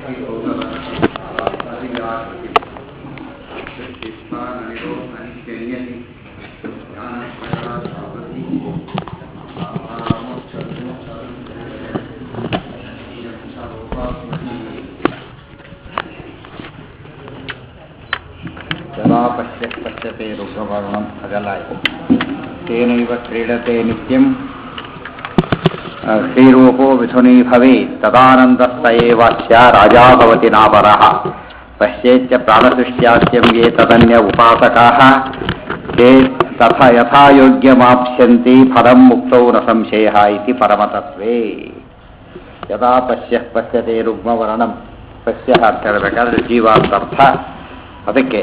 ಯದಾ ಪಶ್ಯ ಪಶ್ಯತೆ ರುಗ್ಮವರ್ಣಂ ಅಗಲಾಯ ತೇನೈವ ಕ್ರೀಡತೆ ನಿತ್ಯಂ ಆ, ಶ್ರೀರೂಪೋ ಮಿಥುನೀ ಭವೇತ್ ತದಾನಂದಸ್ತ ಏವಾಸ್ಯ ರಾಜಾ ಭವತಿ ನಾಪರಃ ಪಶ್ಯೇತ್ಯ ಪ್ರಾಣಸೃಷ್ಟ್ಯಾಸ್ಯಂ ಯೇ ತದನ್ಯ ಉಪಾಸಕಾಃ ತೇ ತಥಾ ಯಥಾ ಯೋಗ್ಯಮಾಪ್ಸ್ಯಂತಿ ಫಲಂ ಮುಕ್ತೌ ನ ಸಂಶಯಃ ಇತಿ ಪರಮತತ್ವೇ ಯದಾ ಪಶ್ಯ ಪಶ್ಯತೆ ರುಗ್ಮವರ್ಣಂ ಪಶ್ಯ ಅಂತ ಹೇಳಬೇಕಾದ್ರೆ ಜೀವ ಅಂತ ಅರ್ಥ ಅದಕ್ಕೆ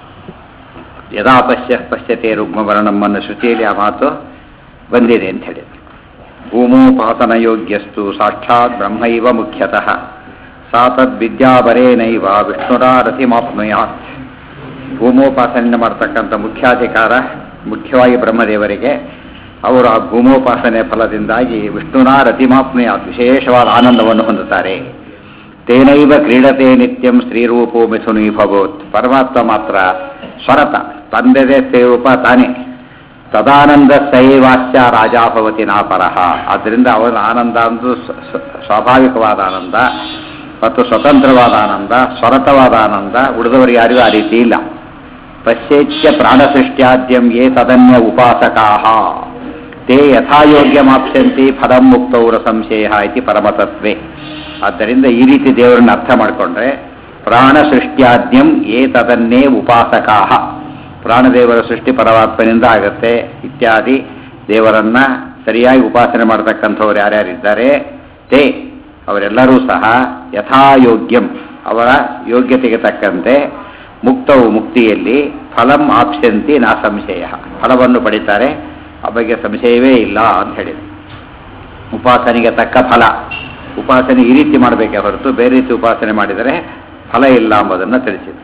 ಯದಾ ಪಶ್ಯ ಪಶ್ಯತೆ ರುಗ್ಮವರ್ಣಂ ಅನ್ನೋ ಶ್ರುತಿಯಲ್ಲಿ ಆ ಮಾತು ಬಂದಿದೆ ಅಂತ ಹೇಳಿ ಭೂಮೋಪಾಸನ ಯೋಗ್ಯಸ್ತು ಸಾಕ್ಷಾತ್ ಬ್ರಹ್ಮೈವ ಮುಖ್ಯತಃ ಸಾ ತದ್ವಿದ್ಯಾಬರೇನೈವ ವಿಷ್ಣುರಾರಥಿಮಾಪ್ನುಯಾತ್ ಭೂಮೋಪಾಸನೆಯನ್ನು ಮಾಡ್ತಕ್ಕಂಥ ಮುಖ್ಯಾಧಿಕಾರ ಮುಖ್ಯವಾಗಿ ಬ್ರಹ್ಮದೇವರಿಗೆ ಅವರು ಆ ಭೂಮೋಪಾಸನೆ ಫಲದಿಂದಾಗಿ ವಿಷ್ಣುನ ರತಿಮಾಪ್ನುಯಾತ್ ವಿಶೇಷವಾದ ಆನಂದವನ್ನು ಹೊಂದುತ್ತಾರೆ ತೇನೈವ ಕ್ರೀಡತೆ ನಿತ್ಯಂ ಸ್ತ್ರೀರೂಪೋ ಮಿಥುನೀ ಭಗೋತ್ ಪರಮಾತ್ಮ ಮಾತ್ರ ಸ್ವರತ ತಂದೆದೆ ಸ್ವರೂಪ ತಾನೇ ತದಾನಂದ ಸೈವಾಸ್ಯ ರಾಜಾ ಭವತಿ ನಾಪರಹ ಆದ್ದರಿಂದ ಅವನ ಆನಂದ ಅಂದು ಸ- ಸ- ಸ್ವಾಭಾವಿಕವಾದ ಆನಂದ ಮತ್ತು ಸ್ವತಂತ್ರವಾದ ಆನಂದ ಸ್ವರತವಾದ ಆನಂದ ಉಳಿದವರು ಯಾರಿಗೂ ಆ ರೀತಿ ಇಲ್ಲ ಪಶ್ಯೇತ್ಯ ಪ್ರಾಣಸೃಷ್ಟ್ಯಾದ್ಯಂ ಯೇ ತದನ್ಯ ಉಪಾಸಕಾಹ ತೇ ಯಥಾಯೋಗ್ಯಮಾಪ್ಸ್ಯಂತಿ ಫಲಂ ಮುಕ್ತೌರ ಸಂಶಯ ಇತಿ ಪರಮತತ್ವೇ ಆದ್ದರಿಂದ ಈ ರೀತಿ ದೇವರನ್ನ ಅರ್ಥ ಮಾಡಿಕೊಂಡ್ರೆ ಪ್ರಾಣ ಸೃಷ್ಟ್ಯಾದ್ಯಂ ಏ ತದನ್ನೇ ಉಪಾಸಕಾಹ ಪ್ರಾಣದೇವರ ಸೃಷ್ಟಿ ಪರಮಾತ್ಮನಿಂದ ಆಗತ್ತೆ ಇತ್ಯಾದಿ ದೇವರನ್ನ ಸರಿಯಾಗಿ ಉಪಾಸನೆ ಮಾಡತಕ್ಕಂಥವ್ರು ಯಾರ್ಯಾರಿದ್ದಾರೆ ತೇ ಅವರೆಲ್ಲರೂ ಸಹ ಯಥಾಯೋಗ್ಯಂ ಅವರ ಯೋಗ್ಯತೆಗೆ ತಕ್ಕಂತೆ ಮುಕ್ತವು ಮುಕ್ತಿಯಲ್ಲಿ ಫಲಂ ಆಪ್ಸ್ಯಂತಿ ನಾ ಸಂಶಯ ಫಲವನ್ನು ಪಡಿತಾರೆ ಆ ಬಗ್ಗೆ ಸಂಶಯವೇ ಇಲ್ಲ ಅಂತ ಹೇಳಿದೆ ಉಪಾಸನೆಗೆ ತಕ್ಕ ಫಲ ಉಪಾಸನೆ ಈ ರೀತಿ ಮಾಡಬೇಕೇ ಹೊರತು ಬೇರೆ ರೀತಿ ಉಪಾಸನೆ ಮಾಡಿದರೆ ಫಲ ಇಲ್ಲ ಎಂಬುದನ್ನು ತಿಳಿಸಿದೆ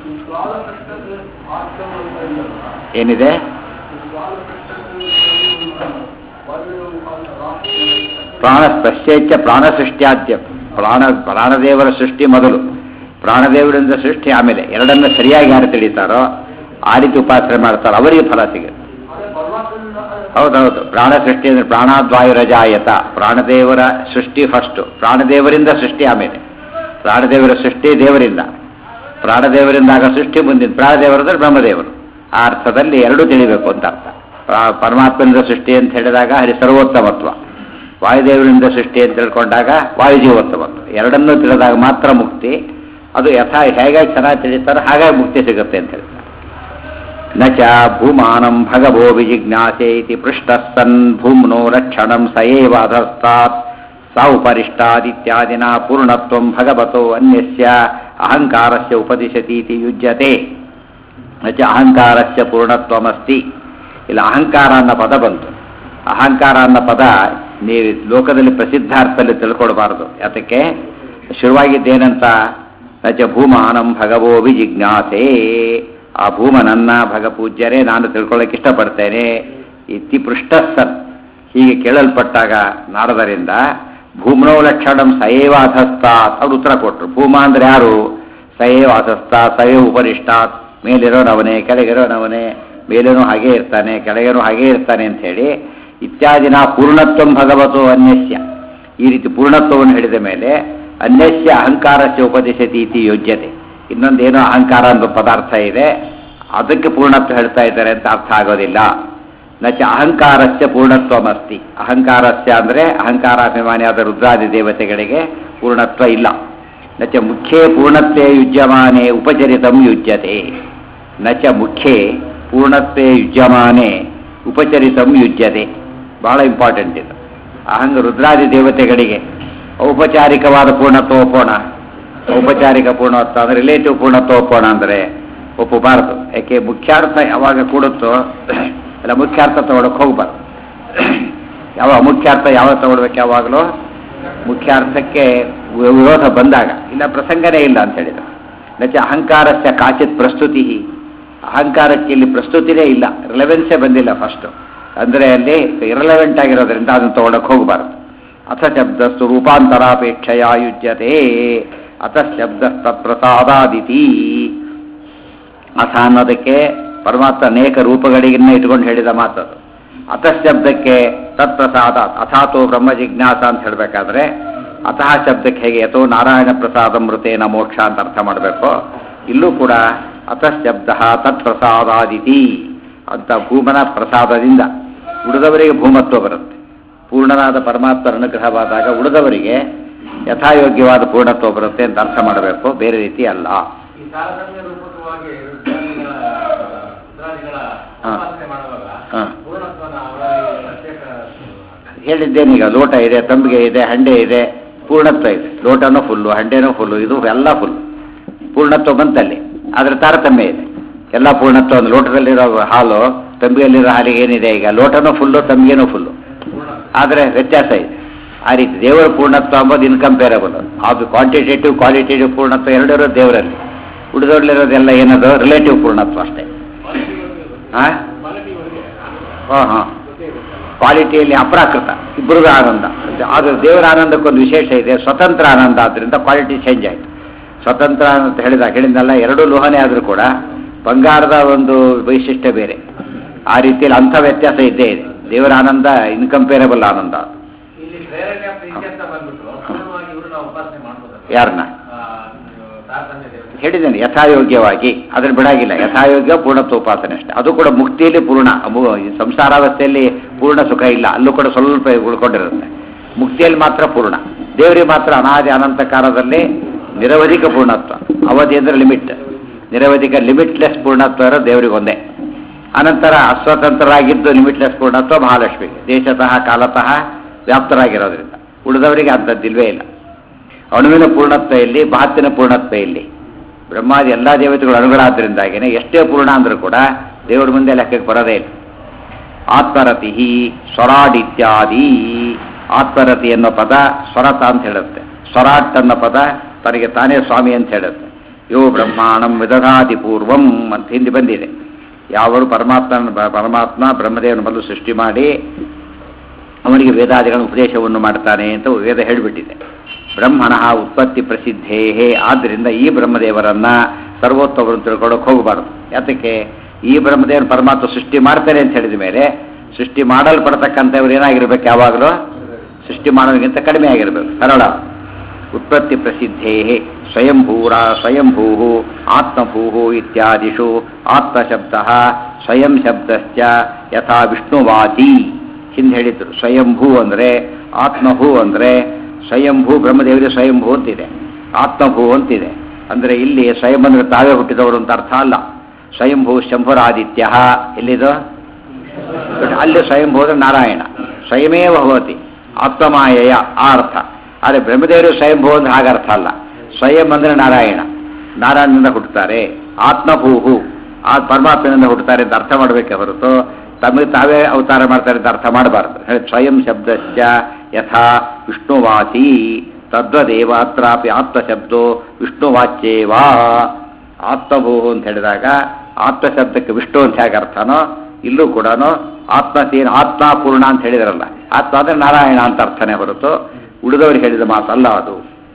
ಏನಿದೆ ಪ್ರಾಣ ಪಶ್ಚೇತ್ಯ ಪ್ರಾಣ ಸೃಷ್ಟ್ಯಾದ್ಯ ಪ್ರಾಣ ಪ್ರಾಣದೇವರ ಸೃಷ್ಟಿ ಮೊದಲು ಪ್ರಾಣದೇವರಿಂದ ಸೃಷ್ಟಿ ಆಮೇಲೆ ಎರಡನ್ನ ಸರಿಯಾಗಿ ಯಾರು ತಿಳಿತಾರೋ ಆ ರೀತಿ ಉಪಾಸನೆ ಮಾಡ್ತಾರೋ ಅವರಿಗೆ ಫಲ ಸಿಗುತ್ತೆ ಹೌದೌದು ಪ್ರಾಣ ಸೃಷ್ಟಿ ಅಂದ್ರೆ ಪ್ರಾಣಾದ್ವಾಯು ರಜಾಯತ ಪ್ರಾಣದೇವರ ಸೃಷ್ಟಿ ಫಸ್ಟು ಪ್ರಾಣದೇವರಿಂದ ಸೃಷ್ಟಿ ಆಮೇಲೆ ಪ್ರಾಣದೇವರ ಸೃಷ್ಟಿ ದೇವರಿಂದ ಪ್ರಾಣದೇವರಿಂದ ಆಗ ಸೃಷ್ಟಿ ಮುಂದಿನ ಪ್ರಾಣದೇವರಂದ್ರೆ ಬ್ರಹ್ಮದೇವರು ಆ ಅರ್ಥದಲ್ಲಿ ಎರಡೂ ತಿಳಿಬೇಕು ಅಂತ ಅರ್ಥ ಪ್ರಾ- ಪರಮಾತ್ಮನಿಂದ ಸೃಷ್ಟಿ ಅಂತ ಹೇಳಿದಾಗ ಹರಿ ಸರ್ವೋತ್ತಮತ್ವ ವಾಯುದೇವರಿಂದ ಸೃಷ್ಟಿ ಅಂತ ತಿಳ್ಕೊಂಡಾಗ ವಾಯುಜೀವೋತ್ತಮತ್ವ ಎರಡನ್ನೂ ತಿಳಿದಾಗ ಮಾತ್ರ ಮುಕ್ತಿ ಅದು ಯಥಾ ಹೇಗೆ ಚೆನ್ನಾಗಿ ತಿಳಿತಾರೋ ಹಾಗಾಗಿ ಮುಕ್ತಿ ಸಿಗುತ್ತೆ ಅಂತ ಹೇಳ್ತಾರೆ ನ ಚ ಭೂಮಾನಂ ಭಗವೋ ವಿಜಿಜ್ಞಾಸೆ ಇತಿ ಪೃಷ್ಟಃ ಸನ್ ಭೂಮ್ನೋ ರಕ್ಷಣಂ ಸ ಏವ ಅಧಸ್ತಾತ್ ಸ ಉಪರಿಷ್ಟಾದಿತ್ಯಾದಿನ ಪೂರ್ಣತ್ವಂ ಭಗವತೋ ಅನ್ಯಸ್ಯ ಅಹಂಕಾರಸ್ಯ ಉಪದಿಶತಿ ಇತಿ ಯುಜ್ಯತೆ ನ ಚ ಅಹಂಕಾರಸ್ಯ ಪೂರ್ಣತ್ವಮಸ್ತಿ ಇಲ್ಲ ಅಹಂಕಾರ ಅನ್ನೋ ಪದ ಬಂತು ಅಹಂಕಾರ ಅನ್ನೋ ಪದ ನೀವು ಲೋಕದಲ್ಲಿ ಪ್ರಸಿದ್ಧಾರ್ಥದಲ್ಲಿ ತಿಳ್ಕೊಳ್ಬಾರ್ದು ಯಾತಕ್ಕೆ ಶುರುವಾಗಿದ್ದೇನಂತ ನ ಚ ಭೂಮಾನಂ ಭಗವೋ ವಿಜಿಜ್ಞಾಸೆ ಆ ಭೂಮನನ್ನ ಭಗಪೂಜ್ಯರೇ ನಾನು ತಿಳ್ಕೊಳ್ಳೋಕೆ ಇಷ್ಟಪಡ್ತೇನೆ ಇತಿ ಪೃಷ್ಟಸ್ಸನ್ ಹೀಗೆ ಕೇಳಲ್ಪಟ್ಟಾಗ ನಾರದರಿಂದ ಭೂಮ್ನೋ ಲಕ್ಷಣಂ ಸಯೇವ ಅಧಸ್ತಾತ್ ಅವ್ರು ಉತ್ತರ ಕೊಟ್ಟರು ಭೂಮ ಅಂದ್ರೆ ಯಾರು ಸಯೇವ ಅಧಸ್ತಾತ್ ಸಯೇವ ಉಪರಿಷ್ಟಾತ್ ಮೇಲಿರೋನವನೇ ಕೆಳಗಿರೋನವನೇ ಮೇಲೇನೂ ಹಾಗೇ ಇರ್ತಾನೆ ಕೆಳಗೇನೂ ಹಾಗೇ ಇರ್ತಾನೆ ಅಂತ ಹೇಳಿ ಇತ್ಯಾದಿನ ಪೂರ್ಣತ್ವಂ ಭಗವತೋ ಅನ್ಯಸ್ಯ ಈ ರೀತಿ ಪೂರ್ಣತ್ವವನ್ನು ಹೇಳಿದ ಮೇಲೆ ಅನ್ಯಸ್ಯ ಅಹಂಕಾರಸ್ಯ ಉಪದಿಶತಿ ಇತಿ ಯೋಜ್ಯತೆ ಇನ್ನೊಂದೇನೋ ಅಹಂಕಾರ ಅನ್ನೋ ಪದಾರ್ಥ ಇದೆ ಅದಕ್ಕೆ ಪೂರ್ಣತ್ವ ಹೇಳ್ತಾ ಇದ್ದಾರೆ ಅಂತ ಅರ್ಥ ಆಗೋದಿಲ್ಲ ನಚ ಅಹಂಕಾರಸ್ಯ ಪೂರ್ಣತ್ವಮಸ್ತಿ ಅಹಂಕಾರಸ್ಯ ಅಂದರೆ ಅಹಂಕಾರಾಭಿಮಾನಿಯಾದ ರುದ್ರಾದಿ ದೇವತೆಗಳಿಗೆ ಪೂರ್ಣತ್ವ ಇಲ್ಲ ನಚ ಮುಖ್ಯೇ ಪೂರ್ಣತ್ವೇ ಯುಜ್ಯಮಾನೆ ಉಪಚರಿತಂ ಯುಜ್ಯತೆ ನಚ ಮುಖ್ಯೇ ಪೂರ್ಣತ್ವೇ ಯುಜ್ಯಮಾನೆ ಉಪಚರಿತಂ ಯುಜ್ಯತೆ ಬಹಳ ಇಂಪಾರ್ಟೆಂಟ್ ಇದು ಅಹಂಗ ರುದ್ರಾದಿ ದೇವತೆಗಳಿಗೆ ಔಪಚಾರಿಕವಾದ ಪೂರ್ಣತ್ವ ಒಪ್ಪೋಣ ಔಪಚಾರಿಕ ಪೂರ್ಣತ್ವ ಅಂದರೆ ರಿಲೇಟಿವ್ ಪೂರ್ಣತ್ವ ಒಪ್ಪೋಣ ಅಂದರೆ ಒಪ್ಪಬಾರದು ಯಾಕೆ ಮುಖ್ಯಾರ್ಥ ಯಾವಾಗ ಕೂಡುತ್ತೋ ಅಲ್ಲ ಮುಖ್ಯಾರ್ಥ ತಗೊಳಕ್ಕೆ ಹೋಗ್ಬಾರ್ದು ಯಾವ ಮುಖ್ಯಾರ್ಥ ಯಾವಾಗ ತಗೊಳ್ಬೇಕು ಯಾವಾಗಲೂ ಮುಖ್ಯಾರ್ಥಕ್ಕೆ ವಿ- ವಿರೋಧ ಬಂದಾಗ ಇಲ್ಲ ಪ್ರಸಂಗನೇ ಇಲ್ಲ ಅಂತ ಹೇಳಿದ್ರು ನಚ ಅಹಂಕಾರಸ್ಯ ಕಾಚಿತ್ ಪ್ರಸ್ತುತಿ ಅಹಂಕಾರಕ್ಕೆ ಇಲ್ಲಿ ಪ್ರಸ್ತುತಿನೇ ಇಲ್ಲ ರಿಲೆವೆನ್ಸೇ ಬಂದಿಲ್ಲ ಫಸ್ಟು ಅಂದರೆ ಅಲ್ಲಿ ಇರಲೆವೆಂಟ್ ಆಗಿರೋದ್ರಿಂದ ಅದನ್ನು ತಗೊಳಕ್ಕೆ ಹೋಗಬಾರ್ದು ಅಥ ಶಬ್ದಸ್ತು ರೂಪಾಂತರಾಪೇಕ್ಷೆಯ ಯುಜ್ಯತೆ ಅತಃ ಶಬ್ದ ತತ್ಪ್ರಸಾದಾದಿತಿ ಅಥ ಅನ್ನೋದಕ್ಕೆ ಪರಮಾತ್ಮ ಅನೇಕ ರೂಪಗಳಿಗಿನ್ನ ಇಟ್ಕೊಂಡು ಹೇಳಿದ ಮಾತದು ಅತಃ ಶಬ್ದಕ್ಕೆ ತತ್ಪ್ರಸಾದ ಅಥಾತೋ ಬ್ರಹ್ಮ ಜಿಜ್ಞಾಸ ಅಂತ ಹೇಳಬೇಕಾದ್ರೆ ಅತಃ ಶಬ್ದಕ್ಕೆ ಹೇಗೆ ಯಥೋ ನಾರಾಯಣ ಪ್ರಸಾದ ಮೃತೇನ ಮೋಕ್ಷ ಅಂತ ಅರ್ಥ ಮಾಡಬೇಕು ಇಲ್ಲೂ ಕೂಡ ಅತಃ ಶಬ್ದ ತತ್ಪ್ರಸಾದಾದಿತಿ ಅಂತ ಭೂಮನ ಪ್ರಸಾದದಿಂದ ಉಳಿದವರಿಗೆ ಭೂಮತ್ವ ಬರುತ್ತೆ ಪೂರ್ಣನಾದ ಪರಮಾತ್ಮರ ಅನುಗ್ರಹವಾದಾಗ ಉಳಿದವರಿಗೆ ಯಥಾಯೋಗ್ಯವಾದ ಪೂರ್ಣತ್ವ ಬರುತ್ತೆ ಅಂತ ಅರ್ಥ ಮಾಡಬೇಕು ಬೇರೆ ರೀತಿ ಅಲ್ಲ ಈ ತಾರತಮ್ಯ ರೂಪಕವಾಗಿ ರುದ್ರಾದಿಗಳ ರುದ್ರಾದಿಗಳ ಹಾ. ಉಪಾಸನೆ ಮಾಡುವಾಗ ಹಾ. ಪೂರ್ಣತ್ವನ ಅವರಲ್ಲಿ ಪ್ರತ್ಯೇಕ ಹೇಳಿದ್ದೇನೀಗ ಲೋಟ ಇದೆ ತಂಬಿಗೆ ಇದೆ ಹಂಡೆ ಇದೆ ಪೂರ್ಣತ್ವ ಇದೆ ಲೋಟನೂ ಫುಲ್ಲು ಹಂಡೆನೂ ಫುಲ್ಲು ಇದು ಎಲ್ಲ ಫುಲ್ ಪೂರ್ಣತ್ವ ಬಂತಲ್ಲಿ ಆದರೆ ತಾರತಮ್ಯ ಇದೆ ಎಲ್ಲ ಪೂರ್ಣತ್ವ ಒಂದು ಲೋಟದಲ್ಲಿರೋ ಹಾಲು ತಂಬಿಗೆಯಲ್ಲಿರೋ ಹಾಲಿಗೆ ಏನಿದೆ ಈಗ ಲೋಟನೂ ಫುಲ್ಲು ತಂಬಿಗೆನೂ ಫುಲ್ಲು ಆದರೆ ವ್ಯತ್ಯಾಸ ಇದೆ ಆ ರೀತಿ ದೇವರ ಪೂರ್ಣತ್ವ ಅಂಬೋದು ಇನ್ಕಂಪೇರಬಲ್ ಅದು ಕ್ವಾಂಟಿಟೇಟಿವ್ ಕ್ವಾಲಿಟೇಟಿವ್ ಪೂರ್ಣತ್ವ ಎರಡಿರೋ ದೇವರಲ್ಲಿ ಉಳಿದವರಲ್ಲಿರೋದೆಲ್ಲ ಏನದು ರಿಲೇಟಿವ್ ಪೂರ್ಣತ್ವ ಅಷ್ಟೇ ಹಾಂ ಹಾಂ ಹಾಂ ಕ್ವಾಲಿಟಿಯಲ್ಲಿ ಅಪ್ರಾಕೃತ ಇಬ್ಬರಿಗೂ ಆನಂದ ಅದು ದೇವರ ಆನಂದಕ್ಕೊಂದು ವಿಶೇಷ ಇದೆ ಸ್ವತಂತ್ರ ಆನಂದ ಆದ್ದರಿಂದ ಕ್ವಾಲಿಟಿ ಚೇಂಜ್ ಆಯಿತು ಸ್ವತಂತ್ರ ಅಂತ ಹೇಳಿದಾಗ ಹೇಳಿದ್ನಲ್ಲ ಎರಡೂ ಲೋಹನೇ ಆದರೂ ಕೂಡ ಬಂಗಾರದ ಒಂದು ವೈಶಿಷ್ಟ್ಯ ಬೇರೆ ಆ ರೀತಿಯಲ್ಲಿ ಅಂಥ ವ್ಯತ್ಯಾಸ ಇದ್ದೇ ಇದೆ ದೇವರ ಆನಂದ ಇನ್ಕಂಪೇರಬಲ್ ಆನಂದ ಇಲ್ಲಿ ಪ್ರೇರಣೆ ಪ್ರೀತಿ ಅಂತ ಬಂದ್ಬಿಟ್ಟು ಪೂರ್ಣವಾಗಿ ಇವರು ನಾವು ಉಪಾಸನೆ ಮಾಡ್ಬೋದು ಯಾರನ್ನ ತಾರತಮ್ಯ ದೇವತೆ ಹೇಳಿದ್ದೇನೆ ಯಥಾಯೋಗ್ಯವಾಗಿ ಅದನ್ನು ಬಿಡಾಗಿಲ್ಲ ಯಥಾಯೋಗ್ಯ ಪೂರ್ಣತ್ವ ಉಪಾಸನೆ ಅಷ್ಟೇ ಅದು ಕೂಡ ಮುಕ್ತಿಯಲ್ಲಿ ಪೂರ್ಣ ಅಮು- ಈ ಸಂಸಾರಾವಸ್ಥೆಯಲ್ಲಿ ಪೂರ್ಣ ಸುಖ ಇಲ್ಲ ಅಲ್ಲೂ ಕೂಡ ಸ್ವಲ್ಪ ಉಳ್ಕೊಂಡಿರುತ್ತೆ ಮುಕ್ತಿಯಲ್ಲಿ ಮಾತ್ರ ಪೂರ್ಣ ದೇವರಿಗೆ ಮಾತ್ರ ಅನಾದಿ ಅನಂತ ಕಾಲದಲ್ಲಿ ನಿರವಧಿಕ ಪೂರ್ಣತ್ವ ಅವಧಿ ಅಂದರೆ ಲಿಮಿಟ್ ನಿರವಧಿಕ ಲಿಮಿಟ್ಲೆಸ್ ಪೂರ್ಣತ್ವ ಇರೋ ದೇವರಿಗೆ ಒಂದೇ ಅನಂತರ ಅಸ್ವತಂತ್ರರಾಗಿದ್ದು ಲಿಮಿಟ್ಲೆಸ್ ಪೂರ್ಣತ್ವ ಮಹಾಲಕ್ಷ್ಮಿ ದೇಶತಃ ಕಾಲತಃ ವ್ಯಾಪ್ತರಾಗಿರೋದ್ರಿಂದ ಉಳಿದವರಿಗೆ ಅಂಥದ್ದಿಲ್ವೇ ಇಲ್ಲ ಅಣುವಿನ ಪೂರ್ಣತ್ವ ಇಲ್ಲಿ ಮಹತ್ತಿನ ಪೂರ್ಣತ್ವ ಇಲ್ಲಿ ಬ್ರಹ್ಮಾದಿ ಎಲ್ಲ ದೇವತೆಗಳು ಅಣುಗಳಾದ್ದರಿಂದಾಗಿನೇ ಎಷ್ಟೇ ಪೂರ್ಣ ಅಂದರೂ ಕೂಡ ದೇವರ ಮುಂದೆ ಲೆಕ್ಕಕ್ಕೆ ಬರೋದೇ ಇಲ್ಲ ಆತ್ಮರತಿ ಸ್ವರಾಡಿತ್ಯಾದಿ ಆತ್ಮರತಿ ಅನ್ನೋ ಪದ ಸ್ವರತ ಅಂತ ಹೇಳುತ್ತೆ ಸ್ವರಾಟ್ ಅನ್ನೋ ಪದ ತನಗೆ ತಾನೇ ಸ್ವಾಮಿ ಅಂತ ಹೇಳುತ್ತೆ ಯೋ ಬ್ರಹ್ಮಾಣಂ ವಿದಧಾತಿ ಪೂರ್ವಂ ಅಂತ ಹಿಂದೆ ಬಂದಿದೆ ಯಾವರು ಪರಮಾತ್ಮ ಪರಮಾತ್ಮ ಬ್ರಹ್ಮದೇವನ ಮೊದಲು ಸೃಷ್ಟಿ ಮಾಡಿ ಅವನಿಗೆ ವೇದಾದಿಗಳ ಉಪದೇಶವನ್ನು ಮಾಡ್ತಾನೆ ಅಂತ ವೇದ ಹೇಳಿಬಿಟ್ಟಿದೆ ಬ್ರಹ್ಮಣ ಉತ್ಪತ್ತಿ ಪ್ರಸಿದ್ಧೇ ಆದ್ದರಿಂದ ಈ ಬ್ರಹ್ಮದೇವರನ್ನ ಸರ್ವೋತ್ತಮರು ತಿಳ್ಕೊಳ್ಳೋಕೆ ಹೋಗಬಾರ್ದು ಯಾತಕ್ಕೆ ಈ ಬ್ರಹ್ಮದೇವನ ಪರಮಾತ್ಮ ಸೃಷ್ಟಿ ಮಾಡ್ತಾನೆ ಅಂತ ಹೇಳಿದ ಮೇಲೆ ಸೃಷ್ಟಿ ಮಾಡಲ್ಪಡ್ತಕ್ಕಂಥವ್ರು ಏನಾಗಿರ್ಬೇಕು ಯಾವಾಗಲೂ ಸೃಷ್ಟಿ ಮಾಡೋದಕ್ಕಿಂತ ಕಡಿಮೆ ಆಗಿರಬೇಕು ಸರಳ ಉತ್ಪತ್ತಿ ಪ್ರಸಿದ್ಧೇ ಸ್ವಯಂಭೂರ ಸ್ವಯಂಭೂ ಆತ್ಮಭೂ ಇತ್ಯಾದಿಷು ಆತ್ಮಶಬ್ದ ಸ್ವಯಂ ಶಬ್ದಶ್ಚ ಯಥಾ ವಿಷ್ಣುವಾತಿ ಹಿಂದೆ ಹೇಳಿದ್ರು ಸ್ವಯಂಭೂ ಅಂದರೆ ಆತ್ಮಭೂ ಅಂದರೆ ಸ್ವಯಂಭೂ ಬ್ರಹ್ಮದೇವರಿಗೆ ಸ್ವಯಂಭೂ ಅಂತಿದೆ ಆತ್ಮಭೂ ಅಂತಿದೆ ಅಂದರೆ ಇಲ್ಲಿ ಸ್ವಯಂ ಅಂದರೆ ತಾವೇ ಹುಟ್ಟಿದವರು ಅಂತ ಅರ್ಥ ಅಲ್ಲ ಸ್ವಯಂಭೂ ಶಂಭುರಾದಿತ್ಯ ಎಲ್ಲಿದು ಅಲ್ಲಿ ಸ್ವಯಂಭೂ ಅಂದ್ರೆ ನಾರಾಯಣ ಸ್ವಯಮೇವ ಭವತಿ ಆತ್ಮಮಾಯಯ ಆ ಅರ್ಥ ಆದರೆ ಬ್ರಹ್ಮದೇವರು ಸ್ವಯಂಭೂ ಅಂದ್ರೆ ಹಾಗೆ ಅರ್ಥ ಅಲ್ಲ ಸ್ವಯಂ ಅಂದರೆ ನಾರಾಯಣ ನಾರಾಯಣನಿಂದ ಹುಟ್ಟುತ್ತಾರೆ ಆತ್ಮಭೂಹು ಆ ಪರಮಾತ್ಮನಿಂದ ಹುಟ್ಟುತ್ತಾರೆ ಅಂತ ಅರ್ಥ ಮಾಡಬೇಕೆ ಹೊರತು ತಮಗೆ ತಾವೇ ಅವತಾರ ಮಾಡ್ತಾರೆ ಅಂತ ಅರ್ಥ ಮಾಡಬಾರ್ದು ಹೇಳಿ ಸ್ವಯಂ ಶಬ್ದಶ್ಚ ಯಥಾ ವಿಷ್ಣುವಾಚಿ ತದ್ವದೇವ ಅತ್ರಾಪಿ ಆತ್ಮಶಬ್ದೋ ವಿಷ್ಣುವಾಚ್ಯೇವಾ ಆತ್ಮಭೂ ಅಂತ ಹೇಳಿದಾಗ ಆತ್ಮಶಬ್ದಕ್ಕೆ ವಿಷ್ಣು ಅಂತ ಹೇಗೆ ಅರ್ಥನೋ ಇಲ್ಲೂ ಕೂಡ ಆತ್ಮಸೇನ ಆತ್ಮ ಪೂರ್ಣ ಅಂತ ಹೇಳಿದ್ರಲ್ಲ ಆತ್ಮ ಅಂದರೆ ನಾರಾಯಣ ಅಂತ ಅರ್ಥನೇ ಹೊರತು ಉಳಿದವರು ಹೇಳಿದ ಮಾತಲ್ಲ ಅದು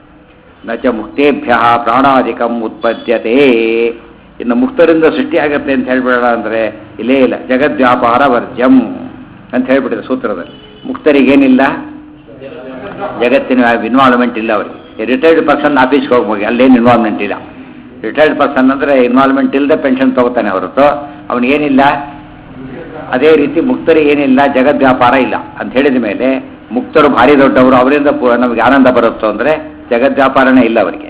ನಚ ಮುಕ್ತೇಭ್ಯ ಪ್ರಾಣಾಧಿಕಂ ಉತ್ಪದ್ಯತೆ ಇನ್ನು ಮುಕ್ತರಿಂದ ಸೃಷ್ಟಿಯಾಗತ್ತೆ ಅಂತ ಹೇಳ್ಬೇಡ ಅಂದರೆ ಇಲ್ಲೇ ಇಲ್ಲ ಜಗದ್ವ್ಯಾಪಾರ ವರ್ಜಂ ಅಂತ ಹೇಳ್ಬಿಟ್ಟಿದೆ ಸೂತ್ರದಲ್ಲಿ ಮುಕ್ತರಿಗೇನಿಲ್ಲ ಜಗತ್ತಿನ ಇನ್ವಾಲ್ವ್ಮೆಂಟ್ ಇಲ್ಲ ಅವರಿಗೆ ರಿಟೈರ್ಡ್ ಪರ್ಸನ್ ಆಫೀಸ್ಗೆ ಹೋಗ್ಬೋದು ಅಲ್ಲೇನು ಇನ್ವಾಲ್ವ್ಮೆಂಟ್ ಇಲ್ಲ ರಿಟೈರ್ಡ್ ಪರ್ಸನ್ ಅಂದರೆ ಇನ್ವಾಲ್ವ್ಮೆಂಟ್ ಇಲ್ಲದೆ ಪೆನ್ಷನ್ ತಗೋತಾನೆ ಹೊರತು ಅವನಿಗೇನಿಲ್ಲ ಅದೇ ರೀತಿ ಮುಕ್ತರಿಗೆ ಏನಿಲ್ಲ ಜಗದ್ ವ್ಯಾಪಾರ ಇಲ್ಲ ಅಂತ ಹೇಳಿದ ಮೇಲೆ ಮುಕ್ತರು ಭಾರಿ ದೊಡ್ಡವರು ಅವರಿಂದ ಪೂ- ನಮಗೆ ಆನಂದ ಬರುತ್ತೋ ಅಂದರೆ ಜಗದ್ ವ್ಯಾಪಾರನೇ ಇಲ್ಲ ಅವರಿಗೆ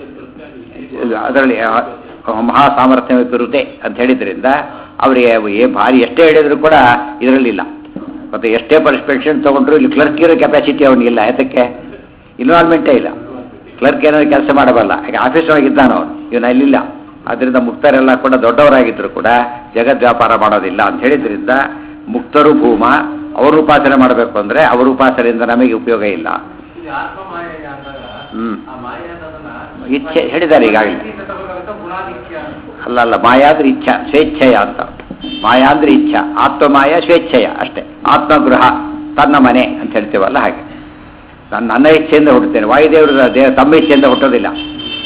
ಅದರಲ್ಲಿ ಆ- ಮಹಾ ಸಾಮರ್ಥ್ಯ ಇರುತ್ತೆ ಅಂತ ಹೇಳಿದ್ರಿಂದ ಅವರಿಗೆ ಏ ಭಾರಿ ಎಷ್ಟೇ ಹೇಳಿದ್ರು ಕೂಡ ಇದರಲ್ಲಿಲ್ಲ ಮತ್ತು ಎಷ್ಟೇ ಪರ್ಸ್ಪೆಕ್ಷನ್ ತೊಗೊಂಡ್ರು ಇಲ್ಲಿ ಕ್ಲರ್ಕ್ ಇರೋ ಕೆಪಾಸಿಟಿ ಅವನಿಗಿಲ್ಲ ಯಾತಕ್ಕೆ ಇನ್ವಾಲ್ವ್ಮೆಂಟೇ ಇಲ್ಲ ಕ್ಲರ್ಕ್ ಏನಾದ್ರು ಕೆಲಸ ಮಾಡಬಲ್ಲ ಈಗ ಆಫೀಸ್ ಒಳಗಿದ್ದಾನ ಅವನು ಇವನು ಅಲ್ಲಿಲ್ಲ ಅದರಿಂದ ಮುಕ್ತರೆಲ್ಲ ಕೂಡ ದೊಡ್ಡವರಾಗಿದ್ದರು ಕೂಡ ಜಗದ್ ವ್ಯಾಪಾರ ಮಾಡೋದಿಲ್ಲ ಅಂತ ಹೇಳಿದ್ರಿಂದ ಮುಕ್ತರು ಭೂಮ ಅವರು ಉಪಾಸನೆ ಮಾಡಬೇಕು ಅಂದರೆ ಅವರ ಉಪಾಸನೆಯಿಂದ ನಮಗೆ ಉಪಯೋಗ ಇಲ್ಲ ಇಲ್ಲಿ ಆತ್ಮ ಮಾಯ ಅಂದಾಗ ಹ್ಮ್. ಆ ಮಾಯ ಅನ್ನೋದನ್ನ ಇಚ್ಛೆ ಹೇಳಿದ್ದಾರೆ ಈಗಾಗಲೇ ಪ್ರೀತಿಯಿಂದ ತಗೋಬೇಕಾಗುತ್ತೆ ಗುಣಾಧಿಕ್ಯ ಅಲ್ಲ ಅಲ್ಲ ಮಾಯಾ ಅಂದ್ರೆ ಇಚ್ಛಾ ಸ್ವೇಚ್ಛೆಯ ಅಂತ ಮಾಯಾ ಅಂದ್ರೆ ಇಚ್ಛಾ ಆತ್ಮಮಾಯ ಸ್ವೇಚ್ಛೆಯ ಅಷ್ಟೇ ಆತ್ಮಗೃಹ ತನ್ನ ಮನೆ ಅಂತ ಹೇಳ್ತೀವಲ್ಲ ಹಾಗೆ ನಾನು ನನ್ನ ಇಚ್ಛೆಯಿಂದ ಹುಟ್ಟುತ್ತೇನೆ ವಾಯುದೇವರು ದೇ ತಮ್ಮ ಇಚ್ಛೆಯಿಂದ ಹುಟ್ಟೋದಿಲ್ಲ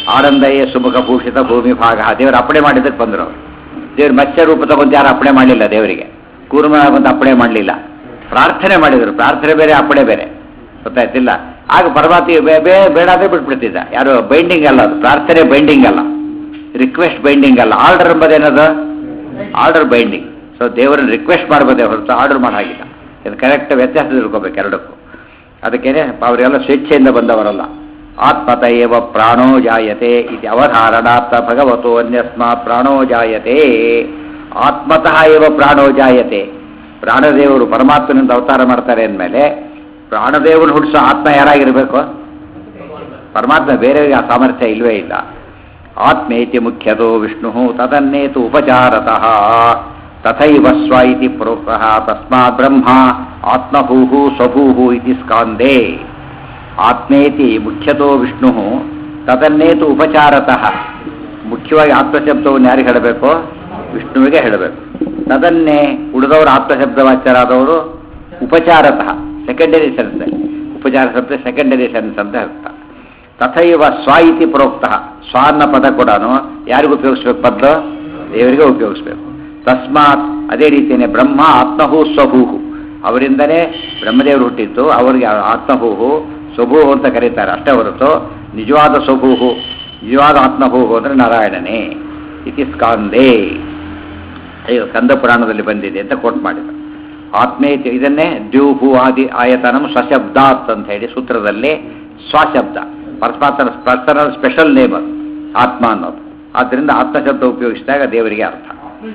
ಆನಂದಯೇ ಸುಮುಖ ಭೂಷಿತ ಭೂಮಿ ಭಾಗ ದೇವರು ಅಪ್ಪಣೆ ಮಾಡಿದ್ದಕ್ಕೆ ಬಂದರು ಅವರು ದೇವ್ರು ಮತ್ಸ್ಯ ರೂಪ ತಗೊಂಡು ಯಾರು ಅಪ್ಪಣೆ ಮಾಡಲಿಲ್ಲ ದೇವರಿಗೆ ಕೂರ್ಮ ಬಂದು ಅಪ್ಪಣೆ ಮಾಡಲಿಲ್ಲ ಪ್ರಾರ್ಥನೆ ಮಾಡಿದರು ಪ್ರಾರ್ಥನೆ ಬೇರೆ ಅಪ್ಪಣೆ ಬೇರೆ ಗೊತ್ತಾಯ್ತಿಲ್ಲ ಆಗ ಪರಮಾತ್ಮ ಬೇ- ಬೇ- ಬೇಡ ಅಂದ್ರೆ ಬಿಟ್ಬಿಡ್ತಿದ್ದ ಯಾರು ಬೈಂಡಿಂಗ್ ಅಲ್ಲ ಅದು ಪ್ರಾರ್ಥನೆ ಬೈಂಡಿಂಗ್ ಅಲ್ಲ ರಿಕ್ವೆಸ್ಟ್ ಬೈಂಡಿಂಗ್ ಅಲ್ಲ ಆರ್ಡರ್ ಎಂಬುದೇನದು ಆರ್ಡರ್ ಬೈಂಡಿಂಗ್ ಸೊ ದೇವರನ್ನು ರಿಕ್ವೆಸ್ಟ್ ಮಾಡ್ಬೋದೇ ಹೊರತು ಆರ್ಡರ್ ಮಾಡಾಗಿಲ್ಲ ಇದು ಕರೆಕ್ಟ್ ವ್ಯತ್ಯಾಸ ತಿಳ್ಕೊಬೇಕು ಎರಡಕ್ಕೂ ಅದಕ್ಕೇನೆ ಅವರೆಲ್ಲ ಸ್ವೇಚ್ಛೆಯಿಂದ ಬಂದವರಲ್ಲ ಆತ್ಮತ ಏವ ಪ್ರಾಣೋ ಜಾಯತೆ ಇದು ಅವಧಾರಣಾರ್ಥ ಭಗವತೋ ಅನ್ಯಸ್ಮಾತ್ ಪ್ರಾಣೋ ಜಾಯತೆ ಆತ್ಮತಃ ಏವ ಪ್ರಾಣೋ ಜಾಯತೆ ಪ್ರಾಣದೇವರು ಪರಮಾತ್ಮನಿಂದ ಅವತಾರ ಮಾಡ್ತಾರೆ ಅಂದಮೇಲೆ ಪ್ರಾಣದೇವರು ಹುಟ್ಟಿಸೋ ಆತ್ಮ ಯಾರಾಗಿರ್ಬೇಕು ಪರಮಾತ್ಮ ಬೇರೆಯವರಿಗೆ ಆ ಸಾಮರ್ಥ್ಯ ಇಲ್ವೇ ಇಲ್ಲ ಆತ್ಮೇತಿ ಮುಖ್ಯತೋ ವಿಷ್ಣು ತದನ್ನೇತು ಉಪಚಾರತಃ ತಥೈವ ಸ್ವ ಇತಿ ಪ್ರೋಕ್ತಃ ತಸ್ಮಾತ್ ಬ್ರಹ್ಮ ಆತ್ಮಭೂಃ ಸ್ವಭೂಃ ಇತಿ ಸ್ಕಾಂದೇ ಆತ್ಮೇತಿ ಮುಖ್ಯತೋ ವಿಷ್ಣು ತದನ್ನೇತು ಉಪಚಾರತಃ ಮುಖ್ಯವಾಗಿ ಆತ್ಮಶಬ್ದವನ್ನು ಯಾರಿಗೆ ಹೇಳಬೇಕು ವಿಷ್ಣುವಿಗೆ ಹೇಳಬೇಕು ತದನ್ನೇ ಉಳಿದವರು ಆತ್ಮಶಬ್ದವಾಚ್ಯರಾದವರು ಉಪಚಾರತಃ ಸೆಕೆಂಡರಿ ಸೆನ್ಸ್ ಉಪಚಾರ ಶಬ್ದ ಸೆಕೆಂಡರಿ ಸೆನ್ಸ್ ಅಂತ ಅರ್ಥ ತಥೈವ ಸ್ವ ಇತಿ ಪ್ರೋಕ್ತಃ ಸ್ವ ಅನ್ನೋ ಪದ ಕೂಡ ಯಾರಿಗೂ ಉಪಯೋಗಿಸ್ಬೇಕು ಬದಲು ದೇವರಿಗೆ ಉಪಯೋಗಿಸ್ಬೇಕು ತಸ್ಮಾತ್ ಅದೇ ರೀತಿಯೇ ಬ್ರಹ್ಮ ಆತ್ಮಹು ಸ್ವಭೂಹು ಅವರಿಂದನೇ ಬ್ರಹ್ಮದೇವರು ಹುಟ್ಟಿದ್ದು ಅವರಿಗೆ ಆತ್ಮಭೂಹು ಸ್ವಭೂಹು ಅಂತ ಕರೀತಾರೆ ಅಷ್ಟೇ ಹೊರತು ನಿಜವಾದ ಸ್ವಭೂಹು ನಿಜವಾದ ಆತ್ಮಭೂಹು ಅಂದರೆ ನಾರಾಯಣನೇ ಇತಿ ಸ್ಕಾಂದೇ ಈಗ ಕಂದ ಪುರಾಣದಲ್ಲಿ ಬಂದಿದೆ ಅಂತ ಕೋಟ್ ಮಾಡಿದ ಆತ್ಮೇತಿ ಇದನ್ನೇ ದ್ಯೂಹು ಆದಿ ಆಯತನಂ ಸ್ವಶಬ್ದಾತ್ ಅಂತ ಹೇಳಿ ಸೂತ್ರದಲ್ಲಿ ಸ್ವಶಬ್ದ ಪರಮಾತ್ಮನ ಪರ್ಸನಲ್ ಸ್ಪೆಷಲ್ ನೇಮ್ ಅದು ಆತ್ಮ ಅನ್ನೋದು ಆದ್ದರಿಂದ ಆತ್ಮಶಬ್ದ ಉಪಯೋಗಿಸಿದಾಗ ದೇವರಿಗೆ ಅರ್ಥ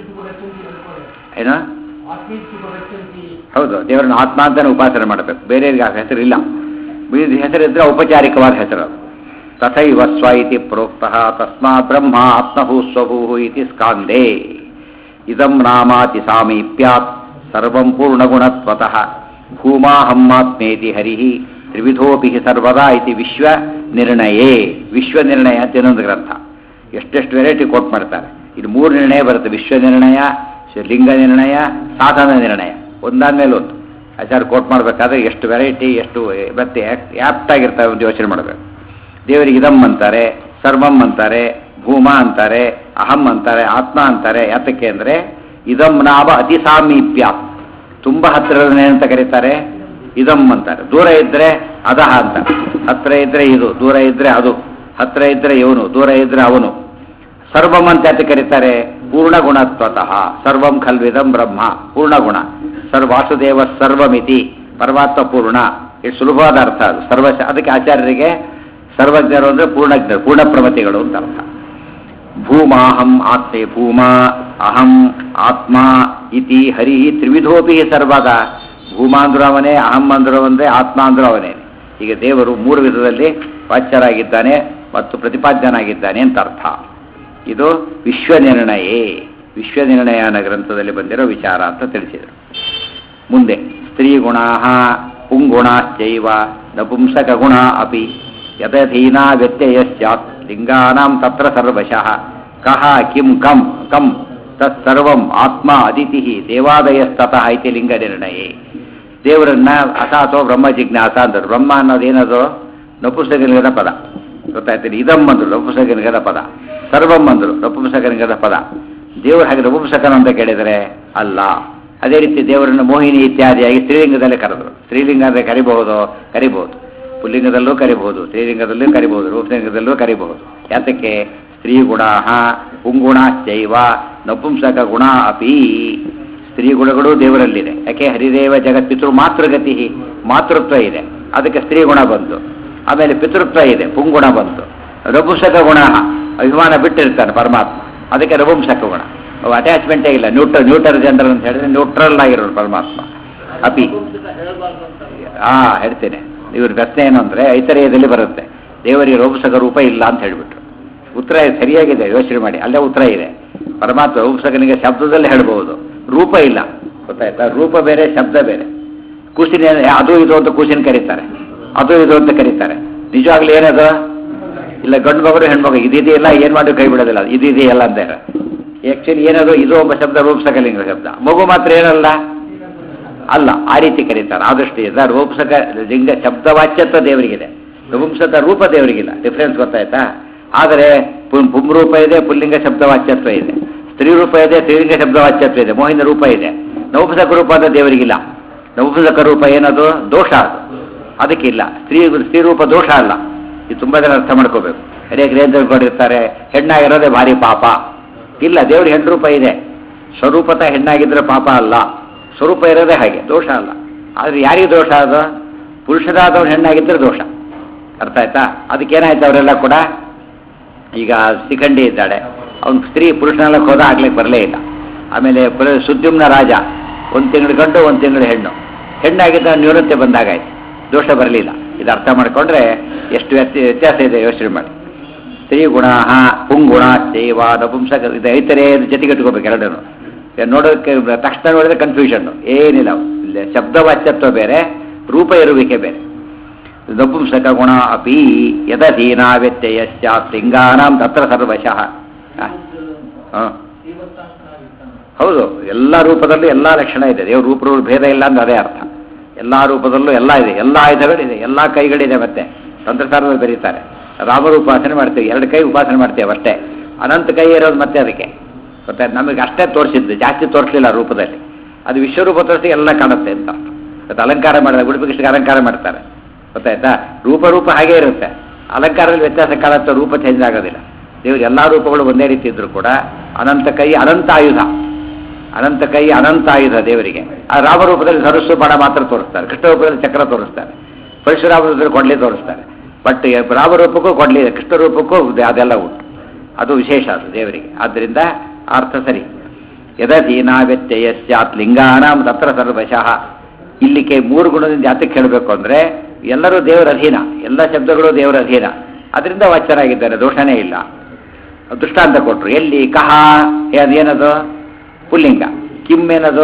ಏನ ಹೌದು ದೇವರನ್ನ ಆತ್ಮ ಅಂತಾನೆ ಉಪಾಸನೆ ಮಾಡಬೇಕು ಬೇರೆಯವರಿಗೆ ಆ ಹೆಸರು ಇಲ್ಲ ಬೇರೆ ಹೆಸರಿದ್ರೆ ಔಪಚಾರಿಕವಾದ ಹೆಸರು ಅದು ತಥೈವ ಸ್ವ ಇತಿ ಪ್ರೋಕ್ತಃ ತಸ್ಮಾತ್ ಬ್ರಹ್ಮ ಆತ್ಮಭೂ ಸ್ವಭೂ ಇತಿ ಸ್ಕಾಂದೇ ಇದಂ ನಾಮಾತಿ ಸಾಮೀಪ್ಯಾತ್ ಸರ್ವಂ ಪೂರ್ಣಗುಣತ್ವತಃ ಭೂಮಾಹಮ್ಮಾತ್ಮೇತಿ ಹರಿಃ ತ್ರಿವಿಧೋಪಿ ಸರ್ವದಾ ಇತಿ ವಿಶ್ವ ನಿರ್ಣಯೇ ವಿಶ್ವ ನಿರ್ಣಯ ಅಂತ ಇನ್ನೊಂದು ಗ್ರಂಥ ಎಷ್ಟೆಷ್ಟು ವೆರೈಟಿ ಕೋಟ್ ಮಾಡ್ತಾರೆ ಇದು ಮೂರು ನಿರ್ಣಯ ಬರುತ್ತೆ ವಿಶ್ವ ನಿರ್ಣಯ ಶ- ಲಿಂಗ ನಿರ್ಣಯ ಸಾಧನ ನಿರ್ಣಯ ಒಂದಾದ್ಮೇಲೆ ಒಂದು ಆಚಾರ್ಯ ಕೋಟ್ ಮಾಡಬೇಕಾದ್ರೆ ಎಷ್ಟು ವೆರೈಟಿ ಎಷ್ಟು ಮತ್ತೆ ಆ್ಯಪ್ಟ್ ಆಗಿರ್ತವೆ ಒಂದು ಯೋಚನೆ ಮಾಡಬೇಕು ದೇವರಿಗೆ ಇದಂ ಅಂತಾರೆ ಸರ್ವಂ ಅಂತಾರೆ ಭೂಮ ಅಂತಾರೆ ಅಹಂ ಅಂತಾರೆ ಆತ್ಮ ಅಂತಾರೆ ಯಾತಕ್ಕೆ ಅಂದರೆ ಇದಂ ನಾಮ ಅತಿ ಸಾಮೀಪ್ಯ ತುಂಬ ಹತ್ತಿರನೇ ಅಂತ ಕರೀತಾರೆ ಇದಂ ಅಂತಾರೆ ದೂರ ಇದ್ರೆ ಅದಹ ಅಂತ ಹತ್ರ ಇದ್ರೆ ಇದು ದೂರ ಇದ್ರೆ ಅದು ಹತ್ರ ಇದ್ರೆ ಇವನು ದೂರ ಇದ್ರೆ ಅವನು ಸರ್ವಂ ಅಂತ ಯಾಕೆ ಕರೀತಾರೆ ಪೂರ್ಣ ಗುಣತ್ವತಃ ಸರ್ವಂ ಖಲ್ವಿದಂ ಬ್ರಹ್ಮ ಪೂರ್ಣ ಗುಣ ಸರ್ವಾಸುದೇವ ಸರ್ವಮಿತಿ ಪರಮಾತ್ಮ ಪೂರ್ಣ ಇದು ಸುಲಭವಾದ ಅರ್ಥ ಅದು ಸರ್ವ ಅದಕ್ಕೆ ಆಚಾರ್ಯರಿಗೆ ಸರ್ವಜ್ಞರು ಅಂದರೆ ಪೂರ್ಣಜ್ಞರು ಪೂರ್ಣ ಪ್ರಮತಿಗಳು ಅಂತ ಅರ್ಥ ಭೂಮಾಹಂ ಆತ್ಮೆ ಭೂಮಾ ಅಹಂ ಆತ್ಮ ಇತಿ ಹರಿ ತ್ರಿವಿಧೋಪಿ ಸರ್ವದ ಭೂಮಾ ಅಂದ್ರೂ ಅವನೇ ಅಹಂ ಅಂದ್ರೂ ಅವನೇ ಆತ್ಮ ಅಂದ್ರೂ ಅವನೇ ಈಗ ದೇವರು ಮೂರು ವಿಧದಲ್ಲಿ ವಾಚ್ಯರಾಗಿದ್ದಾನೆ ಮತ್ತು ಪ್ರತಿಪಾದ್ಯನಾಗಿದ್ದಾನೆ ಅಂತ ಅರ್ಥ ಇದು ವಿಶ್ವ ನಿರ್ಣಯೇ ವಿಶ್ವ ನಿರ್ಣಯ ಅನ್ನೋ ಗ್ರಂಥದಲ್ಲಿ ಬಂದಿರೋ ವಿಚಾರ ಅಂತ ತಿಳಿಸಿದರು ಮುಂದೆ ಸ್ತ್ರೀಗುಣಾ ಪುಂಗುಣಾಶ್ಚೈವ ನಪುಂಸಕ ಗುಣ ಅಪಿ ಯದಧೀನಾ ವ್ಯತ್ಯಯಶ್ಚಾತ್ ಲಿಂಗಾನಾಂ ತತ್ರ ಸರ್ವಶಃ ಕಹ ಕಿಂ ಕಂ ಕಂ ತತ್ಸರ್ವಂ ಆತ್ಮ ಅದಿತಿ ದೇವಾದಯಸ್ತತಃ ಇತಿ ಲಿಂಗ ನಿರ್ಣಯೇ ದೇವರನ್ನ ಅಸಾಥೋ ಬ್ರಹ್ಮ ಜಿಜ್ಞಾಸ ಅಂದರು ಬ್ರಹ್ಮ ಅನ್ನೋದೇನದು ನಪುಂಸಕನಿಗದ ಪದ ಗೊತ್ತಾಯ್ತೀನಿ ಇದಂ ಅಂದ್ರು ನಪುಂಸಕನಿಗದ ಪದ ಸರ್ವಂ ಅಂದ್ರು ನಪುಂಸಕನಿಗದ ಪದ ದೇವರು ಹಾಗೆ ನಪುಂಸಕನ ಅಂತ ಕೇಳಿದರೆ ಅಲ್ಲ ಅದೇ ರೀತಿ ದೇವರನ್ನು ಮೋಹಿನಿ ಇತ್ಯಾದಿಯಾಗಿ ಸ್ತ್ರೀಲಿಂಗದಲ್ಲೇ ಕರೆದರು ಸ್ತ್ರೀಲಿಂಗ ಅಂದರೆ ಕರಿಬಹುದು ಕರಿಬಹುದು ಪುಲ್ಲಿಂಗದಲ್ಲೂ ಕರಿಬಹುದು ಸ್ತ್ರೀಲಿಂಗದಲ್ಲೂ ಕರಿಬಹುದು ರೂಪಲಿಂಗದಲ್ಲೂ ಕರಿಬಹುದು ಯಾತಕ್ಕೆ ಸ್ತ್ರೀ ಗುಣ ಪುಂಗುಣಾಶ್ಚೈವ ನಪುಂಸಕ ಗುಣ ಅಪಿ ಸ್ತ್ರೀ ಗುಣಗಳು ದೇವರಲ್ಲಿದೆ ಯಾಕೆ ಹರಿದೇವ ಜಗತ್ ಪಿತೃ ಮಾತೃಗತಿ ಮಾತೃತ್ವ ಇದೆ ಅದಕ್ಕೆ ಸ್ತ್ರೀ ಗುಣ ಬಂತು ಆಮೇಲೆ ಪಿತೃತ್ವ ಇದೆ ಪುಂಗುಣ ಬಂತು ರಘುಸಕ ಗುಣ ಅಭಿಮಾನ ಬಿಟ್ಟಿರ್ತಾನೆ ಪರಮಾತ್ಮ ಅದಕ್ಕೆ ರಘುಂಸಕ ಗುಣ ಅವು ಅಟ್ಯಾಚ್ಮೆಂಟೇ ಇಲ್ಲ ನ್ಯೂಟ್ರ ನ್ಯೂಟರ್ ಜೆಂಡರ್ ಅಂತ ಹೇಳಿದ್ರೆ ನ್ಯೂಟ್ರಲ್ ಆಗಿರೋರು ಪರಮಾತ್ಮ ಅಪಿ ಹಾ ಹೇಳ್ತೇನೆ ಇವ್ರ ಪ್ರಶ್ನೆ ಏನು ಅಂದ್ರೆ ಐತರೇಯದಲ್ಲಿ ಬರುತ್ತೆ ದೇವರಿಗೆ ರೋಪಸಕ ರೂಪ ಇಲ್ಲ ಅಂತ ಹೇಳ್ಬಿಟ್ರು ಉತ್ತರ ಸರಿಯಾಗಿದೆ ಯೋಚನೆ ಮಾಡಿ ಅಲ್ಲೇ ಉತ್ತರ ಇದೆ ಪರಮಾತ್ಮ ರೋಪಸಕನಿಗೆ ಶಬ್ದದಲ್ಲಿ ಹೇಳ್ಬಹುದು ರೂಪ ಇಲ್ಲ ಗೊತ್ತಾಯ್ತಾ ರೂಪ ಬೇರೆ ಶಬ್ದ ಬೇರೆ ಕೂಸಿನ ಅದು ಇದು ಅಂತ ಕೂಸಿನ ಕರೀತಾರೆ ಅದು ಇದು ಅಂತ ಕರೀತಾರೆ ನಿಜವಾಗ್ಲೂ ಏನದು ಇಲ್ಲ ಗಂಡು ಮಗರು ಹೆಣ್ಮಗು ಇದಿದೆಯಲ್ಲ ಏನ್ ಮಾಡಿ ಕೈ ಬಿಡೋದಿಲ್ಲ ಇದಿದೆಯಲ್ಲ ಅಂತ ಆಕ್ಚುಲಿ ಏನದು ಇದು ಒಬ್ಬ ಶಬ್ದ ರೂಪಸಕಲಿಂಗ ಶಬ್ದ ಮಗು ಮಾತ್ರ ಏನಲ್ಲ ಅಲ್ಲ ಆ ರೀತಿ ಕರೀತಾರೆ ಆ ದೃಷ್ಟಿಯಿಂದ ರೂಪಸಕ ಲಿಂಗ ಶಬ್ದವಾಚ್ಯತ್ವ ದೇವರಿಗಿದೆ ನಪುಂಸಕ ರೂಪ ದೇವರಿಗಿಲ್ಲ ಡಿಫ್ರೆನ್ಸ್ ಗೊತ್ತಾಯ್ತಾ ಆದರೆ ಪುಂ- ಪುಂರೂಪ ಇದೆ ಪುಲ್ಲಿಂಗ ಶಬ್ದ ವಾಚ್ಯತ್ವ ಇದೆ ಸ್ತ್ರೀ ರೂಪ ಇದೆ ಸ್ತ್ರೀಲಿಂಗ ಶಬ್ದ ವಾಚ್ಯತ್ವ ಇದೆ ಮೋಹಿನ ರೂಪ ಇದೆ ನೌಪಸಕ ರೂಪ ಅಂತ ದೇವರಿಗಿಲ್ಲ ನೌಪಸಕ ರೂಪ ಏನದು ದೋಷ ಅದು ಅದಕ್ಕಿಲ್ಲ ಸ್ತ್ರೀ ಸ್ತ್ರೀ ರೂಪ ದೋಷ ಅಲ್ಲ ಇದು ತುಂಬಾ ಜನ ಅರ್ಥ ಮಾಡ್ಕೋಬೇಕು ಅನೇಕ ಏನ್ ತಿಳ್ಕೊಂಡಿರ್ತಾರೆ ಹೆಣ್ಣಾಗಿರೋದೇ ಭಾರಿ ಪಾಪ ಇಲ್ಲ ದೇವ್ರ ಹೆಣ್ಣು ರೂಪ ಇದೆ ಸ್ವರೂಪತ ಹೆಣ್ಣಾಗಿದ್ರೆ ಪಾಪ ಅಲ್ಲ ಸ್ವರೂಪ ಇರೋದೇ ಹಾಗೆ ದೋಷ ಅಲ್ಲ ಆದ್ರೆ ಯಾರಿಗೆ ದೋಷ ಅದು ಪುರುಷರಾದವನು ಹೆಣ್ಣಾಗಿದ್ದರೆ ದೋಷ ಅರ್ಥ ಆಯ್ತಾ ಅದಕ್ಕೇನಾಯ್ತು ಅವರೆಲ್ಲ ಕೂಡ ಈಗ ಶಿಖಂಡಿ ಇದ್ದಾಳೆ ಅವನು ಸ್ತ್ರೀ ಪುರುಷನೆಲ್ಲ ಹೋದ ಆಗ್ಲಿಕ್ಕೆ ಬರಲೇ ಇಲ್ಲ ಆಮೇಲೆ ಪುರ- ಸುದ್ಯುಮ್ನ ರಾಜ ಒಂದು ತಿಂಗಳು ಗಂಡು ಒಂದು ತಿಂಗಳು ಹೆಣ್ಣು ಹೆಣ್ಣಾಗಿದ್ದ ನ್ಯೂನತೆ ಬಂದಾಗಾಯ್ತು ದೋಷ ಬರಲಿಲ್ಲ ಇದು ಅರ್ಥ ಮಾಡ್ಕೊಂಡ್ರೆ ಎಷ್ಟು ವ್ಯತ್ಯ ವ್ಯತ್ಯಾಸ ಇದೆ ಯೋಚನೆ ಮಾಡಿ ಸ್ತ್ರೀ ಗುಣ ಪುಂಗುಣ ಸೇವಾ ನಪುಂಸಕ ಇದು ಐತರೇ ಜೊತೆಗಿಟ್ಕೋಬೇಕು ಎರಡನ್ನು ನೋಡೋದಕ್ಕೆ ತಕ್ಷಣ ನೋಡಿದ್ರೆ ಕನ್ಫ್ಯೂಷನ್ ಏನಿಲ್ಲ ಇಲ್ಲಿ ಶಬ್ದವಾಚ್ಯತ್ವ ಬೇರೆ ರೂಪ ಇರುವಿಕೆ ಬೇರೆ ನಪುಂಸಕ ಗುಣ ಅಪಿ ಯದಧೀನ ವ್ಯತ್ಯಯ ಸ್ಯಾತ್ ಲಿಂಗಾನಾಂ ತತ್ರ ಸರ್ವಶಃ ಹ? ಹ. ಹೌದು ಎಲ್ಲ ರೂಪದಲ್ಲೂ ಎಲ್ಲ ಲಕ್ಷಣ ಇದೆ ದೇವ್ರ ರೂಪ ರೂಪ ಭೇದ ಇಲ್ಲ ಅಂದ್ರೆ ಅದೇ ಅರ್ಥ ಎಲ್ಲ ರೂಪದಲ್ಲೂ ಎಲ್ಲ ಇದೆ ಎಲ್ಲ ಆಯುಧಗಳಿದೆ ಎಲ್ಲ ಕೈಗಳಿದೆ ಮತ್ತೆ ತಂತ್ರಸಾರದಲ್ಲಿ ಬರೀತಾರೆ ರಾಮರ ಉಪಾಸನೆ ಮಾಡ್ತೀವಿ ಎರಡು ಕೈ ಉಪಾಸನೆ ಮಾಡ್ತೇವೆ ಅಷ್ಟೇ ಅನಂತ ಕೈ ಇರೋದು ಮತ್ತೆ ಅದಕ್ಕೆ ಮತ್ತೆ ನಮಗೆ ಅಷ್ಟೇ ತೋರಿಸಿದ್ದು ಜಾಸ್ತಿ ತೋರಿಸಲಿಲ್ಲ ರೂಪದಲ್ಲಿ ಅದು ವಿಶ್ವರೂಪ ತೋರಿಸಿ ಎಲ್ಲ ಕಾಣುತ್ತೆ ಅಂತ ಮತ್ತೆ ಅಲಂಕಾರ ಮಾಡಿದ ಉಡುಪಿ ಕೃಷ್ಣಗೆ ಅಲಂಕಾರ ಮಾಡ್ತಾರೆ ಗೊತ್ತಾಯ್ತಾ ರೂಪ ರೂಪ ಹಾಗೇ ಇರುತ್ತೆ ಅಲಂಕಾರದಲ್ಲಿ ವ್ಯತ್ಯಾಸ ಕಾಣುತ್ತೆ ರೂಪ ಚೇಂಜ್ ಆಗೋದಿಲ್ಲ ದೇವ್ರ ಎಲ್ಲ ರೂಪಗಳು ಒಂದೇ ರೀತಿ ಇದ್ರು ಕೂಡ ಅನಂತ ಕೈ ಅನಂತ ಆಯುಧ ಅನಂತ ಕೈ ಅನಂತ ಆಯುಧ ದೇವರಿಗೆ ಆ ರಾಮರೂಪದಲ್ಲಿ ಸರಸ್ಸು ಬಾಣ ಮಾತ್ರ ತೋರಿಸ್ತಾರೆ ಕೃಷ್ಣ ರೂಪದಲ್ಲಿ ಚಕ್ರ ತೋರಿಸ್ತಾರೆ ಪರಶುರಾಮ ರೂಪದಲ್ಲಿ ಕೊಡ್ಲಿ ತೋರಿಸ್ತಾರೆ ಬಟ್ ರಾಮರೂಪಕ್ಕೂ ಕೊಡ್ಲಿ ಕೃಷ್ಣ ರೂಪಕ್ಕೂ ಇದೆ, ಅದೆಲ್ಲ ಉಂಟು ಅದು ವಿಶೇಷ ಅದು ದೇವರಿಗೆ ಆದ್ದರಿಂದ ಆ ಅರ್ಥ ಸರಿ ಯದಧೀನಾ ವ್ಯತ್ಯಯ ಸ್ಯಾತ್ ಲಿಂಗಾನಾಂ ತತ್ರ ಸರ್ವಶಃ ಇಲ್ಲಿಗೆ ಮೂರು ಗುಣದಿಂದ ಜಾತಕ್ಕೆ ಹೇಳಬೇಕು ಅಂದ್ರೆ ಎಲ್ಲರೂ ದೇವರ ಅಧೀನ ಎಲ್ಲ ಶಬ್ದಗಳು ದೇವರ ಅಧೀನ ಅದರಿಂದ ವಾಚ್ಯರಾಗಿದ್ದಾರೆ ದೋಷನೇ ಇಲ್ಲ ದೃಷ್ಟಾಂತ ಕೊಟ್ರು ಎಲ್ಲಿ ಕಹ ಏನ್- ಏನದು ಪುಲ್ಲಿಂಗ ಕಿಮ್ ಏನದು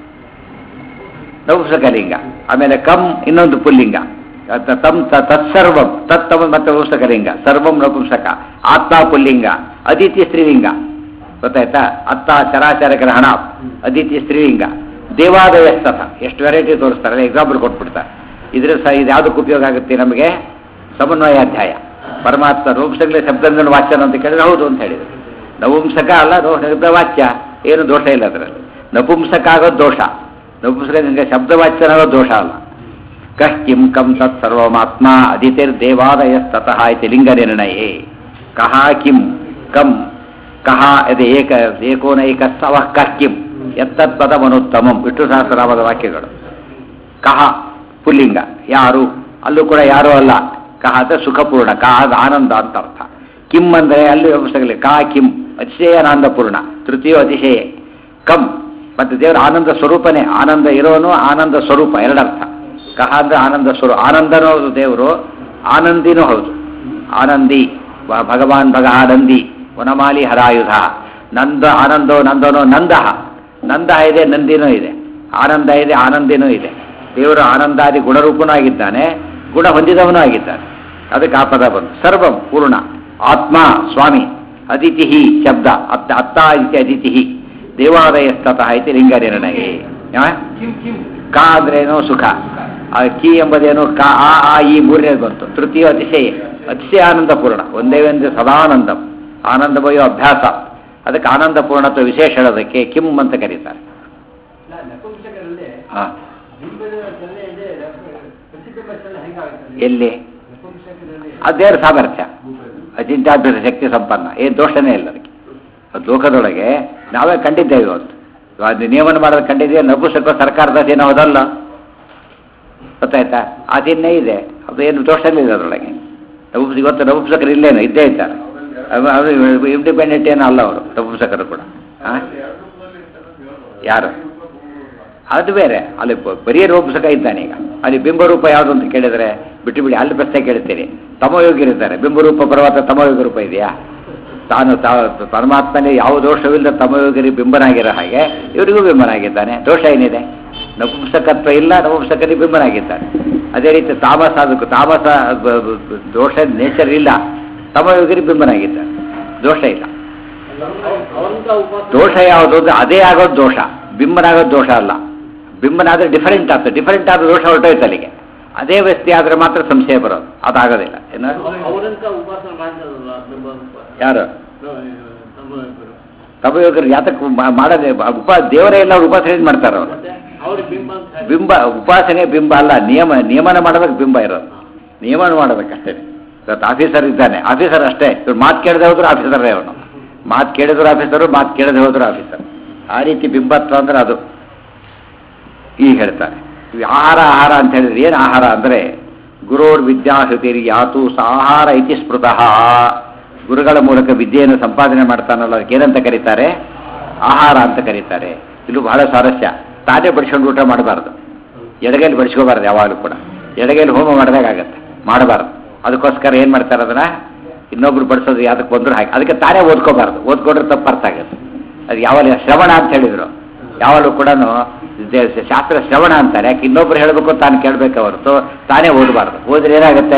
ನಪುಂಸಕಲಿಂಗ ಆಮೇಲೆ ಕಂ ಇನ್ನೊಂದು ಪುಲ್ಲಿಂಗ ಅತ- ತಮ್ ತ- ತತ್ಸರ್ವಂ ತತ್ತಮ ಮತ್ತೆ ನಪುಂಸಕಲಿಂಗ ಸರ್ವಂ ನಪುಂಸಕ ಆತ್ಮ ಪುಲ್ಲಿಂಗ ಅದಿತಿ ಸ್ತ್ರೀಲಿಂಗ ಗೊತ್ತಾಯ್ತಾ ಅತ್ತ ಚರಾಚರ ಗ್ರಹಣ ಅದಿತಿ ಸ್ತ್ರೀಲಿಂಗ ದೇವಾದಯ ಸತ ಎಷ್ಟು ವೆರೈಟಿ ತೋರಿಸ್ತಾರೆ ಎಕ್ಸಾಂಪಲ್ ಕೊಟ್ಬಿಡ್ತಾರೆ ಇದ್ರ ಸಹ ಇದು ಯಾವುದಕ್ಕೆ ಉಪಯೋಗ ಆಗುತ್ತೆ ನಮಗೆ ಸಮನ್ವಯಾಧ್ಯಾಯ ಪರಮಾತ್ಮ ನಪುಂಸಕಲೇ ಶಬ್ದಗಳನ್ನು ವಾಚ್ಯನ ಅಂತ ಕೇಳಿದ್ರೆ ಹೌದು ಅಂತ ಹೇಳಿದ್ರು ನಪುಂಸಕ ಅಲ್ಲ ದೋಷ ಶಬ್ದ ವಾಚ್ಯ ಏನು ದೋಷ ಇಲ್ಲ ಅದರಲ್ಲಿ ನಪುಂಸಕ ಆಗೋದು ದೋಷ ನಪುಂಸಕ ನಿಮಗೆ ಶಬ್ದವಾಚ್ಯನಾಗೋದು ದೋಷ ಅಲ್ಲ ಕಃ ಕಿಂ ಕಂ ತತ್ ಸರ್ವಮಾತ್ಮ ಅದಿತಿರ್ದೇವಾದಯಸ್ತತಃ ಇತಿ ಲಿಂಗ ನಿರ್ಣಯೇ ಕಹ ಕಿಂ ಕಂ ಕಹ ಇದು ಏಕ ಏಕೋನೈಕ ಸವ ಕಃ ಕಿಂ ಎತ್ತತ್ ಪದಮನುತ್ತಮಂ ವಿಷ್ಣು ಸಹಸ್ರನಾಮದ ವಾಕ್ಯಗಳು ಕಹ ಪುಲ್ಲಿಂಗ ಯಾರು ಅಲ್ಲೂ ಕೂಡ ಯಾರೂ ಅಲ್ಲ ಕಹ ಅಂದ್ರೆ ಸುಖಪೂರ್ಣ ಕಹ ಅದು ಆನಂದ ಅಂತ ಅರ್ಥ ಕಿಮ್ ಅಂದ್ರೆ ಅಲ್ಲಿ ಪುಸ್ತಕದಲ್ಲಿ ಕಾ ಕಿಂ ಅತಿಶಯಾನಂದಪೂರ್ಣ ತೃತೀಯ ಅತಿಶಯ ಕಂ ಮತ್ತೆ ದೇವರ ಆನಂದ ಸ್ವರೂಪನೇ ಆನಂದ ಇರೋನು ಆನಂದ ಸ್ವರೂಪ ಎರಡರ್ಥ ಕಹ ಅಂದ್ರೆ ಆನಂದ ಸ್ವರೂಪ ಆನಂದನೂ ಹೌದು ದೇವರು ಆನಂದಿನೂ ಹೌದು ಆನಂದಿ ವ- ಭಗವಾನ್ ಭಗ ಆನಂದಿ ವನಮಾಲಿ ಹರಾಯುಧ ನಂದ ಆನಂದೋ ನಂದನೋ ನಂದಹ ನಂದಹ ಇದೆ ನಂದಿನೂ ಇದೆ ಆನಂದ ಇದೆ ಆನಂದಿನೂ ಇದೆ ದೇವರು ಆನಂದಾದಿ ಗುಣರೂಪನೂ ಆಗಿದ್ದಾನೆ ಗುಣ ಹೊಂದಿದವನೂ ಆಗಿದ್ದಾನೆ ಅದಕ್ಕೆ ಆ ಪದ ಬಂತು ಸರ್ವಂ ಪೂರ್ಣ ಆತ್ಮ ಸ್ವಾಮಿ ಅದಿತಿ ಶಬ್ದ ಅತ್ತ ಅತ್ತ ಇತಿ ಅದಿತಿ ದೇವಾಲಯಸ್ತತಃ ಇತಿ ಲಿಂಗ ನಿರ್ಣಯ ಆ? ಕ ಅಂದ್ರೇನು ಸುಖ ಆ ಕಿ ಎಂಬುದೇನು ಕ ಆ ಆ ಈ ಮೂರನೇದು ಬಂತು ತೃತೀಯ ಅತಿಶಯ ಅತಿಶಯ ಆನಂದ ಪೂರ್ಣ ಒಂದೇ ಒಂದು ಸದಾನಂದಂ ಆನಂದಮಯ ಅಭ್ಯಾಸ ಅದಕ್ಕೆ ಆನಂದ ಪೂರ್ಣತ್ವ ವಿಶೇಷ ಹೇಳೋದಕ್ಕೆ ಕಿಮ್ ಅಂತ ಕರೀತಾರೆ ನಪುಂಸಕರಲ್ಲಿ ಹಾ ಬಿಂಬದ ಸೊನ್ನೆ ಇದೆ ಪ್ರತಿಬಿಂಬ ಸೊನ್ನೆ ಹೆಂಗಾಗುತ್ತದೆ ಎಲ್ಲಿ ನಪುಂಸಕರಲ್ಲಿ ಅದು ದೇವರ ಸಾಮರ್ಥ್ಯ ಅಚಿಂತ್ಯಾದ್ಭುತ ಶಕ್ತಿ ಸಂಪನ್ನ ಏನು ದೋಷನೇ ಇಲ್ಲ ಅದಕ್ಕೆ ಅದು ಲೋಕದೊಳಗೆ ನಾವೇ ಕಂಡಿದ್ದೇವೆ ಇವತ್ತು ಅದು ನಿಯಮನ ಮಾಡೋದು ಕಂಡಿದ್ದೇವೆ ನಪುಸಕ ಸರ್ಕಾರದ ಅಧೀನ ಹೋದಲ್ಲ ಗೊತ್ತಾಯ್ತಾ ಅದಿನ್ನೇ ಇದೆ ಅದು ಏನು ದೋಷನೇ ಇಲ್ಲ ಅದರೊಳಗೆ ನಪುಂಸ ಇವತ್ತು ನಪುಂಸಕರು ಇಲ್ಲೇನು ಇದ್ದೇ ಇದ್ದಾರೆ ಅದು- ಅದು ಇಂಡಿಪೆಂಡೆಂಟ್ ಏನು ಅಲ್ಲ ಅವರು ನಪುಂಸಕರು ಕೂಡ ಆ? ಯಾರು ಅದು ಬೇರೆ ಅಲ್ಲಿ ಬ- ಬರೀ ನಪುಂಸಕ ಇದ್ದಾನೆ ಈಗ ಅಲ್ಲಿ ಬಿಂಬರೂಪ ಯಾವುದು ಅಂತ ಕೇಳಿದರೆ ಬಿಟ್ಟು ಬಿಡಿ ಅಲ್ಲಿ ಪ್ರಶ್ನೆ ಕೇಳ್ತೀರಿ ತಮಯೋಗಿರಿದ್ದಾರೆ ಬಿಂಬರೂಪ ಪರ್ವತ ತಮಯೋಗಿ ರೂಪ ಇದೆಯಾ ತಾನು ತಾ- ಪರಮಾತ್ಮನೇ ಯಾವ ದೋಷವಿಲ್ಲದ ತಮಯೋಗಿರಿ ಬಿಂಬನಾಗಿರೋ ಹಾಗೆ ಇವರಿಗೂ ಬಿಂಬನಾಗಿದ್ದಾನೆ ದೋಷ ಏನಿದೆ ನಪುಂಸಕತ್ವ ಇಲ್ಲ ನಪುಂಸಕನಿಗೆ ಬಿಂಬನಾಗಿದ್ದಾನೆ ಅದೇ ರೀತಿ ತಾಮಸ ಅದಕ್ಕೂ ತಾಮಸ ಬ- ಬ- ಬ- ದೋಷ ನೇಚರ್ ಇಲ್ಲ ತಮಯೋಗಿರಿ ಬಿಂಬನಾಗಿದ್ದಾನೆ ದೋಷ ಇಲ್ಲ ದೋಷ ಯಾವುದು ಅಂದ್ರೆ ಅದೇ ಆಗೋದು ದೋಷ ಬಿಂಬನಾಗೋದು ದೋಷ ಅಲ್ಲ ಬಿಂಬನಾದ್ರೆ ಡಿಫರೆಂಟ್ ಆಗ್ತದೆ ಡಿಫರೆಂಟ್ ಆದ ದೋಷ ಹೊರಟೋಯ್ತು ಅಲ್ಲಿಗೆ ಅದೇ ವ್ಯಕ್ತಿ ಆದರೆ ಮಾತ್ರ ಸಂಶಯ ಬರೋದು ಅದಾಗೋದಿಲ್ಲ ಏನು ಅವರಂತ ಉಪಾಸನೆ ಮಾಡಿದಾರಲ್ಲ ನಮ್ಮ ಯಾರು ನಮ್ಮ ಇಬ್ಬರು. ತಪಯೋಗರು ಯಾತಕ್ಕೆ ಮಾ- ಮಾಡದೆ ಉಪ ದೇವರೇ ಎಲ್ಲ ಅವ್ರು ಉಪಾಸನೆ ಮಾಡ್ತಾರೆ ಅವರು ಮತ್ತೆ ಅವ್ರಿಗೆ ಬಿಂಬ ಅಂತ ಹೇಳಿ. ಬಿಂಬ ಉಪಾಸನೆ ಬಿಂಬ ಅಲ್ಲ ನಿಯಮ ನಿಯಮನ ಮಾಡೋದಕ್ಕೆ ಬಿಂಬ ಇರೋದು ನಿಯಮನ ಮಾಡೋದಕ್ಕಷ್ಟೇ ಇವತ್ತು ಆಫೀಸರ್ ಇದ್ದಾನೆ ಆಫೀಸರ್ ಅಷ್ಟೇ ಇವ್ರು ಮಾತು ಕೇಳದೆ ಹೋದ್ರು ಆಫೀಸರೇ ಅವನು ಮಾತು ಕೇಳಿದ್ರು ಆಫೀಸರು ಮಾತು ಕೇಳದೆ ಹೋದ್ರು ಆಫೀಸರ್ ಆ ರೀತಿ ಬಿಂಬತ್ವ ಅಂದ್ರೆ ಅದು ಈಗ ಹೇಳ್ತಾರೆ ಈ ಆಹಾರ ಆಹಾರ ಅಂತ ಹೇಳಿದ್ರೆ ಏನು ಆಹಾರ ಅಂದರೆ ಗುರೋರ್ ವಿದ್ಯಾಹೃತಿರಿ ಯಾತು ಸಾಹಾರ ಇತಿ ಸ್ಮೃತಃ ಗುರುಗಳ ಮೂಲಕ ವಿದ್ಯೆಯನ್ನು ಸಂಪಾದನೆ ಮಾಡ್ತಾನಲ್ಲ ಅದಕ್ಕೆ ಏನಂತ ಕರೀತಾರೆ ಆಹಾರ ಅಂತ ಕರೀತಾರೆ ಇದು ಬಹಳ ಸ್ವಾರಸ್ಯ ತಾನೇ ಬಡಿಸ್ಕೊಂಡು ಊಟ ಮಾಡಬಾರ್ದು ಎಡಗೈಲಿ ಬಡಿಸ್ಕೋಬಾರ್ದು ಯಾವಾಗಲೂ ಕೂಡ ಎಡಗೈಲಿ ಹೋಮ ಮಾಡಿದಾಗತ್ತೆ ಮಾಡಬಾರ್ದು ಅದಕ್ಕೋಸ್ಕರ ಏನು ಮಾಡ್ತಾರೆ ಅದನ್ನ ಇನ್ನೊಬ್ರು ಬಡಿಸೋದು ಯಾವ್ದಕ್ಕೆ ಬಂದ್ರು ಹಾಕಿ ಅದಕ್ಕೆ ತಾನೇ ಓದ್ಕೋಬಾರ್ದು ಓದ್ಕೊಂಡ್ರೆ ತಪ್ಪು ಅರ್ಥ ಆಗುತ್ತೆ ಅದು ಯಾವಾಗ ಶ್ರವಣ ಅಂತ ಹೇಳಿದ್ರು ಯಾವಾಗಲೂ ಕೂಡ ಶಾಸ್ತ್ರ ಶ್ರವಣ ಅಂತಾರೆ ಯಾಕೆ ಇನ್ನೊಬ್ರು ಹೇಳಬೇಕು ತಾನು ಕೇಳಬೇಕು ಹೊರತು ತಾನೇ ಓದಬಾರ್ದು ಓದ್ರೆ ಏನಾಗುತ್ತೆ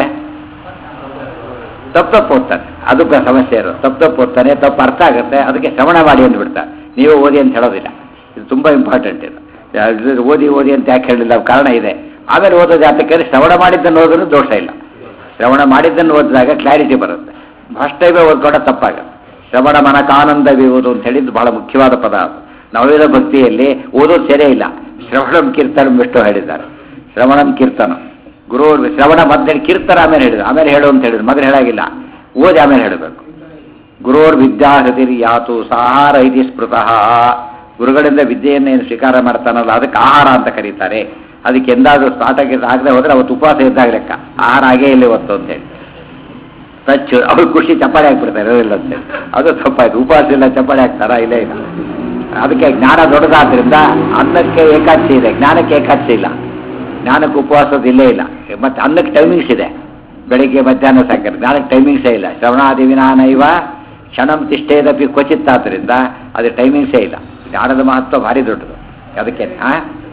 ತಪ್ಪು ತಪ್ಪು ಓದ್ತಾನೆ ಅದಕ್ಕೆ ಸಮಸ್ಯೆ ಇರೋದು ತಪ್ಪು ತಪ್ಪು ಓದ್ತಾನೆ ತಪ್ಪು ಅರ್ಥ ಆಗುತ್ತೆ ಅದಕ್ಕೆ ಶ್ರವಣ ಮಾಡಿ ಅಂದ್ಬಿಡ್ತಾರೆ ನೀವು ಓದಿ ಅಂತ ಹೇಳೋದಿಲ್ಲ ಇದು ತುಂಬ ಇಂಪಾರ್ಟೆಂಟ್ ಇದು ಇದು ಓದಿ ಓದಿ ಅಂತ ಯಾಕೆ ಹೇಳಿಲ್ಲ ಕಾರಣ ಇದೆ ಆಮೇಲೆ ಓದೋದು ಯಾತಕ್ಕೆ ಶ್ರವಣ ಮಾಡಿದ್ದನ್ನು ಓದೋದು ದೋಷ ಇಲ್ಲ ಶ್ರವಣ ಮಾಡಿದ್ದನ್ನು ಓದಿದಾಗ ಕ್ಲಾರಿಟಿ ಬರುತ್ತೆ ಫಸ್ಟ್ ಟೈಮೇ ಓದ್ಕೊಂಡ ತಪ್ಪಾಗುತ್ತೆ ಶ್ರವಣ ಮನಕಾನಂದವಿರುವುದು ಅಂತ ಹೇಳಿದ್ದು ಬಹಳ ಮುಖ್ಯವಾದ ಪದ ಅದು ನವವಿಧ ಭಕ್ತಿಯಲ್ಲಿ ಓದೋದು ಸರಿಯೇ ಇಲ್ಲ ಶ್ರವಣಂ ಕೀರ್ತನ ವಿಷ್ಣು ಹೇಳಿದ್ದಾರೆ ಶ್ರವಣಂ ಕೀರ್ತನ ಗುರು ಶ್ರವಣ ಮಧ್ಯ ಕೀರ್ತನ ಆಮೇಲೆ ಹೇಳಿದ್ರು ಆಮೇಲೆ ಹೇಳು ಅಂತ ಹೇಳಿದ್ರು ಮೊದಲು ಹೇಳಾಗಿಲ್ಲ ಓದಿ ಆಮೇಲೆ ಹೇಳಬೇಕು ಗುರೋರ್ ವಿದ್ಯಾಹೃತಿರ್ ಯಾತು ಸಾಹಾರ ಇತಿ ಸ್ಮೃತಃ ಗುರುಗಳಿಂದ ವಿದ್ಯೆಯನ್ನು ಏನು ಸ್ವೀಕಾರ ಮಾಡ್ತಾನಲ್ಲ ಅದಕ್ಕೆ ಆಹಾರ ಅಂತ ಕರೀತಾರೆ ಅದಕ್ಕೆ ಎಂದಾದ್ರೂ ಸ್ಟಾರ್ಟ್ ಆಗಿ ಆಗದೆ ಹೋದ್ರೆ ಅವತ್ತು ಉಪವಾಸ ಇದ್ದಾಗ ಲೆಕ್ಕ ಆಹಾರ ಆಗೇ ಇಲ್ಲ ಇವತ್ತು ಅಂತೇಳಿ ಟಚ್ ಅವ್ರು ಖುಷಿ ಚಪ್ಪಾಳೆ ಹಾಕ್ಬಿಡ್ತಾರೆ ಇರೋದಿಲ್ಲ ಅಂತೇಳಿ ಅದು ತಪ್ಪಾಯ್ತು ಉಪವಾಸ ಇಲ್ಲ ಚಪ್ಪಾಳೆ ಹಾಕ್ತಾರಾ ಇಲ್ಲೇ ಇಲ್ಲ ಅದಕ್ಕೆ ಜ್ಞಾನ ದೊಡ್ಡದಾದ್ರಿಂದ ಅನ್ನಕ್ಕೆ ಏಕಾದಶಿ ಇದೆ ಜ್ಞಾನಕ್ಕೆ ಏಕಾದಶಿ ಇಲ್ಲ ಜ್ಞಾನಕ್ಕೆ ಉಪವಾಸದ ಇಲ್ಲೇ ಇಲ್ಲ ಮತ್ತೆ ಅನ್ನಕ್ಕೆ ಟೈಮಿಂಗ್ಸ್ ಇದೆ ಬೆಳಿಗ್ಗೆ ಮಧ್ಯಾಹ್ನ ಸಾಯಂಕಾಲ ಜ್ಞಾನಕ್ಕೆ ಟೈಮಿಂಗ್ಸೇ ಇಲ್ಲ ಶ್ರವಣಾದಿ ವಿನಾನೈವ ಕ್ಷಣಂ ತಿಷ್ಟೇದಪಿ ಕ್ವಚಿತ್ ಆದ್ದರಿಂದ ಅದು ಟೈಮಿಂಗ್ಸೇ ಇಲ್ಲ ಜ್ಞಾನದ ಮಹತ್ವ ಭಾರಿ ದೊಡ್ಡದು ಅದಕ್ಕೆ ಆ?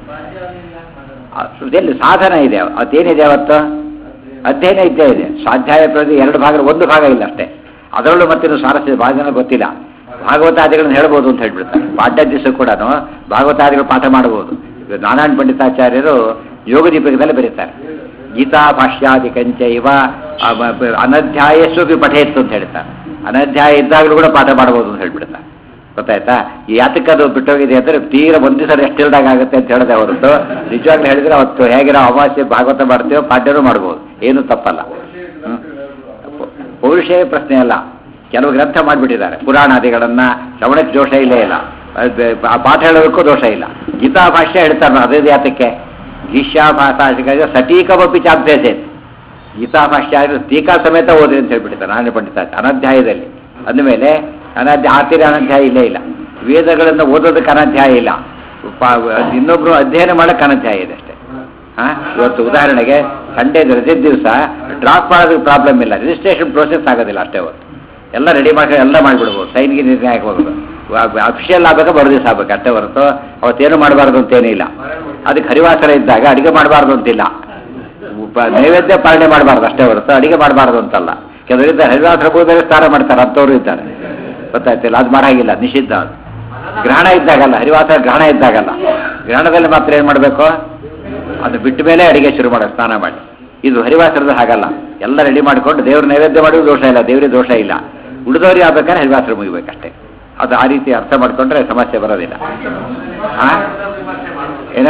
ಆ, ಎಲ್ಲಿ ಸಾಧನ ಇದೆ ಅದೇನಿದೆ ಅವತ್ತು ಅಧ್ಯಯನ ಇದ್ದೇ ಇದೆ ಸ್ವಾಧ್ಯಾಯ ಪ್ರತಿ ಎರಡು ಭಾಗ ಒಂದು ಭಾಗ ಇಲ್ಲ ಅಷ್ಟೇ ಅದರಲ್ಲೂ ಮತ್ತಿನ್ನು ಸ್ವಾರಸ್ಯ ಭಾಳ ಜನ ಗೊತ್ತಿಲ್ಲ ಭಾಗವತಾದಿಗಳನ್ನ ಹೇಳ್ಬೋದು ಅಂತ ಹೇಳ್ಬಿಡ್ತಾರೆ ಪಾಠ್ಯ ದಿವಸ ಕೂಡ ಭಾಗವತಾದಿಗಳು ಪಾಠ ಮಾಡಬಹುದು ಈಗ ನಾರಾಯಣ ಪಂಡಿತಾಚಾರ್ಯರು ಯೋಗ ದೀಪಕದಲ್ಲಿ ಬರೀತಾರೆ ಗೀತಾ ಭಾಷ್ಯಾದಿ ಕಂಚೈವ ಆ, ಬ- ಬ- ಅನಧ್ಯಾಯಸ್ವಪಿ ಪಠೇತ್ತು ಅಂತ ಹೇಳ್ತಾರೆ ಅನಧ್ಯಾಯ ಇದ್ದಾಗಲೂ ಕೂಡ ಪಾಠ ಮಾಡಬಹುದು ಅಂತ ಹೇಳ್ಬಿಡ್ತಾರೆ ಗೊತ್ತಾಯ್ತಾ ಈ ಯಾತಕ್ಕದು ಬಿಟ್ಟೋಗಿದೆ ಅಂದ್ರೆ ತೀರ ಒಂದು ದಿವಸ ರೆಸ್ಟ್ ಇಲ್ದಾಗ ಆಗುತ್ತೆ ಅಂತ ಹೇಳಿದೆ ಹೊರತು ನಿಜವಾಗ್ಲೂ ಹೇಳಿದ್ರೆ ಅವತ್ತು ಹೇಗೆ ನಾವು ಅಮಾವಾಸ್ಯೆ ಭಾಗವತ ಮಾಡ್ತೀವೋ ಪಾಠ್ಯನೂ ಮಾಡ್ಬೋದು ಏನು ತಪ್ಪಲ್ಲ ಹ್ಮ್. ಪೌ- ಪೌರುಷೇ ಪ್ರಶ್ನೆ ಅಲ್ಲ ಕೆಲವು ಗ್ರಂಥ ಮಾಡಿಬಿಟ್ಟಿದ್ದಾರೆ ಪುರಾಣಾದಿಗಳನ್ನ ಶ್ರವಣಕ್ಕೆ ದೋಷ ಇಲ್ಲೇ ಇಲ್ಲ ಅದ್ ಬೆ- ಆ ಪಾಠ ಹೇಳೋದಕ್ಕೂ ದೋಷ ಇಲ್ಲ ಗೀತಾ ಭಾಷ್ಯ ಹೇಳ್ತಾರೆ ಅದೇ ಯಾತಕ್ಕೆ ಗೀಷ್ಯಾ ಭಾಷಾ ಸಟೀಕಮಪಿ ಚಾಭ್ಯಾಸ ಗೀತಾ ಭಾಷ್ಯ ಆದ್ರೆ ಟೀಕಾ ಸಮೇತ ಓದಿ ಅಂತ ಹೇಳ್ಬಿಟ್ಟಿದ್ದಾರೆ ನಾರಾಯಣ ಪಂಡಿತ ಅನಧ್ಯಾಯದಲ್ಲಿ ಅಂದಮೇಲೆ ಅನಧ್ಯಾಯ ಆತಿರ ಅನಧ್ಯಾಯ ಇಲ್ಲೇ ಇಲ್ಲ ವೇದಗಳನ್ನು ಓದೋದಕ್ಕೆ ಅನಧ್ಯಾಯ ಇಲ್ಲ ಪ- ಇನ್ನೊಬ್ರು ಅಧ್ಯಯನ ಮಾಡಕ್ಕೆ ಅನಧ್ಯಾಯ ಇದೆ ಅಷ್ಟೇ ಹಾ ಇವತ್ತು ಉದಾಹರಣೆಗೆ ಸಂಡೇ ರಜೆ ದಿವಸ ಡ್ರಾಪ್ ಮಾಡೋದಕ್ಕೆ ಪ್ರಾಬ್ಲಮ್ ಇಲ್ಲ ರಿಜಿಸ್ಟ್ರೇಷನ್ ಪ್ರೋಸೆಸ್ ಆಗೋದಿಲ್ಲ ಅಷ್ಟೇ ಅವತ್ತು ಎಲ್ಲ ರೆಡಿ ಮಾಡಿ ಎಲ್ಲ ಮಾಡಿಬಿಡ್ಬೋದು ಸೈನ್ಗೆ ನಿರ್ಣಯ ಹಾಕ್ಬೋದು ಅಫಿಷಿಯಲ್ ಆಗ್ಬೇಕಾ ಬರೋ ದಿವಸ ಆಗ್ಬೇಕು ಅಷ್ಟೇ ಹೊರತು ಅವತ್ತೇನು ಮಾಡಬಾರ್ದು ಅಂತೇನಿಲ್ಲ ಅದಕ್ಕೆ ಹರಿವಾಸರ ಇದ್ದಾಗ ಅಡಿಗೆ ಮಾಡಬಾರ್ದು ಅಂತಿಲ್ಲ ಉಪ- ನೈವೇದ್ಯ ಪಾಲನೆ ಮಾಡಬಾರ್ದು ಅಷ್ಟೇ ಹೊರತು ಅಡಿಗೆ ಮಾಡಬಾರ್ದು ಅಂತಲ್ಲ ಕೆಲವರು ಇದ್ದಾರೆ ಹರಿವಾಸರ ಪೂಜೆಗೆ ಸ್ನಾನ ಮಾಡ್ತಾರೆ ಅಂಥವ್ರು ಇದ್ದಾರೆ ಗೊತ್ತಾಯ್ತಿಲ್ಲ ಅದು ಮಾಡಾಗಿಲ್ಲ ನಿಷಿದ್ಧ ಅದು ಗ್ರಹಣ ಇದ್ದಾಗಲ್ಲ ಹರಿವಾಸ ಗ್ರಹಣ ಇದ್ದಾಗಲ್ಲ ಗ್ರಹಣದಲ್ಲಿ ಮಾತ್ರ ಏನು ಮಾಡಬೇಕು ಅದು ಬಿಟ್ಟ ಮೇಲೆ ಅಡಿಗೆ ಶುರು ಮಾಡೋದು ಸ್ನಾನ ಮಾಡಿ ಇದು ಹರಿವಾಸರದ ಹಾಗಲ್ಲ ಎಲ್ಲ ರೆಡಿ ಮಾಡಿಕೊಂಡು ದೇವ್ರ ನೈವೇದ್ಯ ಮಾಡೋದು ದೋಷ ಇಲ್ಲ ದೇವರಿಗೆ ದೋಷ ಇಲ್ಲ ಉಳಿದವ್ರಿಗೆ ಆಗ್ಬೇಕಾದ್ರೆ ಹರಿವಾಸರ ಮುಗಿಬೇಕಷ್ಟೇ ಅದು ಆ ರೀತಿ ಅರ್ಥ ಮಾಡ್ಕೊಂಡ್ರೆ ಸಮಸ್ಯೆ ಬರೋದಿಲ್ಲ ಆ? ಏನ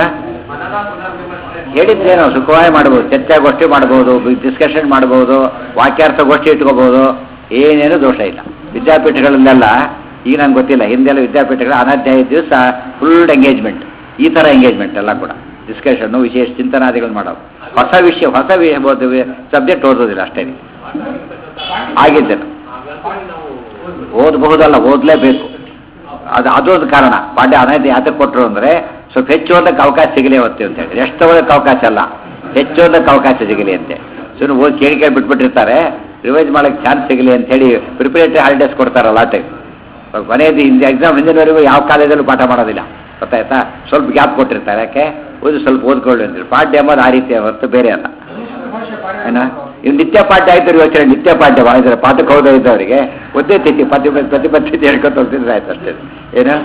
ಹೇಳಿದ್ರೇನೋ ಸುಖವಾಗಿ ಮಾಡ್ಬೋದು ಚರ್ಚಾಗೋಷ್ಠಿ ಮಾಡ್ಬೋದು ಡಿಸ್ಕಷನ್ ಮಾಡ್ಬೋದು ವಾಕ್ಯಾರ್ಥ ಗೋಷ್ಠಿ ಇಟ್ಕೋಬೋದು ಏನೇನು ದೋಷ ಇಲ್ಲ ವಿದ್ಯಾಪೀಠಗಳಲ್ಲೆಲ್ಲ ಈಗ ನಂಗೆ ಗೊತ್ತಿಲ್ಲ ಹಿಂದೆಲ್ಲ ವಿದ್ಯಾಪೀಠಗಳ ಅನಾಧ್ಯಾಯ ದಿವಸ ಫುಲ್ ಎಂಗೇಜ್ಮೆಂಟ್ ಈ ಥರ ಎಂಗೇಜ್ಮೆಂಟ್ ಎಲ್ಲ ಕೂಡ ಡಿಸ್ಕಷನ್ನು ವಿಶೇಷ ಚಿಂತನಾದಿಗಳು ಮಾಡೋದು ಹೊಸ ವಿಷಯ ಹೊಸ ಸಬ್ಜೆಕ್ಟ್ ಓದೋದಿಲ್ಲ ಅಷ್ಟೇ ಆಗಿದ್ದೇನೆ ಓದಬಹುದಲ್ಲ ಓದಲೇಬೇಕು ಅದು ಅದೊಂದು ಕಾರಣ ಪಾಠ್ಯ ಅನೈತಿ ಯಾತಕ್ಕೆ ಕೊಟ್ಟರು ಅಂದರೆ ಸ್ವಲ್ಪ ಹೆಚ್ಚು ಓದಕ್ಕೆ ಅವಕಾಶ ಸಿಗಲಿ ಅವತ್ತು ಅಂತ ಹೇಳಿ ಎಷ್ಟು ಓದಕ್ಕೆ ಅವಕಾಶ ಅಲ್ಲ ಹೆಚ್ಚು ಓದಕ್ಕೆ ಅವಕಾಶ ಸಿಗಲಿ ಅಂತೆ ಸುಮ್ಮನೆ ಓದಿ ಕೇಳಿ ಕೇಳಿ ಬಿಟ್ಬಿಟ್ಟಿರ್ತಾರೆ ರಿವೈಸ್ ಮಾಡೋಕ್ಕೆ ಚಾನ್ಸ್ ಸಿಗಲಿ ಅಂತ ಹೇಳಿ ಪ್ರಿಪರೇಟರಿ ಹಾಲಿಡೇಸ್ ಕೊಡ್ತಾರಲ್ಲ ಆ ಟೈಮ್ ಕೊನೆಯದು ಹಿಂದೆ ಎಕ್ಸಾಮ್ ಹಿಂದಿನವರೆಗೂ ಯಾವ ಕಾಲೇಜಲ್ಲೂ ಪಾಠ ಮಾಡೋದಿಲ್ಲ ಗೊತ್ತಾಯ್ತಾ ಸ್ವಲ್ಪ ಗ್ಯಾಪ್ ಕೊಟ್ಟಿರ್ತಾರೆ ಯಾಕೆ ಓದಿ ಸ್ವಲ್ಪ ಓದ್ಕೊಳ್ಳಿ ಅಂತೀರಿ ಪಾಠ್ಯ ಎಂಬುದು ಆ ರೀತಿ ಹೊರತು ಬೇರೆ ಅಲ್ಲ ಏನ ಇವ್ ನಿತ್ಯ ಪಾಠ್ಯ ಆಯ್ತು ಯೋಚನೆ ನಿತ್ಯ ಪಾಠ್ಯ ಮಾಡಿದ್ರೆ ಪಾಠಕ್ಕೆ ಹೋದ ಇದ್ದವರಿಗೆ ಒಂದೇ ತಿಥಿ ಪ್ರತಿ ಪ್ರತಿ ಪದ್ಧತಿ ಹೇಳ್ಕೊತ ಹೋಗ್ತಿದ್ರೆ ಆಯ್ತು ಅಷ್ಟೇ ಏನು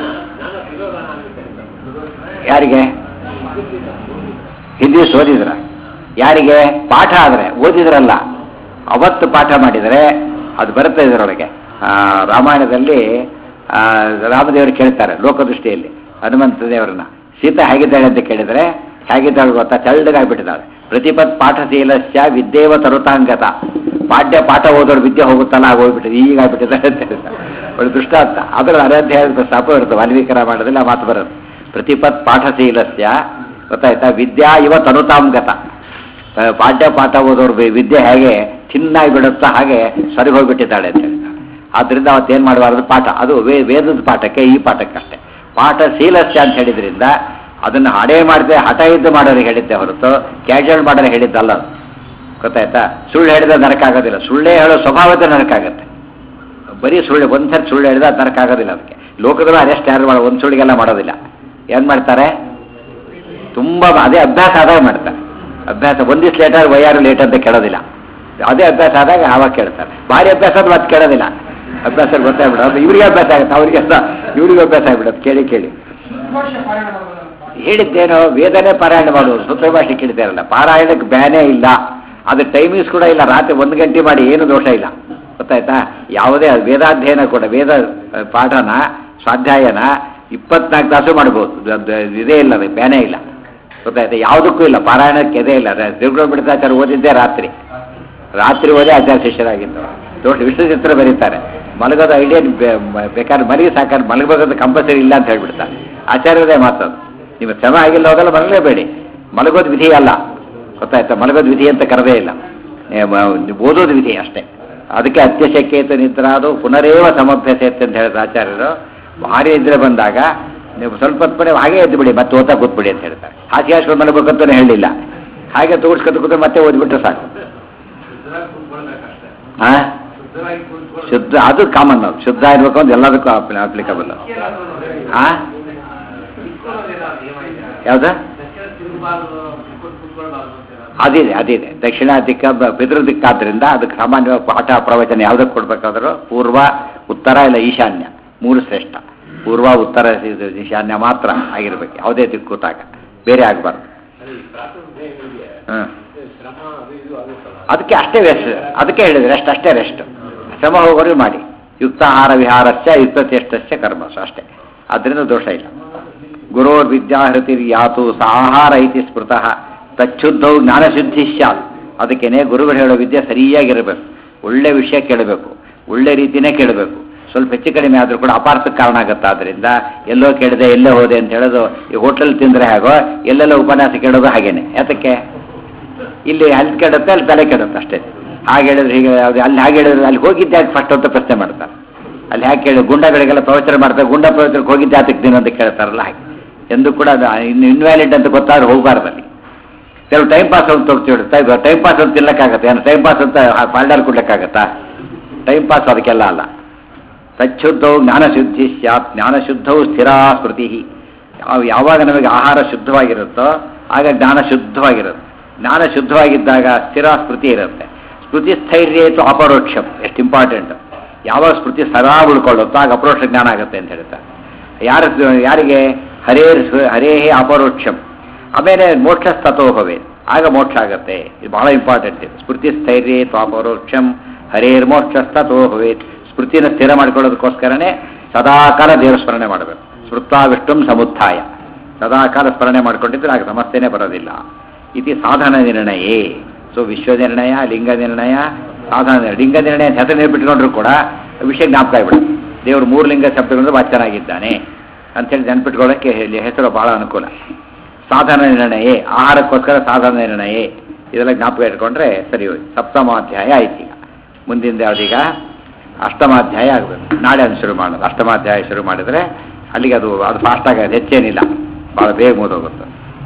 ಯಾರಿಗೆ ಹಿಂದಿ ಓದಿದ್ರ ಯಾರಿಗೆ ಪಾಠ ಆದರೆ ಓದಿದ್ರಲ್ಲ ಅವತ್ತು ಪಾಠ ಮಾಡಿದರೆ ಅದು ಬರುತ್ತೆ ಇದರೊಳಗೆ ಆ, ರಾಮಾಯಣದಲ್ಲಿ ಆ, ರಾಮದೇವರು ಕೇಳ್ತಾರೆ ಲೋಕದೃಷ್ಟಿಯಲ್ಲಿ ಹನುಮಂತ ದೇವರನ್ನ ಸೀತೆ ಹೇಗಿದ್ದಾಳೆ ಅಂತ ಕೇಳಿದರೆ ಹೇಗಿದ್ದಾಳೆ ಗೊತ್ತಾ ತೆಳ್ಳಗಾಗ್ಬಿಟ್ಟಿದ್ದಾಳೆ ಪ್ರತಿಪತ್ ಪಾಠಶೀಲಸ್ಯ ವಿದ್ಯೇವ ತರುತಾಂಗತ ಪಾಠ್ಯ ಪಾಠ ಓದೋರು ವಿದ್ಯೆ ಹೋಗುತ್ತಲ್ಲ ಆಗ ಹೋಗ್ಬಿಟ್ಟಿದೆ ಈಗ ಆಗ್ಬಿಟ್ಟಿದ್ದಾರೆ ಅಂತ ಹೇಳ್ತಾರೆ ಒಳ್ಳೆ ದುಷ್ಟ ಅಂತ ಅದರ ಅನಾಧ್ಯಾಯ ಶಾಪ ಇರುತ್ತೆ ವಾಲ್ಮೀಕಿ ರಾಮಾಯಣದಲ್ಲಿ ಆ ಮಾತು ಬರುತ್ತೆ ಪ್ರತಿಪತ್ ಪಾಠಶೀಲಸ್ಯ ಗೊತ್ತಾಯ್ತಾ ವಿದ್ಯಾ ಇವ ತನುತಾಂಗತ ಆ, ಪಾಠ್ಯ ಪಾಠ ಓದೋರು ವಿ- ವಿದ್ಯೆ ಹೇಗೆ ಚಿನ್ನಾಗಿ ಬಿಡುತ್ತೋ ಹಾಗೆ ಸರಿ ಹೋಗ್ಬಿಟ್ಟಿದ್ದಾಳೆ ಅಂತ ಹೇಳ್ತಾರೆ ಆದ್ರಿಂದ ಅವತ್ತೇನು ಮಾಡಬಾರ್ದು ಪಾಠ ಅದು ವೇ- ವೇದದ ಪಾಠಕ್ಕೆ ಈ ಪಾಠಕ್ಕಷ್ಟೇ ಪಾಠ ಶೀಲಸ್ಯ ಅಂತ ಹೇಳಿದ್ರಿಂದ ಅದನ್ನು ಹಡೇ ಮಾಡಿದೆ ಹಠ ಇದ್ದು ಮಾಡೋರಿಗೆ ಹೇಳಿದ್ದೆ ಹೊರತು ಕ್ಯಾಶುವಲ್ ಮಾಡೋರಿಗೆ ಹೇಳಿದ್ದಲ್ಲ ಅದು ಗೊತ್ತಾಯ್ತಾ ಸುಳ್ಳು ಹೇಳಿದ್ರೆ ನರಕ ಆಗೋದಿಲ್ಲ ಸುಳ್ಳೇ ಹೇಳೋ ಸ್ವಭಾವದ ನರಕ ಆಗುತ್ತೆ ಬರೀ ಸುಳ್ಳು ಒಂದ್ಸರಿ ಸುಳ್ಳು ಹೇಳಿದ್ರೆ ಅದು ನರಕ ಆಗೋದಿಲ್ಲ ಅದಕ್ಕೆ ಲೋಕದಲ್ಲೂ ಅರೆಸ್ಟ್ ಯಾರು ಮಾಡೋ ಒಂದು ಸುಳ್ಳಿಗೆಲ್ಲ ಮಾಡೋದಿಲ್ಲ ಏನು ಮಾಡ್ತಾರೆ ತುಂಬ ಅದೇ ಅಭ್ಯಾಸ ಆದಾಗ ಮಾಡ್ತಾರೆ ಅಭ್ಯಾಸ ಒಂದಿವ್ಸ ಲೇಟ್ ಆದ್ರೆ ವೈಯಾರು ಲೇಟ್ ಅಂತ ಕೇಳೋದಿಲ್ಲ ಅದೇ ಅಭ್ಯಾಸ ಆದಾಗ ಆವಾಗ ಕೇಳ್ತಾರೆ ಭಾರಿ ಅಭ್ಯಾಸ ಆದ್ರೆ ಮತ್ತೆ ಕೇಳೋದಿಲ್ಲ ಅಭ್ಯಾಸ ಗೊತ್ತಾಗ್ಬಿಡೋದು ಇವ್ರಿಗೆ ಅಭ್ಯಾಸ ಆಗುತ್ತೆ ಅವ್ರಿಗೆ ಅಲ್ಲ ಇವ್ರಿಗೆ ಅಭ್ಯಾಸ ಆಗ್ಬಿಡೋದು ಕೇಳಿ ಕೇಳಿ ಹೇಳಿದ್ದೇನೋ ವೇದನೆ ಪಾರಾಯಣ ಮಾಡುವುದು ಸೂತ್ರ ಭಾಷೆ ಕೇಳಿದಾರಲ್ಲ ಪಾರಾಯಣಕ್ಕೆ ಬ್ಯಾನೇ ಇಲ್ಲ ಅದು ಟೈಮಿಂಗ್ಸ್ ಕೂಡ ಇಲ್ಲ ರಾತ್ರಿ ಒಂದು ಗಂಟೆ ಮಾಡಿ ಏನು ದೋಷ ಇಲ್ಲ ಗೊತ್ತಾಯ್ತಾ ಯಾವುದೇ ವೇದಾಧ್ಯಯನ ಕೂಡ ವೇದ ಆ, ಪಾಠನ ಸ್ವಾಧ್ಯಾಯನ ಇಪ್ಪತ್ನಾಲ್ಕು ತಾಸು ಮಾಡ್ಬೋದು ಅದು- ಅದು ಇದೇ ಇಲ್ಲ ಅದಕ್ಕೆ ಬ್ಯಾನೇ ಇಲ್ಲ ಗೊತ್ತಾಯ್ತಾ ಯಾವುದಕ್ಕೂ ಇಲ್ಲ ಪಾರಾಯಣಕ್ಕೆ ಇದೇ ಇಲ್ಲ ತಿರುಗುಳ ಬಿಡ್ತಾಚಾರ ಓದಿದ್ದೇ ರಾತ್ರಿ ರಾತ್ರಿ ಓದಿ ಆಚಾರ್ಯ ಶಿಷ್ಯರಾಗಿದ್ದು ದೊಡ್ಡ ವಿಶ್ವಚಿತ್ರ ಬರೀತಾರೆ ಮಲಗೋದು ಐಡಿಯಾ ಬೇಕಾದ್ರೆ ಮಲಗಿ ಸಾಕಾದ್ರೆ ಮಲಗಬೇಕಂತ ಕಂಪಲ್ಸರಿ ಇಲ್ಲ ಅಂತ ಹೇಳ್ಬಿಡ್ತಾರೆ ಆಚಾರ್ಯದೇ ಮಾತದು ನಿಮ್ಮ ಶ್ರಮ ಆಗಿಲ್ಲ ಹೋಗಲ್ಲ ಮಲಗಲೇಬೇಡಿ ಮಲಗೋದು ವಿಧಿ ಅಲ್ಲ ಗೊತ್ತಾಯ್ತಾ ಮಲಗೋದು ವಿಧಿ ಅಂತ ಕರೆದೇ ಇಲ್ಲ ಏ, ಮ- ಓದೋದು ವಿಧಿ ಅಷ್ಟೇ ಅದಕ್ಕೆ ಅತ್ಯಶಕ್ಯತೆ ನಿದ್ರಾದು ಪುನರೇವ ಸಮಭ್ಯಸೆತ್ತೆ ಅಂತ ಹೇಳಿದ ಆಚಾರ್ಯರು ಭಾರಿ ಇದ್ರೆ ಬಂದಾಗ ನೀವು ಸ್ವಲ್ಪ ಹೊತ್ತು ಬಿಡಿ ಹಾಗೆ ಎದ್ದು ಬಿಡಿ ಮತ್ತೆ ಓದ್ತಾ ಕೂತ್ಬಿಡಿ ಅಂತ ಹೇಳ್ತಾರೆ ಹಾಸಿಗೆ ಹಾಸ್ಕೊಂಡು ಮಲಗಬೇಕಂತಲೇ ಹೇಳಿಲ್ಲ ಹಾಗೆ ತೋರಿಸ್ಕೊತ ಕೂತ್ರೆ ಮತ್ತೆ ಓದ್ಬಿಟ್ರೆ ಸಾಕು ಶುದ್ಧರಾಗಿ ಕೂತ್ಕೊಳ್ಬೇಕಷ್ಟೇ ಹಾ ಶುದ್ಧರಾಗಿ ಕೂತ್ಕೊಳ್ಳೋದು ಶುದ್ಧ ಅದು ಕಾಮನ್ ಅದು ಶುದ್ಧ ಇರ್ಬೇಕು ಅಂತ ಎಲ್ಲದಕ್ಕೂ ಅಪ್ಲಿಕಬಲ್ ಹಾ ಇಟ್ಕೊಳ್ಳೋದೇನೋ ನಿಯಮ ಇದೆಯಾ? ಯಾವ್ದು ದಕ್ಷಿಣ ತಿರುಗಬಾರ್ದು ತಿರ್ಕೊಂಡು ಕೂತ್ಕೊಳ್ಬಾರ್ದು ಅಂತ ಏನಾದ್ರು? ಅದಿದೆ ಅದಿದೆ ದಕ್ಷಿಣ ದಿಕ್ಕ ಬ- ಪಿತೃ ದಿಕ್ಕಾದ್ರಿಂದ ಅದಕ್ಕೆ ಸಾಮಾನ್ಯವಾಗಿ ಪಾಠ ಪ್ರವಚನ ಯಾವುದಕ್ಕೆ ಕೊಡ್ಬೇಕಾದ್ರೂ ಪೂರ್ವ ಉತ್ತರ ಇಲ್ಲ ಈಶಾನ್ಯ ಮೂರು ಶ್ರೇಷ್ಠ ಪೂರ್ವ ಉತ್ತರ ಇದು ಈಶಾನ್ಯ ಮಾತ್ರ ಆಗಿರ್ಬೇಕು ಯಾವುದೇ ದಿಕ್ಕೂತಾಗ ಬೇರೆ ಆಗಬಾರ್ದು ಅಲ್ಲಿ ಪ್ರಾಥಮಿಕ ಏನಿದೆ ಹ್ಮ್ ಶ್ರಮ ಅದು ಇದು ಆಗುತ್ತಲ್ಲ ಅದಕ್ಕೆ ಅಷ್ಟೇ ರೆಸ್ಟ್ ಅದಕ್ಕೆ ಹೇಳಿದ್ರೆ ರೆಸ್ಟ್ ಅಷ್ಟೇ ರೆಸ್ಟ್ ಶ್ರಮ ಹೋಗೋರು ಮಾಡಿ ಯುಕ್ತ ಆಹಾರ ವಿಹಾರಸ್ಯ ಯುಕ್ತ ಚೇಷ್ಟಸ್ಯ ಕರ್ಮಸು ಅಷ್ಟೇ ಅದರಿಂದ ದೋಷ ಇಲ್ಲ ಗುರೋರ್ ವಿದ್ಯಾಹೃತಿರ್ ಯಾತು ಸ ಆಹಾರ ಇತಿ ಸ್ಮೃತಃ ತಚ್ಚುದ್ಧವು ಜ್ಞಾನಶುದ್ಧಿ ಸ್ಯಾತ್ ಅದಕ್ಕೇನೆ ಗುರುಗಳು ಹೇಳೋ ವಿದ್ಯೆ ಸರಿಯಾಗಿರಬೇಕು ಒಳ್ಳೆ ವಿಷಯ ಕೇಳಬೇಕು ಒಳ್ಳೆ ರೀತಿನೇ ಕೇಳಬೇಕು ಸ್ವಲ್ಪ ಹೆಚ್ಚು ಕಡಿಮೆ ಆದರೂ ಕೂಡ ಅಪಾರ್ಥಕ್ಕೆ ಕಾರಣ ಆಗುತ್ತೆ ಆದ್ದರಿಂದ ಎಲ್ಲೋ ಕೇಳಿದೆ ಎಲ್ಲೇ ಹೋದೆ ಅಂತ ಹೇಳೋದು ಈ ಹೋಟೆಲ್ ತಿಂದರೆ ಹೇಗೋ ಎಲ್ಲೆಲ್ಲ ಉಪನ್ಯಾಸ ಕೇಳೋದು ಹಾಗೇನೆ ಯಾತಕ್ಕೆ ಇಲ್ಲಿ ಅಲ್ಲಿ ಕೆಡುತ್ತೆ ಅಲ್ಲಿ ತಲೆ ಕೆಡುತ್ತೆ ಅಷ್ಟೇ ಹಾಗೆ ಹೇಳಿದ್ರೆ ಹೀಗೆ ಯಾವ್ದು ಅಲ್ಲಿ ಹಾಗೆ ಹೇಳಿದ್ರೆ ಅಲ್ಲಿ ಹೋಗಿದ್ದೆ ಯಾಕೆ ಫಸ್ಟ್ ಅಂತ ಪ್ರಶ್ನೆ ಮಾಡ್ತಾರೆ ಅಲ್ಲಿ ಹಾಗೆ ಕೇಳಿ ಗುಂಡಗಳಿಗೆಲ್ಲ ಪ್ರವಚನ ಮಾಡ್ತಾರೆ ಗುಂಡ ಪ್ರವಚನಕ್ಕೆ ಹೋಗಿದ್ದೆ ಯಾತಕ್ಕೆ ನೀನು ಅಂತ ಕೇಳ್ತಾರಲ್ಲ ಹಾಗೆ ಎಂದು ಕೂಡ ಅದು ಇನ್ನು ಇನ್ವ್ಯಾಲಿಡ್ ಅಂತ ಗೊತ್ತಾದ್ರೆ ಹೋಗಬಾರ್ದು ಅಲ್ಲಿ ಕೆಲವು ಟೈಮ್ ಪಾಸ್ ಅಂತ ಹೋಗ್ತಿಬಿಡುತ್ತೆ ಟೈಮ್ ಪಾಸ್ ಅಂತ ತಿನ್ನಕ್ಕಾಗತ್ತೆ ಏನು ಟೈಮ್ ಪಾಸ್ ಅಂತ ಪಾಲ್ಡರ್ ಕೊಡ್ಲಿಕ್ಕಾಗತ್ತಾ ಟೈಮ್ ಪಾಸ್ ಅದಕ್ಕೆಲ್ಲ ಅಲ್ಲ ತಚ್ಚುದ್ಧವು ಜ್ಞಾನಶುದ್ಧಿ ಸ್ಯಾತ್ ಜ್ಞಾನಶುದ್ಧವು ಸ್ಥಿರ ಸ್ಮೃತಿ ಯಾವ- ಯಾವಾಗ ನಮಗೆ ಆಹಾರ ಶುದ್ಧವಾಗಿರುತ್ತೋ ಆಗ ಜ್ಞಾನ ಶುದ್ಧವಾಗಿರುತ್ತೆ ಜ್ಞಾನ ಶುದ್ಧವಾಗಿದ್ದಾಗ ಸ್ಥಿರ ಸ್ಮೃತಿ ಇರುತ್ತೆ ಸ್ಮೃತಿ ಸ್ಥೈರ್ಯ ಇತ್ತು ಅಪರೋಕ್ಷಂ ಎಷ್ಟು ಇಂಪಾರ್ಟೆಂಟ್ ಯಾವಾಗ ಸ್ಮೃತಿ ಸದಾ ಉಳ್ಕೊಳ್ಳುತ್ತೋ ಆಗ ಅಪರೋಕ್ಷ ಜ್ಞಾನ ಆಗುತ್ತೆ ಅಂತ ಹೇಳ್ತಾರೆ ಯಾರ ಯಾರಿಗೆ ಹರೇ ಹರೇ ಅಪರೋಕ್ಷಂ ಆಮೇಲೆ ಮೋಕ್ಷ ತಥೋ ಭವೆ ಆಗ ಮೋಕ್ಷ ಆಗತ್ತೆ ಇದು ಬಹಳ ಇಂಪಾರ್ಟೆಂಟ್ ಇದು ಸ್ಮೃತಿ ಸ್ಥೈರ್ಯ ತ್ವಾಪರೋಕ್ಷಂ ಹರೇರ್ ಮೋಕ್ಷ ತಥೋ ಭವೇತ್ ಸ್ಮೃತಿನ ಸ್ಥಿರ ಮಾಡ್ಕೊಳ್ಳೋದಕ್ಕೋಸ್ಕರನೇ ಸದಾಕಾಲ ದೇವರ ಸ್ಮರಣೆ ಮಾಡಬೇಕು ಸ್ಮೃತ್ವಾ ವಿಷ್ಣುಂ ಸಮುತ್ಥಾಯ ಸದಾಕಾಲ ಸ್ಮರಣೆ ಮಾಡ್ಕೊಂಡಿದ್ರೆ ಆಗ ಸಮಸ್ಯೆನೇ ಬರೋದಿಲ್ಲ ಇತಿ ಸಾಧನ ನಿರ್ಣಯೇ ಸೊ ವಿಶ್ವ ನಿರ್ಣಯ ಲಿಂಗ ನಿರ್ಣಯ ಸಾಧನ ನಿರ್ಣಯ. ಲಿಂಗ ನಿರ್ಣಯ ಅಂತ ಹೆಸರು ನೆನಪಿಟ್ಕೊಂಡ್ರು ಕೂಡ ವಿಷಯ ಜ್ಞಾಪಕ ಆಗ್ಬಿಡುತ್ತೆ ದೇವರು ಮೂರು ಲಿಂಗ ಶಬ್ದಗಳಿಂದ ವಾಚ್ಯನಾಗಿದ್ದಾನೆ ಅಂತೇಳಿ ನೆನಪಿಟ್ಕೊಳ್ಳೋಕ್ಕೆ ಇಲ್ಲಿ ಹೆಸರು ಬಹಳ ಅನುಕೂಲ ಸಾಧನ ನಿರ್ಣಯೇ ಆಹಾರಕ್ಕೋಸ್ಕರ ಸಾಧನ ನಿರ್ಣಯೇ ಇದೆಲ್ಲ ಜ್ಞಾಪಕ ಇಟ್ಕೊಂಡ್ರೆ ಸರಿ ಹೋಯ್ತು ಸಪ್ತಮಾಧ್ಯಾಯ ಆಯ್ತು ಈಗ ಮುಂದಿನ ಯಾವ್ದೀಗ ಅಷ್ಟಮಾಧ್ಯಾಯ ಆಗಬೇಕು ನಾಳೆ ಅದು ಶುರು ಮಾಡೋದು ಅಷ್ಟಮಾಧ್ಯಾಯ ಶುರು ಮಾಡಿದರೆ ಅಲ್ಲಿಗೆ ಅದು ಅದು ಫಾಸ್ಟ್ ಆಗೋದು ಹೆಚ್ಚೇನಿಲ್ಲ ಭಾಳ ಬೇಗ ಮುಗಿದೋಗುತ್ತೆ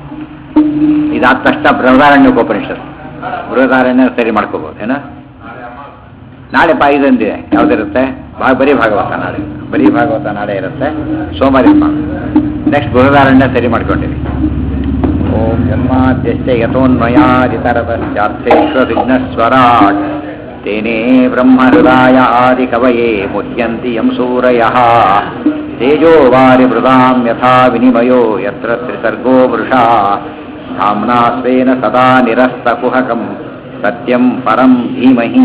ಇದಾದ ತಕ್ಷಣ ಬೃಹದಾರಣ್ಯೋಪನಿಷತ್ ಬೃಹದಾರಣ್ಯ ಸರಿ ಮಾಡ್ಕೋಬೋದು ಏನೋ ನಾಳೆ ಅಮ್ಮ ನಾಳೆ ಪಾ ಇದೊಂದಿದೆ ಯಾವುದಿರುತ್ತೆ ಭಾ ಬರೀ ಭಾಗವತ ನಾಳೆ ಬರೀ ಭಾಗವತ ನಾಳೆ ಇರುತ್ತೆ ಸೋಮವಾರ ನೆಕ್ಸ್ಟ್ ಬೃಹದಾರಣ್ಯ ಸರಿ ಮಾಡ್ಕೊಂಡಿವಿ ಓಂ ಜನ್ಮಾದ್ಯಶ್ಚ ಯಥೋನ್ಮಯಾದಿತರತಶ್ಚಾರ್ಥೇಶ್ವ ವಿಘ್ನಸ್ವರಾಟ್ ತೇನೇ ಬ್ರಹ್ಮಹೃದಾಯ ಆದಿಕವಯೇ ಮುಹ್ಯಂತಿ ಯಂ ಸೂರಯಃ ತೇಜೋ ವಾರಿ ಮೃದಾಂ ಯಥಾ ವಿನಿಮಯೋ ಯತ್ರ ತ್ರಿಸರ್ಗೋ ಮೃಷಾ धाम्ना स्वेन सदा निरस्तकुहकं सत्यं परं धीमहि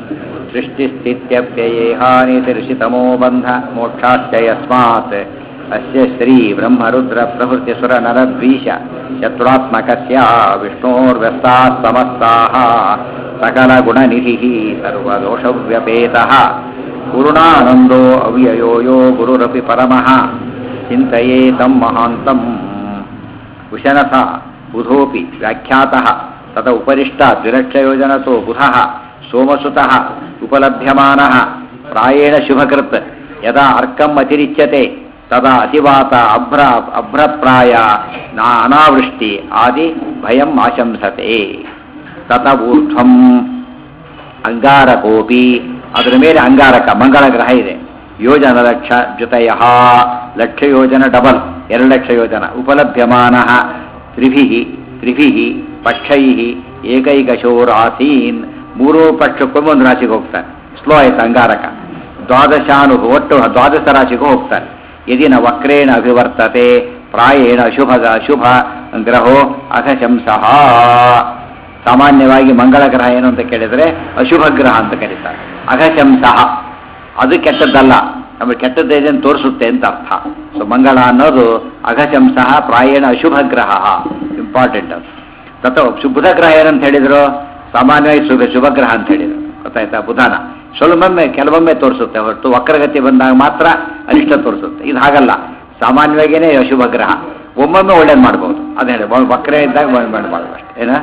सृष्टिस्थित्यप्ययेहानितिर्षितमो बन्ध मोक्षाश्च यस्मात् अस्य श्रीब्रह्मरुद्रप्रभृतिसुरनरद्वीष शत्रुरात्मकस्य विष्णोर्व्यस्ताः समस्ताः सकलगुणनिधिः सर्वदोषव्यपेतः पूर्णानन्दो अव्ययो यो गुरुरपि परमः चिन्तये तं महान्तम् कुशनथ बुधोऽपि व्याख्यातः तत उपरिष्टात् विरक्षयोजनतो बुधः सोमसुतः उपलभ्यमानः प्रायेण शुभकृत् यदा अर्कम् अतिरिच्यते तदा अतिवात अभ्र अभ्रप्राय ना अनावृष्टि आदि भयम् ಆಶಂಸತೆ ತತ ಊರ್ಧ್ವಂ ಅಂಗಾರಕೋಪಿ ಅದರ ಮೇಲೆ ಅಂಗಾರಕ ಮಂಗಳ ಗ್ರಹ ಇದೆ ಯೋಜನ ಲಕ್ಷ ಜೊತೆಯ ಲಕ್ಷ ಯೋಜನ ಡಬಲ್ ಎರಡು ಲಕ್ಷ ಯೋಜನ ಉಪಲಭ್ಯಮಾನ ತ್ರಿಭಿ ತ್ರಿಭಿ ಪಕ್ಷೈ ಏಕೈಕಶೋರಾಸೀನ್ ಮೂರೂ ಪಕ್ಷಕ್ಕೊಮ್ಮೆ ಒಂದು ರಾಶಿಗೆ ಹೋಗ್ತಾರೆ ಸ್ಲೋ ಆಯ್ತು ಅಂಗಾರಕ ದ್ವಾದಶಾನು ಒಟ್ಟು ದ್ವಾದಶ ರಾಶಿಗೂ ಹೋಗ್ತಾರೆ ಯದಿನ ವಕ್ರೇಣ ಅಭಿವರ್ತತೆ ಪ್ರಾಯೇಣ ಅಶುಭ ಅಶುಭ ಗ್ರಹೋ ಅಘಶಂಸಃ ಸಾಮಾನ್ಯವಾಗಿ ಮಂಗಳ ಗ್ರಹ ಏನು ಅಂತ ಕೇಳಿದರೆ ಅಶುಭ ಗ್ರಹ ಅಂತ ಕರೀತಾರೆ ಅಘಶಂಸಃ ಅದು ಕೆಟ್ಟದ್ದಲ್ಲ ನಮಗೆ ಕೆಟ್ಟದ್ದೇನೆ ತೋರಿಸುತ್ತೆ ಅಂತ ಅರ್ಥ ಸೊ ಮಂಗಳ ಅನ್ನೋದು ಅಘಶಂಸಃ ಪ್ರಾಯೇಣ ಅಶುಭ ಗ್ರಹ ಇಂಪಾರ್ಟೆಂಟ್ ಅದು ತತ ಬುಧ ಗ್ರಹ ಏನಂತ ಹೇಳಿದ್ರು ಸಾಮಾನ್ಯವಾಗಿ ಶುಭ ಶುಭ ಗ್ರಹ ಅಂತ ಹೇಳಿದ್ರು ಗೊತ್ತಾಯ್ತಾ ಬುಧನ ಸ್ವಲ್ಪೊಮ್ಮೆ ಕೆಲವೊಮ್ಮೆ ತೋರಿಸುತ್ತೆ ಹೊರತು ವಕ್ರಗತಿ ಬಂದಾಗ ಮಾತ್ರ ಅನಿಷ್ಟ ತೋರಿಸುತ್ತೆ ಇದು ಹಾಗಲ್ಲ ಸಾಮಾನ್ಯವಾಗಿಯೇ ಅಶುಭ ಗ್ರಹ ಒಮ್ಮೊಮ್ಮೆ ಒಳ್ಳೇದು ಮಾಡ್ಬೋದು ಅದೇ ಹೇಳಿ ವಕ್ರ ಇದ್ದಾಗ ಮಾಡಬಾರ್ದು ಅಷ್ಟೇ ಏನ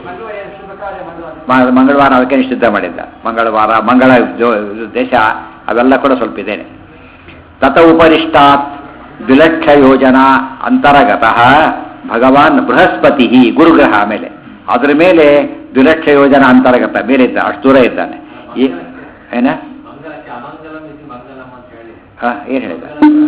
ಮ- ಮಂಗಳವಾರ ಅದಕ್ಕೆ ನಿಷಿದ್ಧ ಮಾಡಿದ್ದ ಮಂಗಳವಾರ ಮಂಗಳ ಜೋ- ದೇಶ ಅವೆಲ್ಲ ಕೂಡ ಸ್ವಲ್ಪ ಇದೇನೆ ತತ ಉಪರಿಷ್ಟಾತ್ ವಿಲಕ್ಷ ಯೋಜನಾ ಅಂತರಗತಃ ಭಗವಾನ್ ಬೃಹಸ್ಪತಿ ಗುರುಗ್ರಹ ಮೇಲೆ ಅದರ ಮೇಲೆ ದ್ವಿಲಕ್ಷ ಯೋಜನಾ ಅಂತರ್ಗತ ಮೇಲೆ ಇದ್ದ ಅಷ್ಟು ದೂರ ಇದ್ದಾನೆ ಈ- ಏನ ಮಂಗಲಕ್ಕೆ ಅಮಂಗಲಂ ಇದು ಮಂಗಲಂ ಅಂತ ಹೇಳಿ ಹಾ ಏನ್ ಹೇಳಿದ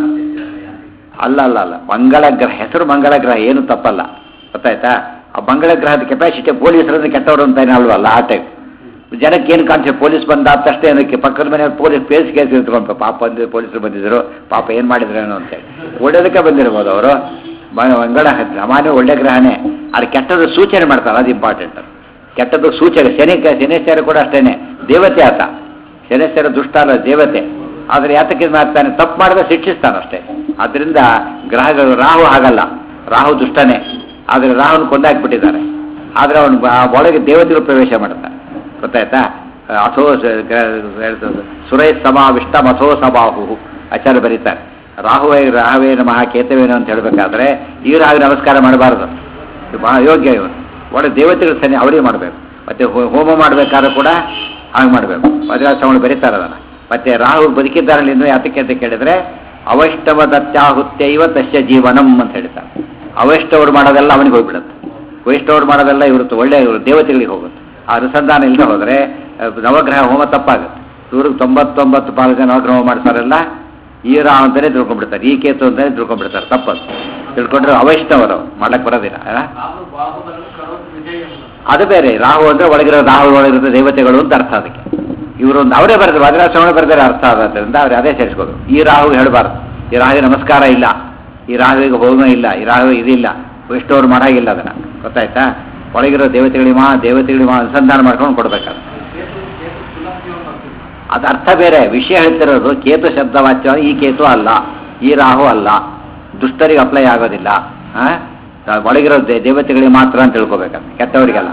ಅಲ್ಲ ಅಲ್ಲ ಅಲ್ಲ ಮಂಗಳ ಗ್ರಹ ಹೆಸರು ಮಂಗಳ ಗ್ರಹ ಏನು ತಪ್ಪಲ್ಲ ಗೊತ್ತಾಯ್ತಾ ಆ ಮಂಗಳ ಗ್ರಹದ ಕೆಪಾಸಿಟಿ ಪೊಲೀಸರನ್ನು ಕೆಟ್ಟವರು ಅಂತ ಅಲ್ವಲ್ಲ ಆ ಟೈಪ್ ಜನಕ್ಕೆ ಏನು ಕಾನ್ಸೆಪ್ಟ್ ಪೊಲೀಸ್ ಬಂದಾದ ತಕ್ಷಣ ಏನಕ್ಕೆ ಪಕ್ಕದ ಮನೆ ಪೊಲೀಸ್ ಕೇಸ್ ಕೇಸ್ ಇಟ್ಕೊಂಡು ಪಾಪ ಬಂದು ಪೊಲೀಸರು ಬಂದಿದ್ರು ಪಾಪ ಏನು ಮಾಡಿದ್ರೇನೋ ಅಂತೇಳಿ ಒಳ್ಳೇದಕ್ಕೆ ಬಂದಿರ್ಬೋದು ಅವರು ಮಂಗಳ ಸಾಮಾನ್ಯ ಒಳ್ಳೆ ಗ್ರಹನೇ ಅದು ಕೆಟ್ಟದ್ದು ಸೂಚನೆ ಮಾಡ್ತಾರೆ ಅದು ಇಂಪಾರ್ಟೆಂಟ್ ಕೆಟ್ಟದ್ದು ಸೂಚನೆ ಶನಿ ಶನೇಶ್ವರ ಕೂಡ ಅಷ್ಟೇನೆ ದೇವತೆ ಆತ ಶನೇಶ್ವರ ದುಷ್ಟ ಅಲ್ಲ ದೇವತೆ ಆದರೆ ಯಾತಕ್ಕೆ ಇದು ಮಾಡ್ತಾನೆ ತಪ್ಪು ಮಾಡಿದ್ರೆ ಶಿಕ್ಷಿಸ್ತಾನೆ ಅಷ್ಟೇ ಆದ್ದರಿಂದ ಗ್ರಹಗಳು ರಾಹು ಹಾಗಲ್ಲ ರಾಹು ದುಷ್ಟನೇ ಆದರೆ ರಾಹುನ ಕೊಂದಾಕ್ಬಿಟ್ಟಿದ್ದಾರೆ ಆದರೆ ಅವನು ಆ ಒಳಗೆ ದೇವತೆಗಳು ಪ್ರವೇಶ ಮಾಡ್ತಾನೆ ಗೊತ್ತಾಯ್ತಾ ಅಥೋ ಸ- ಗ- ಸುರೈ ಸಮಾವಿಷ್ಟ ಮಥೋ ಸಬಾಹು ಆಚಾರ್ಯ ಬರೀತಾರೆ ರಾಹುವೇ ರಾಹುವೇ ನಮಃ ಕೇತವೇನು ಅಂತ ಹೇಳಬೇಕಾದ್ರೆ ಈ ರಾಹು ನಮಸ್ಕಾರ ಮಾಡಬಾರದು ಇದು ಬಹಳ ಯೋಗ್ಯ ಇವನು ಒಳ್ಳೆ ದೇವತೆಗಳು ಸನ್ನಿ ಅವರಿಗೆ ಮಾಡಬೇಕು ಮತ್ತೆ ಹೋ- ಹೋಮ ಮಾಡಬೇಕಾದ್ರೂ ಕೂಡ ಹಾಗೆ ಮಾಡಬೇಕು ವಜ್ರಾಶ್ರಮಗಳು ಬರೀತಾರೆ ಅದನ್ನು ಮತ್ತೆ ರಾಹು ಬದುಕಿದ್ದಾರಲ್ಲಿ ಇನ್ನೂ ಯಾತಕ್ಕೆ ಅಂತ ಕೇಳಿದ್ರೆ ಅವೈಷ್ಟವ ದತ್ಯಾಹುತ್ಯೈವ ತಸ್ಯ ಜೀವನಂ ಅಂತ ಹೇಳ್ತಾರೆ ಅವೈಷ್ಟವರು ಮಾಡೋದೆಲ್ಲ ಅವನಿಗೆ ಹೋಗ್ಬಿಡುತ್ತೆ ವೈಷ್ಣವರು ಮಾಡೋದೆಲ್ಲ ಇವರು ಒಳ್ಳೆ ಇವರು ದೇವತೆಗಳಿಗೆ ಹೋಗುತ್ತೆ ಆ ಅನುಸಂಧಾನ ಇಲ್ಲದೆ ಹೋದರೆ ಅಹ್, ನವಗ್ರಹ ಹೋಮ ತಪ್ಪಾಗುತ್ತೆ ಇವ್ರಿಗೆ ತೊಂಬತ್ತೊಂಬತ್ತು ಪಾಲು ಜನ ನವಗ್ರಹ ಹೋಮ ಮಾಡ್ತಾರಲ್ಲ ಈ ರಾವ್ ಅಂತಾನೆ ತಿಳ್ಕೊಂಡ್ಬಿಡ್ತಾರೆ ಈ ಕೇತು ಅಂತಾನೆ ತಿಳ್ಕೊಂಡ್ಬಿಡ್ತಾರೆ ತಪ್ಪದು ತಿಳ್ಕೊಂಡ್ರೆ ಅವೈಷ್ಣವರು ಮಾಡಕ್ ಬರೋದಿಲ್ಲ ಆ? ರಾಹು ಬಾಹುಬಲಂ ಕರೋತ್ ವಿಜಯಂ ಅದು ಬೇರೆ ರಾಹು ಅಂದ್ರೆ ಒಳಗಿರೋ ರಾಹು ಒಳಗಿರೋ ದೇವತೆಗಳು ಅಂತ ಅರ್ಥ ಅದಕ್ಕೆ ಇವರೊಂದು ಅವರೇ ಬರೆದ್ರು ವಜ್ರಾಶ್ರಮ ಬರೆದರೆ ಅರ್ಥ ಆದ್ರಿಂದ ಅವ್ರು ಅದೇ ಸೇರಿಸ್ಕೋದು ಈ ರಾಹು ಹೇಳಬಾರ್ದು ಈ ರಾಹುವಿಗೆ ನಮಸ್ಕಾರ ಇಲ್ಲ ಈ ರಾಹುವಿಗೆ ಹೋಮ ಇಲ್ಲ ಈ ರಾಹು ಇದಿಲ್ಲ ವೈಷ್ಣವರು ಮಾಡಾಗಿಲ್ಲ ಅದನ್ನ ಗೊತ್ತಾಯ್ತಾ ಒಳಗಿರೋ ದೇವತೆಗಳಿಗೆ ಮಾ ದೇವತೆಗಳಿಗೆ ಮಾ ಅನುಸಂಧಾನ ಮಾಡ್ಕೊಂಡು ಕೊಡ್ಬೇಕಾದ್ರೆ ಕೇತು ಕೇತು ಸುಲಭ್ಯವನ್ನು ಅಂತಿದ್ರು. ಅದು ಅರ್ಥ ಬೇರೆ ವಿಷಯ ಹೇಳ್ತಿರೋದು ಕೇತು ಶಬ್ದವಾಚ್ಯ ಈ ಕೇತು ಅಲ್ಲ ಈ ರಾಹು ಅಲ್ಲ ದುಷ್ಟರಿಗೆ ಅಪ್ಲೈ ಆಗೋದಿಲ್ಲ ಆ? ಒಳಗಿರೋ ದೇ- ದೇವತೆಗಳಿಗೆ ಮಾತ್ರ ಅಂತ ತಿಳ್ಕೊಬೇಕಂತ ಕೆಟ್ಟವರಿಗೆಲ್ಲ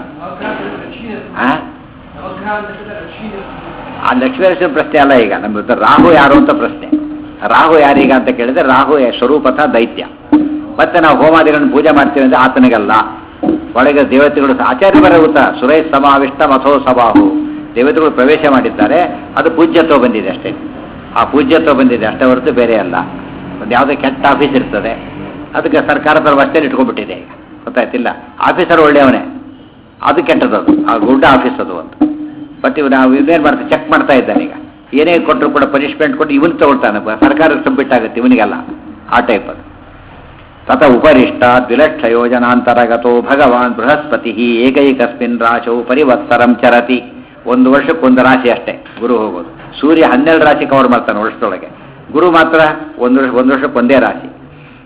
ಆ? ಆ ಲಕ್ಷ್ಮೀನರಸಿಂಹ ಪ್ರಶ್ನೆ ಅಲ್ಲ ಈಗ ನಮ್ಮ ಹತ್ರ ರಾಹು ಯಾರು ಅಂತ ಪ್ರಶ್ನೆ ರಾಹು ಯಾರೀಗ ಅಂತ ಕೇಳಿದ್ರೆ ರಾಹು ಯ- ಸ್ವರೂಪತಃ ದೈತ್ಯ ಮತ್ತೆ ನಾವು ಹೋಮಾದಿಗಳನ್ನು ಪೂಜೆ ಮಾಡ್ತೀವಿ ಅಂದ್ರೆ ಆತನಿಗಲ್ಲ ಒಳಗೆ ದೇವತೆಗಳು ಸ- ಆಚಾರ್ಯ ಬರ ಗೊತ್ತಾ ಸುರೈ ಸಮಾವಿಷ್ಟ ಮಥೋ ಸಭಾಹು ದೇವತೆಗಳು ಪ್ರವೇಶ ಮಾಡಿದ್ದಾರೆ ಅದು ಪೂಜ್ಯತ್ವ ಬಂದಿದೆ ಅಷ್ಟೇ ಆ ಪೂಜ್ಯತ್ವ ಬಂದಿದೆ ಅಷ್ಟೇ ಹೊರತು ಬೇರೆ ಅಲ್ಲ ಒಂದು ಯಾವುದೇ ಕೆಟ್ಟ ಆಫೀಸ್ ಇರ್ತದೆ ಅದಕ್ಕೆ ಸರ್ಕಾರ ಪರ ಅಷ್ಟೇ ಇಟ್ಕೊಂಡ್ಬಿಟ್ಟಿದೆ ಈಗ ಗೊತ್ತಾಯ್ತಿಲ್ಲ ಆಫೀಸರ್ ಒಳ್ಳೆಯವನೇ ಅದು ಕೆಟ್ಟದದು ಆ ಗುಡ್ಡ ಆಫೀಸ್ ಅದು ಅಂತ ಬಟ್ ಇವ್ ನಾವು ಇದೇನು ಮಾಡ್ತೀವಿ ಚೆಕ್ ಮಾಡ್ತಾ ಇದ್ದಾನೆ ಈಗ ಏನೇ ಕೊಟ್ಟರು ಕೂಡ ಪನಿಷ್ಮೆಂಟ್ ಕೊಟ್ಟು ಇವನು ತಗೊಳ್ತಾನೆ ಬ- ಸರ್ಕಾರ ಸಬ್ಮಿಟ್ ಆಗುತ್ತೆ ಇವನಿಗೆಲ್ಲ ಆ ಟೈಪ್ ಅದು ತತ ಉಪರಿಷ್ಟ ದ್ವಿಲಕ್ಷ ಯೋಜನಾಂತರಗತೋ ಭಗವಾನ್ ಬೃಹಸ್ಪತಿ ಏಕೈಕಸ್ಮಿನ್ ರಾಶೌ ಪರಿವತ್ಸರಂ ಚರತಿ ಒಂದು ವರ್ಷಕ್ಕೊಂದು ರಾಶಿ ಅಷ್ಟೇ ಗುರು ಹೋಗೋದು ಸೂರ್ಯ ಹನ್ನೆರಡು ರಾಶಿ ಕವರ್ ಮಾಡ್ತಾನೆ ವರ್ಷದೊಳಗೆ ಗುರು ಮಾತ್ರ ಒಂದು ವರ್ಷ ಒಂದು ವರ್ಷಕ್ಕೆ ಒಂದೇ ರಾಶಿ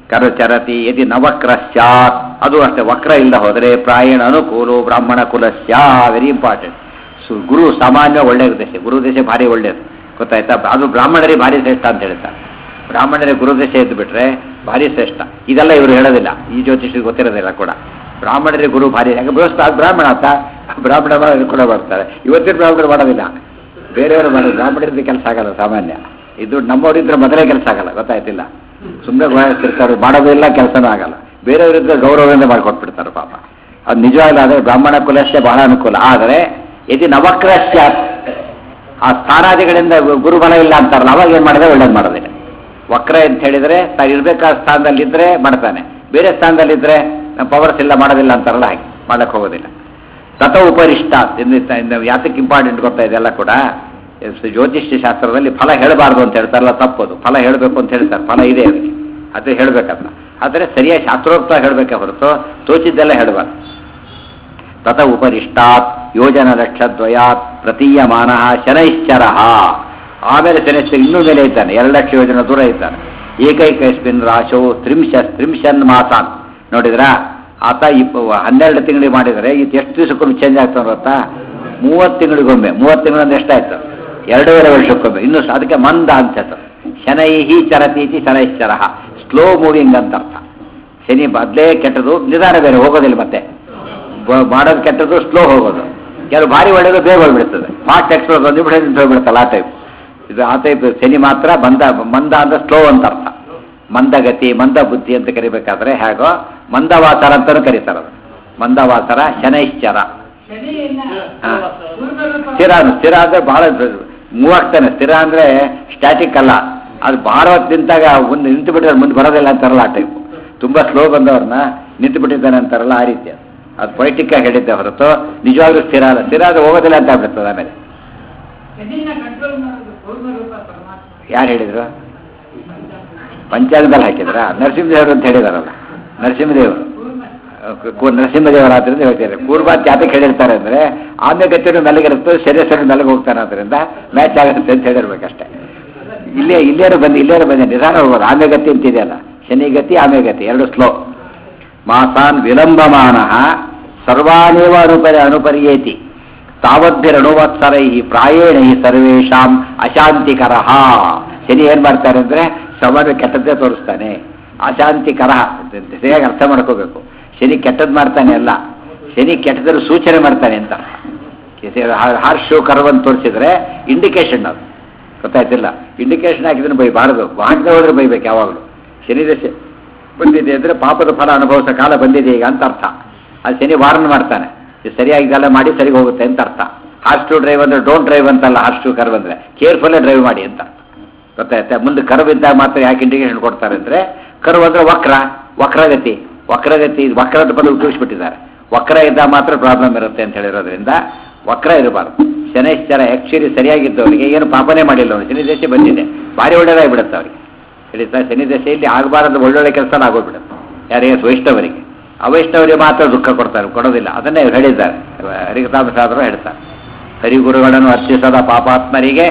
ಕರುಚರತಿ ಯದಿ ನವಕ್ರ ಸ್ಯಾತ್ ಅದು ಅಷ್ಟೇ ವಕ್ರ ಇಲ್ಲ ಹೋದರೆ ಪ್ರಾಯಣ ಅನುಕೂಲು ಬ್ರಾಹ್ಮಣ ಕುಲ ಸ್ಯಾ ವೆರಿ ಇಂಪಾರ್ಟೆಂಟ್ ಸು ಗುರು ಸಾಮಾನ್ಯ ಒಳ್ಳೆಯ ದಶೆ ಗುರು ದಶೆ ಭಾರಿ ಒಳ್ಳೆಯದು ಗೊತ್ತಾಯ್ತಾ ಅದು ಬ್ರಾಹ್ಮಣರಿಗೆ ಭಾರಿ ಶ್ರೇಷ್ಠ ಅಂತ ಹೇಳ್ತಾರೆ ಬ್ರಾಹ್ಮಣರಿಗೆ ಗುರು ದಶೆ ಎದ್ದು ಬಿಟ್ರೆ ಭಾರಿ ಶ್ರೇಷ್ಠ ಇದೆಲ್ಲ ಇವರು ಹೇಳೋದಿಲ್ಲ ಈ ಜ್ಯೋತಿಷಿಗೆ ಗೊತ್ತಿರೋದಿಲ್ಲ ಕೂಡ ಬ್ರಾಹ್ಮಣರಿಗೆ ಗುರು ಭಾರಿ ಯಾಕೆ ಬೃಹಸ್ಪ ಅದು ಬ್ರಾಹ್ಮಣ ಅಂತ ಬ್ರಾಹ್ಮಣ ಮಾಡೋದು ಕೂಡ ಬರ್ತಾರೆ ಇವತ್ತಿನ ಬ್ರಾಹ್ಮಣರು ಮಾಡೋದಿಲ್ಲ ಬೇರೆಯವರು ಮಾಡೋದು ಬ್ರಾಹ್ಮಣರಿಂದ ಕೆಲಸ ಆಗಲ್ಲ ಸಾಮಾನ್ಯ ಇದು ನಮ್ಮವರಿದ್ರೆ ಮೊದಲೇ ಕೆಲಸ ಆಗಲ್ಲ ಗೊತ್ತಾಯ್ತಿಲ್ಲ ಸುಮ್ಮನೆ ಬಯಸ್ತಿರ್ತಾರೆ ಮಾಡೋದಿಲ್ಲ ಕೆಲಸನೂ ಆಗಲ್ಲ ಬೇರೆಯವರಿದ್ರೆ ಗೌರವದಿಂದ ಮಾಡಿಕೊಟ್ಬಿಡ್ತಾರೆ ಪಾಪ ಅದು ನಿಜವಾಗ್ಲೂ ಆದರೆ ಬ್ರಾಹ್ಮಣ ಕುಲಕ್ಕೆ ಬಹಳ ಅನುಕೂಲ ಆದರೆ ಯದಿ ನವಕ್ರಶ್ಯ ಆ ಸ್ಥಾನಾದಿಗಳಿಂದ ಗುರುಬಲ ಇಲ್ಲ ಅಂತಾರಲ್ಲ ಅವಾಗ ಏನು ಮಾಡಿದ್ರೆ ಒಳ್ಳೇದು ಮಾಡೋದಿಲ್ಲ ವಕ್ರ ಅಂತ ಹೇಳಿದ್ರೆ ತಾನು ಇರ್ಬೇಕಾದ ಸ್ಥಾನದಲ್ಲಿದ್ದರೆ ಮಾಡ್ತಾನೆ ಬೇರೆ ಸ್ಥಾನದಲ್ಲಿದ್ದರೆ ನಮ್ಮ ಪವರ್ಸ್ ಇಲ್ಲ ಮಾಡೋದಿಲ್ಲ ಅಂತಾರಲ್ಲ ಹಾಗೆ ಮಾಡಕ್ಕೆ ಹೋಗೋದಿಲ್ಲ ತತ ಉಪರಿಷ್ಟ ಇನ್ನು- ಇನ್ನು ಯಾತಕ್ಕೆ ಇಂಪಾರ್ಟೆಂಟ್ ಗೊತ್ತಾ ಇದೆಲ್ಲ ಕೂಡ ಇದು ಜ್ಯೋತಿಷ್ಯ ಶಾಸ್ತ್ರದಲ್ಲಿ ಫಲ ಹೇಳಬಾರ್ದು ಅಂತ ಹೇಳ್ತಾರಲ್ಲ ತಪ್ಪದು ಫಲ ಹೇಳಬೇಕು ಅಂತ ಹೇಳ್ತಾರೆ ಫಲ ಇದೆ ಅದಕ್ಕೆ ಅದು ಹೇಳಬೇಕಂತ ಆದರೆ ಸರಿಯಾಗಿ ಶಾಸ್ತ್ರೋಕ್ತ ಹೇಳಬೇಕೆ ಹೊರತು ತೋಚಿದ್ದೆಲ್ಲ ಹೇಳಬಾರ್ದು ತತ ಉಪರಿಷ್ಟಾತ್ ಯೋಜನ ಲಕ್ಷದ್ವಯಾತ್ ಪ್ರತೀಯಮಾನ ಶನೈಶ್ಚರ ಆಮೇಲೆ ಶನೈಶ್ಚರ ಇನ್ನೂ ಮೇಲೆ ಇದ್ದಾನೆ ಎರಡು ಲಕ್ಷ ಯೋಜನ ದೂರ ಇದ್ದಾನೆ ಏಕೈಕಸ್ಮಿನ್ ರಾಶೋ ತ್ರಿಂಶ ತ್ರಿಂಶನ್ ಮಾಸಾನ್ ನೋಡಿದ್ರಾ ಆತ ಇಪ್ಪ ಹನ್ನೆರಡು ತಿಂಗಳಿಗೆ ಮಾಡಿದರೆ ಇದು ಎಷ್ಟು ದಿವಸಕ್ಕೊಮ್ಮೆ ಚೇಂಜ್ ಆಗ್ತಾನೆ ಗೊತ್ತಾ ಮೂವತ್ತು ತಿಂಗಳಿಗೊಮ್ಮೆ ಮೂವತ್ತು ತಿಂಗಳಿಂದ ಎಷ್ಟಾಯ್ತು ಎರಡೂವರೆ ವರ್ಷಕ್ಕೊಮ್ಮೆ ಇನ್ನು ಸ- ಅದಕ್ಕೆ ಮಂದ ಅಂತ ಹೆಸರು ಶನೈಹಿ ಚರತೀತಿ ಶನೈಶ್ಚರ ಸ್ಲೋ ಮೂವಿಂಗ್ ಅಂತ ಅರ್ಥ ಶನಿ ಬದಲೇ ಕೆಟ್ಟದು ನಿಧಾನ ಬೇರೆ ಹೋಗೋದಿಲ್ಲ ಮತ್ತೆ ಬ- ಮಾಡೋದು ಕೆಟ್ಟದ್ದು ಸ್ಲೋ ಹೋಗೋದು ಕೆಲವು ಭಾರಿ ಒಳ್ಳೆಯದು ಬೇಗ ಹೋಗ್ಬಿಡ್ತದೆ ಫಾಸ್ಟ್ ಎಕ್ಸ್ಪ್ರೆಸ್ ಒಂದು ನಿಮಿಷ ನಿಂತು ಹೋಗ್ಬಿಡುತ್ತಲ್ಲ ಆ ಟೈಪ್ ಇದು ಆ ಟೈಪ್ ಶನಿ ಮಾತ್ರ ಮಂದ ಮಂದ ಅಂದ್ರೆ ಸ್ಲೋ ಅಂತ ಅರ್ಥ ಮಂದಗತಿ ಮಂದ ಬುದ್ಧಿ ಅಂತ ಕರಿಬೇಕಾದ್ರೆ ಹೇಗೋ ಮಂದವಾಸರ ಅಂತಲೂ ಕರೀತಾರೆ ಅದು ಮಂದವಾಸರ ಶನೈಶ್ಚರ ಹಾ. ಸ್ಥಿರ ಸ್ಥಿರ ಅಂದ್ರೆ ಬಹಳ ಮೂವ್ ಆಗ್ತಾನೆ ಸ್ಥಿರ ಅಂದ್ರೆ ಸ್ಟ್ಯಾಟಿಕ್ ಅಲ್ಲ ಅದು ಭಾಳ ಹೊತ್ತು ನಿಂತಾಗ ಮುಂದೆ ನಿಂತು ಬಿಟ್ಟಿದ್ರೆ ಮುಂದೆ ಬರೋದಿಲ್ಲ ಅಂತಾರಲ್ಲ ಆ ಟೈಪ್ ತುಂಬಾ ಸ್ಲೋ ಬಂದವ್ರನ್ನ ನಿಂತು ಬಿಟ್ಟಿದ್ದಾನೆ ಅಂತಾರಲ್ಲ ಆ ರೀತಿ ಅದು. ಅದು ಪೊಲಿಟಿಕ್ ಆಗಿ ಹೇಳಿದ್ದೆ ಹೊರತು ನಿಜವಾಗ್ಲೂ ಸ್ಥಿರ ಅಲ್ಲ ಸ್ಥಿರ ಆದ್ರೆ ಹೋಗೋದಿಲ್ಲ ಅಂತ ಆಗ್ಬಿಡ್ತದೆ ಆಮೇಲೆ ಕಂಟ್ರೋಲ್ ಮಾಡೋದು ಪೂರ್ಣ ರೂಪ ಪರಮಾತ್ಮ ಯಾರು ಹೇಳಿದ್ರು ಪಂಚಾಂಗದಲ್ಲಿ ಹಾಕಿದ್ರ ನರಸಿಂಹದೇವರು ಅಂತ ಹೇಳಿದಾರಲ್ಲ ನರಸಿಂಹದೇವರು ಕು- ನರಸಿಂಹದೇವರಾದ್ರಿಂದ ಹೇಳ್ತಾರೆ ಕೂರ್ಬಾತ್ ಜಾತಕ್ಕೆ ಹೇಳಿರ್ತಾರೆ ಅಂದ್ರೆ ಆಮೆ ಗತಿಯನ್ನು ಮೆಲ್ಲಗಿರುತ್ತೆ ಶರೀರ ಮೆಲ್ಲಗೆ ಹೋಗ್ತಾನೆ ಅದರಿಂದ ಮ್ಯಾಚ್ ಆಗುತ್ತೆ ಅಂತ ಹೇಳಿರ್ಬೇಕಷ್ಟೇ ಇಲ್ಲೇ ಇಲ್ಲೇನು ಬಂದು ಇಲ್ಲೇನು ಬಂದೆ ನಿಧಾನ ಹೋಗೋದು ಆಮೆ ಗತಿ ಅಂತಿದೆಯಲ್ಲ ಶನಿ ಗತಿ ಆಮೆ ಗತಿ ಎರಡು ಸ್ಲೋ ಮಾಸಾನ್ ವಿಲಂಬಮಾನ ಸರ್ವಾನೇವ ಅನುಪರಿ ಅನುಪರ್ಯೇತಿ ತಾವದ್ಭಿರನುವತ್ಸರೈ ಪ್ರಾಯೇಣ ಹಿ ಸರ್ವೇಷಾಂ ಅಶಾಂತಿಕರ ಶನಿ ಏನ್ ಮಾಡ್ತಾರೆ ಅಂದ್ರೆ ಸಮಾನ ಕೆಟ್ಟದ್ದೇ ತೋರಿಸ್ತಾನೆ ಅಶಾಂತಿಕರ ಸರಿಯಾಗಿ ಅರ್ಥ ಮಾಡ್ಕೋಬೇಕು ಶನಿ ಕೆಟ್ಟದ್ ಮಾಡ್ತಾನೆ ಅಲ್ಲ ಶನಿ ಕೆಟ್ಟದ್ರ ಸೂಚನೆ ಮಾಡ್ತಾನೆ ಅಂತ ಹಾರ್ಶು ಕರ್ವಂತ ತೋರಿಸಿದ್ರೆ ಇಂಡಿಕೇಶನ್ ಅದು ಗೊತ್ತಾಯ್ತಿಲ್ಲ ಇಂಡಿಕೇಶನ್ ಹಾಕಿದ್ರೆ ಬೈಬಾರದು ವಾಹನ ಹೋದ್ರೆ ಬೈಬೇಕು ಯಾವಾಗಲೂ ಶನಿ ದಶೆ ಬಂದಿದೆ ಅಂದ್ರೆ ಪಾಪದ ಫಲ ಅನುಭವಿಸೋ ಕಾಲ ಬಂದಿದೆ ಈಗ ಅಂತ ಅರ್ಥ ಅದು ಶನಿ ವಾರನ್ ಮಾಡ್ತಾನೆ ಇದು ಸರಿಯಾಗಿ ಇದೆಲ್ಲ ಮಾಡಿ ಸರಿ ಹೋಗುತ್ತೆ ಅಂತ ಅರ್ಥ ಹಾರ್ಸ್ ಟು ಡ್ರೈವ್ ಅಂದ್ರೆ ಡೋಂಟ್ ಡ್ರೈವ್ ಅಂತಲ್ಲ ಹಾರ್ಸ್ ಟು ಕರ್ವ್ ಅಂದ್ರೆ ಕೇರ್ಫುಲ್ಲೇ ಡ್ರೈವ್ ಮಾಡಿ ಅಂತ ಗೊತ್ತಾಯ್ತಾ ಮುಂದೆ ಕರ್ವ್ ಇದ್ದಾಗ ಮಾತ್ರ ಯಾಕೆ ಇಂಡಿಕೇಶನ್ ಕೊಡ್ತಾರೆ ಅಂದ್ರೆ ಕರ್ವ್ ಅಂದ್ರೆ ವಕ್ರ ವಕ್ರಗತಿ ವಕ್ರಗತಿ ವಕ್ರದ ಪದ ಉಪಯೋಗಿಸ್ಬಿಟ್ಟಿದ್ದಾರೆ ವಕ್ರ ಇದ್ದಾಗ ಮಾತ್ರ ಪ್ರಾಬ್ಲಮ್ ಇರುತ್ತೆ ಅಂತ ಹೇಳಿರೋದ್ರಿಂದ ವಕ್ರ ಇರಬಾರ್ದು ಶನೈಶ್ಚರ ಆಕ್ಚುಲಿ ಸರಿಯಾಗಿದ್ದವರಿಗೆ ಏನು ಪಾಪನೇ ಮಾಡಿಲ್ಲ ಅವನು ಶನಿ ದಶೆ ಬಂದಿದೆ ಭಾರಿ ಒಳ್ಳೆಯದಾಗಿಬಿಡುತ್ತೆ ಅವರಿಗೆ ಹೇಳಿತಾ ಶನಿ ದಶೆಯಲ್ಲಿ ಆಗಬಾರದು ಒಳ್ಳೊಳ್ಳೆ ಕೆಲಸ ಆಗೋಗ್ಬಿಡುತ್ತೆ ಯಾರಿಗೆ ವೈಷ್ಣವರಿಗೆ ಅವೈಷ್ಣವರಿಗೆ ಮಾತ್ರ ದುಃಖ ಕೊಡ್ತಾರೆ ಕೊಡೋದಿಲ್ಲ ಅದನ್ನೇ ಇವ್ರು ಹೇಳಿದ್ದಾರೆ ಹರಿಕತಾಮಸಾದರು ಹೇಳ್ತಾರೆ ಹರಿಗುರುಗಳನ್ನು ಅರ್ಚಿಸದ ಪಾಪಾತ್ಮರಿಗೆ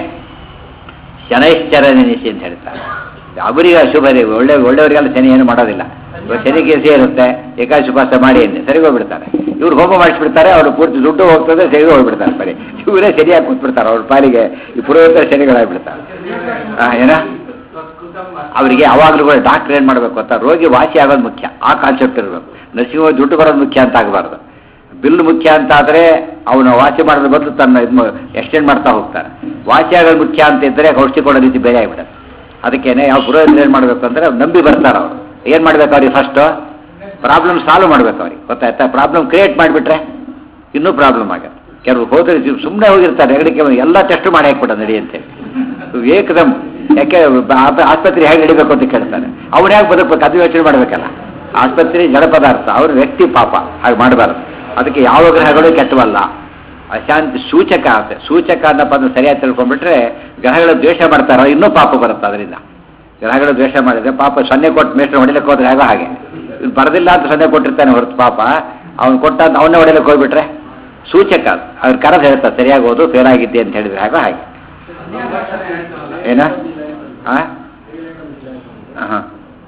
ಶನೈಶ್ಚರ ನೆನೆಸಿ ಅಂತ ಹೇಳ್ತಾರೆ ಅವರಿಗೆ ಅಶುಭರಿ ಒಳ್ಳೆ ಒಳ್ಳೆಯವರಿಗೆಲ್ಲ ಶನಿ ಏನು ಮಾಡೋದಿಲ್ಲ ಇವಾಗ ಶನಿ ಕೇಸಿ ಇರುತ್ತೆ ಏಕಾದಶಿ ಉಪವಾಸ ಮಾಡಿ ಎನ್ನಿ ಸರಿ ಹೋಗ್ಬಿಡ್ತಾರೆ ಇವ್ರು ಹೋಮ ಮಾಡಿಸ್ಬಿಡ್ತಾರೆ ಅವರು ಪೂರ್ತಿ ದುಡ್ಡು ಹೋಗ್ತದೆ ಸರಿ ಹೋಗ್ಬಿಡ್ತಾರೆ ಬರೀ ಇವರೇ ಸರಿಯಾಗಿ ಕೂತ್ಬಿಡ್ತಾರೆ ಅವ್ರ ಪಾಲಿಗೆ ಈ ಪುರೋಹಿತರ ಶನಿಗಳಾಗ್ಬಿಡ್ತಾರೆ ಆ, ಏನ ಅವರಿಗೆ ಯಾವಾಗಲೂ ಕೂಡ ಡಾಕ್ಟರ್ ಏನು ಮಾಡಬೇಕು ಅಂತ ರೋಗಿ ವಾಸಿ ಆಗೋದು ಮುಖ್ಯ ಆ ಕಾನ್ಸೆಪ್ಟ್ ಇರಬೇಕು ನರ್ಸಿಂಗ್ ದುಡ್ಡು ಕೊಡೋದು ಮುಖ್ಯ ಅಂತ ಆಗಬಾರ್ದು ಬಿಲ್ ಮುಖ್ಯ ಅಂತ ಆದರೆ ಅವನು ವಾಸಿ ಮಾಡೋದ್ರ ಬದಲು ತನ್ನ ಇದು ಎಕ್ಸ್ಟೆಂಡ್ ಮಾಡ್ತಾ ಹೋಗ್ತಾನೆ ವಾಸಿ ಆಗೋದು ಮುಖ್ಯ ಅಂತ ಇದ್ದರೆ ಔಷಧಿ ಕೊಡೋ ರೀತಿ ಬೇರೆ ಆಗಿಬಿಡುತ್ತೆ ಅದಕ್ಕೇನೆ ಯಾವ ಪುರೋಹಿತರು ಏನು ಮಾಡಬೇಕು ಅಂದರೆ ನಂಬಿ ಬರ್ತಾರೆ ಅವರು ಏನು ಮಾಡ್ಬೇಕು ಅವ್ರಿಗೆ ಫಸ್ಟು ಪ್ರಾಬ್ಲಮ್ ಸಾಲ್ವ್ ಮಾಡ್ಬೇಕು ಅವ್ರಿಗೆ ಗೊತ್ತಾಯ್ತಾ ಪ್ರಾಬ್ಲಮ್ ಕ್ರಿಯೇಟ್ ಮಾಡಿಬಿಟ್ರೆ ಇನ್ನೂ ಪ್ರಾಬ್ಲಮ್ ಆಗುತ್ತೆ ಕೆಲವು ಹೋದ್ರೆ ಸುಮ್ಮನೆ ಹೋಗಿರ್ತಾರೆ ಹೆಗಡಿಕೆ ಎಲ್ಲ ಟೆಸ್ಟ್ ಮಾಡಿ ಹಾಕ್ಬಿಡ ನಡೆಯುತ್ತೆ ಏಕದಮ್ ಯಾಕೆ ಬ- ಆಸ್ಪತ್ರೆ ಹೇಗೆ ನಡಿಬೇಕು ಅಂತ ಕೇಳ್ತಾನೆ ಅವ್ನು ಹೇಗೆ ಬದುಕಬೇಕು ಅದು ಯೋಚನೆ ಮಾಡಬೇಕಲ್ಲ ಆಸ್ಪತ್ರೆ ಜಡ ಪದಾರ್ಥ ಅವ್ರ ವ್ಯಕ್ತಿ ಪಾಪ ಹಾಗೆ ಮಾಡಬಾರ್ದು ಅದಕ್ಕೆ ಯಾವ ಗ್ರಹಗಳು ಕೆಟ್ಟವಲ್ಲ ಅಶಾಂತಿ ಸೂಚಕ ಅಂತ ಸೂಚಕ ಅನ್ನೋ ಪದ ಸರಿಯಾಗಿ ತಿಳ್ಕೊಂಡ್ಬಿಟ್ರೆ ಗ್ರಹಗಳು ದ್ವೇಷ ಮಾಡ್ತಾರ ಇನ್ನೂ ಪಾಪ ಬರುತ್ತೆ ಅದರಿಂದ ಗ್ರಹಗಳು ದ್ವೇಷ ಮಾಡಿದ್ರೆ ಪಾಪ ಸೊನ್ನೆ ಕೊಟ್ಟು ಮೇಷ್ಟ್ರು ಹೊಡಿಲಿಕ್ಕೆ ಹೋದ್ರೆ ಹೇಗೋ ಹಾಗೆ ಇವ್ನು ಬರದಿಲ್ಲ ಅಂತ ಸೊನ್ನೆ ಕೊಟ್ಟಿರ್ತಾನೆ ಹೊರತು ಪಾಪ ಅವ್ನು ಕೊಟ್ಟ ಅಂತ ಅವನ್ನೇ ಹೊಡಿಲಿಕ್ಕೆ ಹೋಗ್ಬಿಟ್ರೆ ಸೂಚಕ ಅದು ಅವ್ರ ಕರೆದು ಹೇಳ್ತಾರೆ ಸರಿಯಾಗಿ ಓದು ಫೇಲ್ ಆಗಿದ್ದೆ ಅಂತ ಹೇಳಿದ್ರೆ ಹೇಗೋ ಹಾಗೆ ಏನ ಹಾಂ ಹಾಂ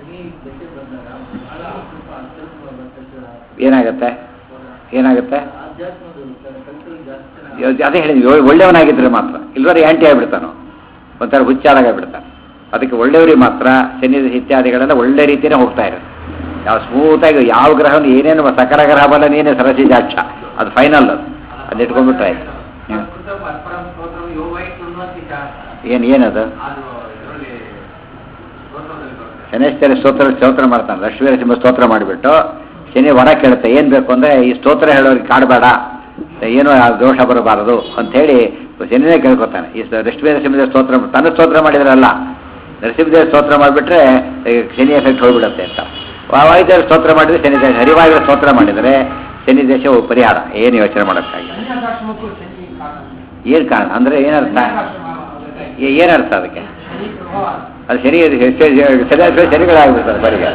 ಏನಾಗುತ್ತೆ ಏನಾಗುತ್ತೆ ಆಧ್ಯಾತ್ಮದ ಇವ್- ಅದೇ ಹೇಳಿದ್ವಿ ಒಳ್ಳೆ- ಒಳ್ಳೆಯವನಾಗಿದ್ರೆ ಮಾತ್ರ ಇಲ್ವರೆ ಆ್ಯಂಟಿ ಆಗಿಬಿಡ್ತಾನು ಒಂಥರ ಹುಚ್ಚಾದಾಗಿಬಿಡ್ತಾನೆ ಅದಕ್ಕೆ ಒಳ್ಳೆಯವರಿಗೆ ಮಾತ್ರ ಶನಿ ಇತ್ಯಾದಿಗಳೆಲ್ಲ ಒಳ್ಳೆ ರೀತಿಯೇ ಹೋಗ್ತಾ ಇರುತ್ತೆ ಯಾವ ಸ್ಮೂತಾಗಿ ಯಾವ ಗ್ರಹವನ್ನು ಏನೇನು ಸಕಲ ಗ್ರಹ ಬಲ ನೀನೇ ಸರಸಿ ಜಾಕ್ಷ ಅದು ಫೈನಲ್ ಅದು ಅದು ಇಟ್ಕೊಂಡ್ಬಿಟ್ರೆ ಆಯ್ತು ಹ್ಮ್. ಸಂಸ್ಕೃತ ಪರಸ್ಪರಂ ಸ್ತೋತ್ರಂ ಯೋ ವೈ ಶೃಣ್ವತಿ ಚ. ಏನು ಏನದು ಅದು ಇದರಲ್ಲಿ ಸ್ತೋತ್ರದಲ್ಲಿ ಬರುತ್ತೆ ಶನೇಶ್ವರ ಸ್ತೋತ್ರ ಸ್ತೋತ್ರ ಮಾಡ್ತಾನೆ ಲಕ್ಷ್ಮೀ ಸಿಂಹ ಸ್ತೋತ್ರ ಮಾಡಿಬಿಟ್ಟು ಶನಿ ವರ ಕೇಳುತ್ತೆ ಏನು ಬೇಕು ಅಂದರೆ ಈ ಸ್ತೋತ್ರ ಹೇಳೋರಿಗೆ ಕಾಡಬೇಡ ಏನೋ ಆ ದೋಷ ಬರಬಾರದು ಅಂಥೇಳಿ ಶನಿನೇ ಕೇಳ್ಕೊತಾನೆ ಈ ಲಕ್ಷ್ಮೀ ನರಸಿಂಹದೇವ ಸ್ತೋತ್ರ ತನ್ನ ಸ್ತೋತ್ರ ಮಾಡಿದ್ರಲ್ಲ ನರಸಿಂಹದೇವ ಸ್ತೋತ್ರ ಮಾಡಿಬಿಟ್ರೆ ಶನಿ ಎಫೆಕ್ಟ್ ಹೋಗ್ಬಿಡುತ್ತೆ ಅಂತ ವಾಯುದೇವ ಸ್ತೋತ್ರ ಮಾಡಿದ್ರೆ ಶನಿ ದೇಶ ಹರಿವಾಯುಗಳ ಸ್ತೋತ್ರ ಮಾಡಿದರೆ ಶನಿ ದೇಶವು ಪರಿಹಾರ ಏನು ಯೋಚನೆ ಮಾಡೋಕ್ಕಾಗಿ ಸನ್ಯಾಸಾಶ್ರಮಕ್ಕೂ ಶನಿ ಕಾರಣ ಏನು ಕಾರಣ ಅಂದರೆ ಏನರ್ಥ ಸನ್ಯಾಸಾಶ್ರಮ ಅದಕ್ಕೆ ಏ- ಏನರ್ಥ ಅದಕ್ಕೆ ಶನಿ ಪ್ರಭಾವ ಅದು ಶನಿ ಸರಿಯಾದ ಶನಿಗಳಾಗ್ಬಿಡ್ತಾರೆ ಬರಿಗೆ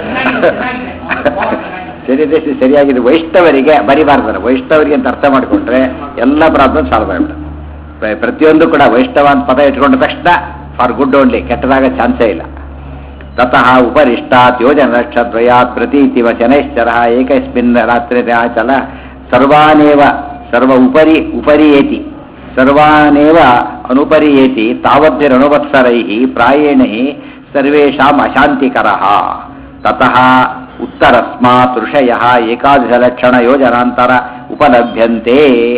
ಶನಿ ದೇಶ ಸರಿಯಾಗಿದೆ ವೈಷ್ಣವರಿಗೆ ಬರಿಬಾರ್ದಲ್ಲ ವೈಷ್ಣವರಿಗೆ ಅಂತ ಅರ್ಥ ಮಾಡಿಕೊಂಡ್ರೆ ಎಲ್ಲ ಪ್ರಾಬ್ಲಮ್ ಸಾಲ್ವ್ ಆಗಿಬಿಡುತ್ತೆ ಪ್ರ- ಪ್ರತಿಯೊಂದು ಕೂಡ ವೈಷ್ಣವ ಅಂತ ಪದ ಇಟ್ಕೊಂಡ ತಕ್ಷಣ ಫಾರ್ ಗುಡ್ ಓನ್ಲಿ ಕೆಟ್ಟದಾಗ ಚಾನ್ಸೇ ಇಲ್ಲ ತತಃ ಉಪರಿಷ್ಟಾತ್ ಯೋಜನ ನಕ್ಷತ್ರಯಾತ್ ಪ್ರತೀತಿವ ಶನೈಶ್ಚರ ಏಕಸ್ಮಿನ್ ರಾತ್ರಿ ಚಲ ಸರ್ವಾನೇವ ಸರ್ವ ಉಪರಿ ಉಪರಿಯೇತಿ ಸರ್ವಾನೇವ ಅನುಪರಿಯೇತಿ ತಾವದ್ಭಿರನುವತ್ಸರೈ ಪ್ರಾಯೇಣ ಸರ್ವೇಷಾಂ ಅಶಾಂತಿಕರಃ ತತಃ ಉತ್ತರಸ್ಮಾತ್ ಋಷಯ ಏಕಾದಶಲಕ್ಷಣ ಯೋಜನಾಂತರ ಉಪಲಭ್ಯಂತೆ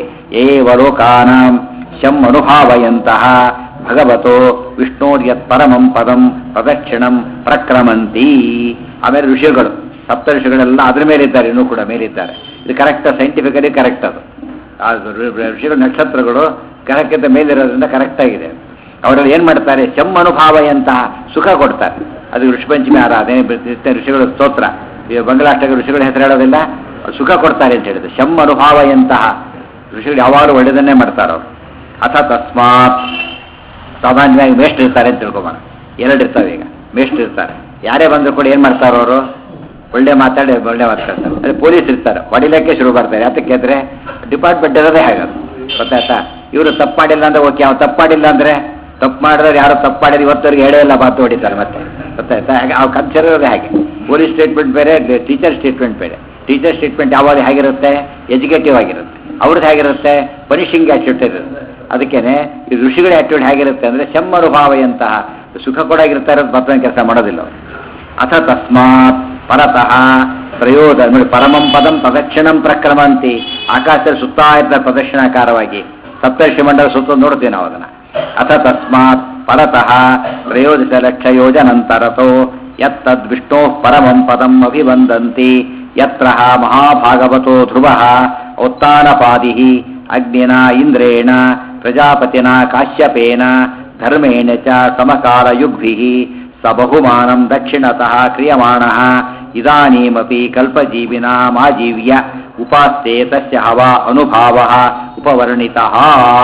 ಏವ ಲೋಕಾನಾಂ ಶಂ ಅನುಭಾವಯಂತಹ ಭಗವತೋ ವಿಷ್ಣೋರ್ಯತ್ ಪರಮಂ ಪದಂ ಪ್ರದಕ್ಷಿಣಂ ಪ್ರಕ್ರಮಂತಿ ಆಮೇಲೆ ಋಷಿಗಳು ಸಪ್ತ ಋಷಿಗಳೆಲ್ಲ ಅದ್ರ ಮೇಲಿದ್ದಾರೆ ಇನ್ನೂ ಕೂಡ ಮೇಲಿದ್ದಾರೆ ಇದು ಕರೆಕ್ಟ್ ಸೈಂಟಿಫಿಕಲಿ ಕರೆಕ್ಟ್ ಅದು ಆ ಋ- ಋಷಿಗಳು ನಕ್ಷತ್ರಗಳು ಗ್ರಹಕ್ಕಿಂತ ಮೇಲಿರೋದ್ರಿಂದ ಕರೆಕ್ಟ್ ಆಗಿದೆ ಅವರಲ್ಲಿ ಏನು ಮಾಡ್ತಾರೆ ಶಂ ಅನುಭಾವಯಂತಹ ಸುಖ ಕೊಡ್ತಾರೆ ಅದು ಋಷಿಪಂಚಮಿ ಆರಾಧನೆ ಪ್ರತಿಷ್ಠೆ ಋಷಿಗಳ ಸ್ತೋತ್ರ ಈ ಬಂಗ್ಲಾಷ್ಟಕ ಋಷಿಗಳ ಹೆಸರು ಹೇಳೋದಿಲ್ಲ ಅವ್ರು ಸುಖ ಕೊಡ್ತಾರೆ ಅಂತ ಹೇಳಿದ್ರು ಶಂ ಅನುಭಾವಯಂತಹ ಋಷಿಗಳು ಯಾವಾಗಲೂ ಒಳ್ಳೆಯದನ್ನೇ ಮಾಡ್ತಾರೆ ಅವರು ಅಥ ತಸ್ಮಾತ್ ಸಾಮಾನ್ಯವಾಗಿ ಮೇಷ್ಟ್ರು ಇರ್ತಾರೆ ಅಂತ ತಿಳ್ಕೊಬೋಣ ಎರಡು ಇರ್ತಾವೆ ಈಗ ಮೇಷ್ಟ್ರು ಇರ್ತಾರೆ ಯಾರೇ ಬಂದರೂ ಕೂಡ ಏನು ಮಾಡ್ತಾರೆ ಅವರು ಒಳ್ಳೆ ಮಾತಾಡಿ ಒಳ್ಳೆ ಮಾತಾಡ್ತಾರೆ ಅದೇ ಪೊಲೀಸ್ ಇರ್ತಾರೆ ಹೊಡಿಲಿಕ್ಕೆ ಶುರು ಮಾಡ್ತಾರೆ ಅದಕ್ಕೆ ಅಂದರೆ ಡಿಪಾರ್ಟ್ಮೆಂಟ್ ಇರೋದೇ ಹಾಗದು ಗೊತ್ತಾಯ್ತಾ ಇವರು ತಪ್ಪು ಮಾಡಿಲ್ಲ ಅಂದ್ರೆ ಓಕೆ ಅವ್ನು ತಪ್ಪು ಮಾಡಿಲ್ಲ ಅಂದರೆ ತಪ್ಪು ಮಾಡಿದ್ರೆ ಯಾರು ತಪ್ಪು ಮಾಡಿದ್ರೆ ಇವತ್ತವರೆಗೆ ಹೇಳೇ ಇಲ್ಲ ಮಾತು ಹೊಡಿತಾರೆ ಮತ್ತೆ ಗೊತ್ತಾಯ್ತಾ ಹಾಗೆ ಅವ್ರು ಕಲ್ಚರ್ ಇರೋದೇ ಹಾಗೆ ಪೊಲೀಸ್ ಸ್ಟೇಟ್ಮೆಂಟ್ ಬೇರೆ ಟೀಚರ್ ಸ್ಟೇಟ್ಮೆಂಟ್ ಬೇರೆ ಟೀಚರ್ ಸ್ಟೇಟ್ಮೆಂಟ್ ಯಾವಾಗ ಹೇಗಿರುತ್ತೆ ಎಜುಕೇಟಿವ್ ಆಗಿರುತ್ತೆ ಅವ್ರದ್ದು ಹೇಗಿರುತ್ತೆ ಪನಿಷಿಂಗ್ ಆಟಿಟ್ಯೂಡ್ ಇರುತ್ತೆ ಅದಕ್ಕೇನೆ ಈ ಋಷಿಗಳ ಆಟಿಟ್ಯೂಡ್ ಹೇಗಿರುತ್ತೆ ಅಂದರೆ ಶಮ್ಮನುಭಾವಯಂತಹ ಸುಖ ಕೊಡಾಗಿರ್ತಾ ಇರೋದು ಬರ್ತನ ಕೆಲಸ ಮಾಡೋದಿಲ್ಲ ಅವರು ಅಥ ತಸ್ಮಾತ್ ಪರತಃ ಪ್ರಯೋದ ನೋಡಿ ಪರಮಂ ಪದಂ ಪ್ರದಕ್ಷಿಣಂ ಪ್ರಕ್ರಮಂತಿ ಆಕಾಶದಲ್ಲಿ ಸುತ್ತಾ ಇರ್ತಾರೆ ಪ್ರದಕ್ಷಿಣಾಕಾರವಾಗಿ ಸಪ್ತರ್ಷಿ ಮಂಡಲ ಸುತ್ತ ನೋಡ್ತೀವಿ ನಾವು ಅದನ್ನ ಅಥ ತಸ್ಮಾತ್ ಪರತಃ ತ್ರಯೋದಶ ಲಕ್ಷ ಯೋಜನಂತರತೋ ಯತ್ತದ್ ವಿಷ್ಣೋ ಪರಮಂ ಪದಂ ಅಭಿವಂದಂತಿ ಯತ್ರ ಮಹಾಭಾಗವತೋ ಧ್ರುವ ಉತ್ತಾನಪಾದಿ ಅಗ್ನಿನ ಇಂದ್ರೇಣ ಪ್ರಜಾಪತಿನ ಕಾಶ್ಯಪೇನ ಧರ್ಮೇಣ ಚ ಸಮಕಾಲಯುಗ್ಭಿ ಸ ಬಹುಮಾನಂ ದಕ್ಷಿಣತಃ ಕ್ರಿಯಮಾಣಃ ಇದಾನೀಮಪಿ ಕಲ್ಪಜೀವಿನಾಮಾಜೀವ್ಯ ಉಪಾಸ್ತೆ ತಸ್ಯ ಹವ ಅನುಭಾವ ಉಪವರ್ಣಿತಃ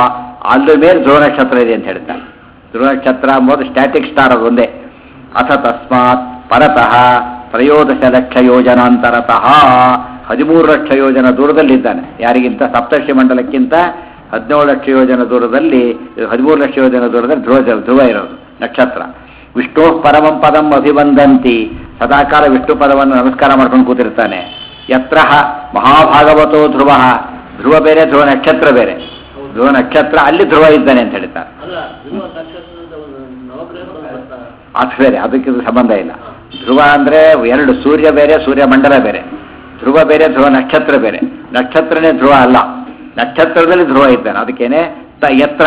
ಅದ್ರ ಮೇಲೆ ಧ್ರುವ ನಕ್ಷತ್ರ ಇದೆ ಅಂತ ಹೇಳ್ತಾರೆ ಧ್ರುವ ನಕ್ಷತ್ರ ಮೊದಲು ಸ್ಟ್ಯಾಟಿಕ್ ಸ್ಟಾರ್ ಅದು ಒಂದೇ ಅಥ ತಸ್ಮಾತ್ ಪರತಃ ತ್ರಯೋದಶ ಲಕ್ಷ ಯೋಜನಾಂತರತಃ ಹದಿಮೂರು ಲಕ್ಷ ಯೋಜನ ದೂರದಲ್ಲಿದ್ದಾನೆ ಯಾರಿಗಿಂತ ಸಪ್ತರ್ಷಿ ಮಂಡಲಕ್ಕಿಂತ ಹದಿನೇಳು ಲಕ್ಷ ಯೋಜನ ದೂರದಲ್ಲಿ ಹದಿಮೂರು ಲಕ್ಷ ಯೋಜನ ದೂರದಲ್ಲಿ ಧ್ರುವ ಧ್ರುವ ಇರೋದು ನಕ್ಷತ್ರ ವಿಷ್ಣು ಪರಮಂ ಪದಂ ಅಭಿವಂದಂತಿ ಸದಾಕಾಲ ವಿಷ್ಣು ಪದವನ್ನು ನಮಸ್ಕಾರ ಮಾಡ್ಕೊಂಡು ಕೂತಿರ್ತಾನೆ ಯತ್ರ ಮಹಾಭಾಗವತೋ ಧ್ರುವ ಧ್ರುವ ಬೇರೆ ಧ್ರುವ ನಕ್ಷತ್ರ ಬೇರೆ ಧ್ರುವ ನಕ್ಷತ್ರ ಅಲ್ಲಿ ಧ್ರುವ ಇದ್ದಾನೆ ಅಂತ ಹೇಳ್ತಾರೆ ಅಲ್ಲ ಧ್ರುವ ನಕ್ಷತ್ರದ ಒಂದು ನವಗ್ರಹಗಳು ಬರ್ತಾರೆ ಅದು ಬೇರೆ ಅದಕ್ಕೆ ಇದು ಸಂಬಂಧ ಇಲ್ಲ ಧ್ರುವ ಅಂದ್ರೆ ಎರಡು ಸೂರ್ಯ ಬೇರೆ ಸೂರ್ಯ ಮಂಡಲ ಬೇರೆ ಧ್ರುವ ಬೇರೆ ಧ್ರುವ ನಕ್ಷತ್ರ ಬೇರೆ ನಕ್ಷತ್ರನೇ ಧ್ರುವ ಅಲ್ಲ ನಕ್ಷತ್ರದಲ್ಲಿ ಧ್ರುವ ಇದ್ದಾನೆ ಅದಕ್ಕೇನೆ ತ ಯತ್ರ